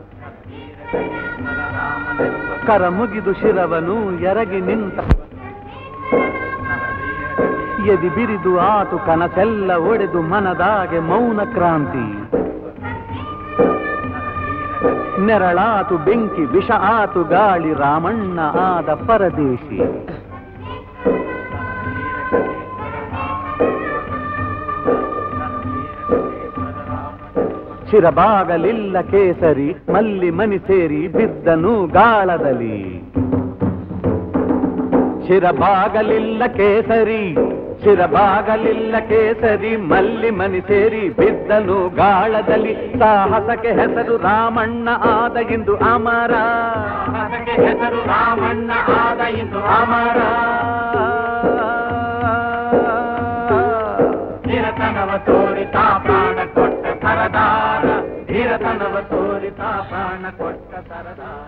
[SPEAKER 6] ಕರ ಮುಗಿದು ಶಿರವನು ಎರಗಿ ನಿಂತ ಎದಿ ಬಿರಿದು ಆತು ಕನಸೆಲ್ಲ ಒಡೆದು ಮನದಾಗೆ ಮೌನ ಕ್ರಾಂತಿ ನೆರಳಾತು ಬೆಂಕಿ ವಿಷ ಆತು ಗಾಳಿ ರಾಮಣ್ಣ ಆದ ಪರದೇಶಿ ಶಿರಬಾಗಲಿಲ್ಲ ಕೇಸರಿ ಮಲ್ಲಿ ಮನಿ ಸೇರಿ ಬಿದ್ದನು ಗಾಳದಲ್ಲಿ ಶಿರಬಾಗಲಿಲ್ಲ ಕೇಸರಿ ಶಿರಬಾಗಲಿಲ್ಲ ಕೇಸರಿ ಮಲ್ಲಿ ಮನಿ ಸೇರಿ ಬಿದ್ದನು ಗಾಳದಲ್ಲಿ ಸಾಹಸಕ್ಕೆ ಹೆಸರು ರಾಮಣ್ಣ ಆದ ಇಂದು ಅಮರ
[SPEAKER 1] ಸಾಹಸಕ್ಕೆ ಹೆಸರು ರಾಮಣ್ಣ ಆದ ಇಂದು ಅಮರ ಧೀರತನವ ತೋರಿತಾ ಪ್ರಾಣ ಕೊಟ್ಟ ಸರದಾರ ಧೀರತನವ ತೋರಿತಾ ಪ್ರಾಣ ಕೊಟ್ಟ ಸರದಾರ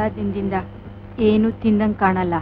[SPEAKER 15] ದಿನದಿಂದ ಏನು ತಿಂದಂಗ್ ಕಾಣಲ್ಲ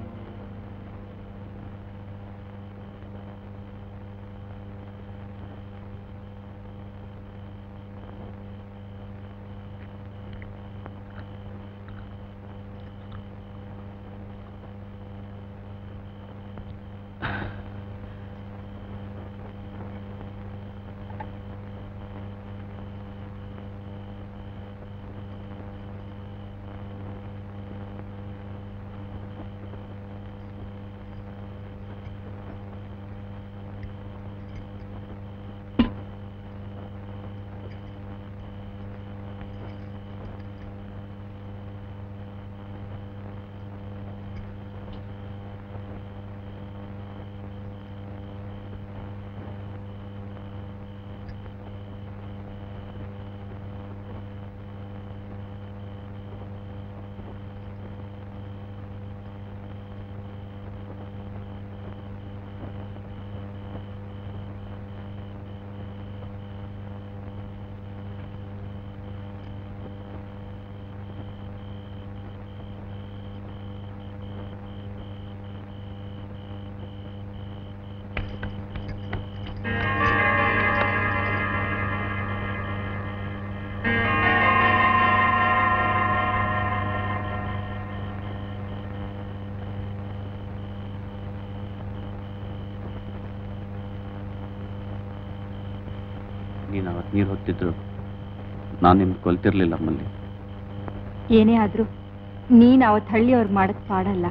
[SPEAKER 7] ನೀನು ಅವತ್ತು ನೀರು ಹೊತ್ತಿದ್ರು ನಾನು ನಿಮ್ಗೆ ಕೊಲ್ತಿರ್ಲಿಲ್ಲ ಮಲ್ಲಿ
[SPEAKER 15] ಏನೇ ಆದ್ರೂ ನೀನ್ ಅವತ್ ಹಳ್ಳಿಯವ್ರು ಮಾಡದ್ ಪಾಡಲ್ಲ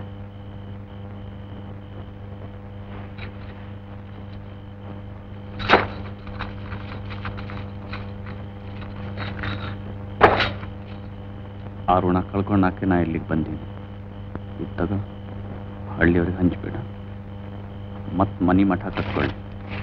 [SPEAKER 7] ಆ ಋಣ ಕಳ್ಕೊಂಡಾಕೆ ನಾ ಇಲ್ಲಿಗೆ ಬಂದೀನಿ ಇದ್ದಾಗ ಹಳ್ಳಿಯವ್ರಿಗೆ ಹಂಚ್ಬೇಡ ಮತ್ ಮನಿ ಮಠ ಕಟ್ಕೊಳ್ಳಿ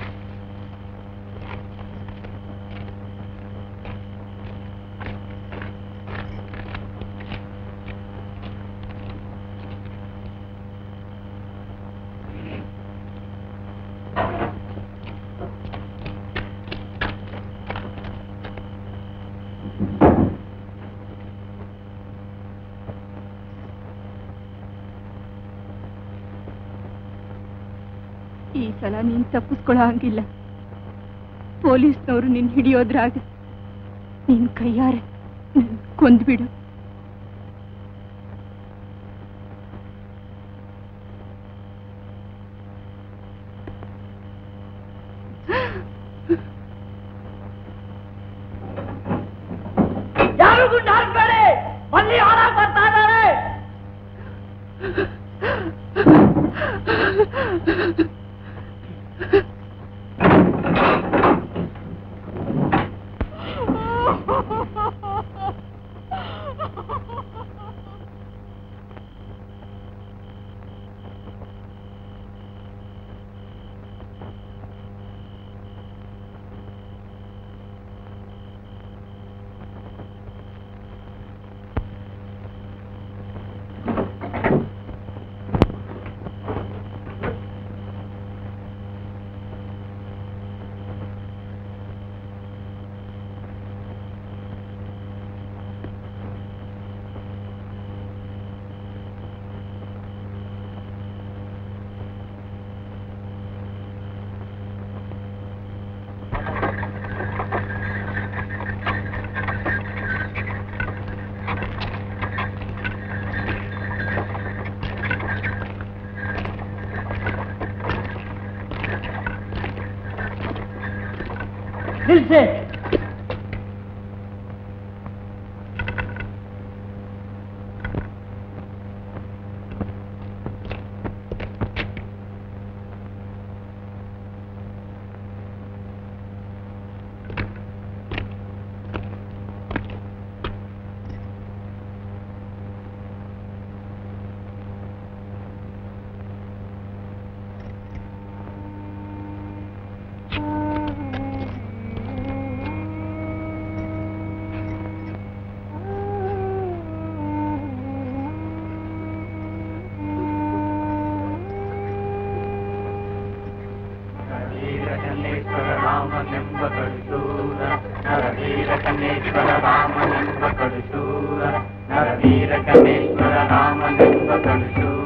[SPEAKER 15] ಈ ಸಲ ನೀನ್ ತಪ್ಪಿಸ್ಕೊಳ್ಳೋ ಹಂಗಿಲ್ಲ ಪೊಲೀಸ್ನವರು ನಿನ್ ಹಿಡಿಯೋದ್ರಾಗ ನಿನ್ ಕೈಯಾರೆ ನನ್ ಕೊಂದ್ಬಿಡು
[SPEAKER 5] ಯಾರು ಗುಂಡು ಹಾಕ್ಬೇಡಿ ಅಲ್ಲಿ ಹಾಳಾಗ್ ಬರ್ತಾ ಇದ್ದಾರೆ ನಿಲ್ಸಿ
[SPEAKER 1] ರಾಮನೆಂಬ ಕಡುಸೂರ ನರವೀರ ಕನ್ನೇಶ್ವರ ರಾಮನೆಂಬ ಕಡುಸೂರ ನರವೀರ ಕನೇಶ್ವರ ರಾಮನೆಂಬ ಕಣುಶೂರ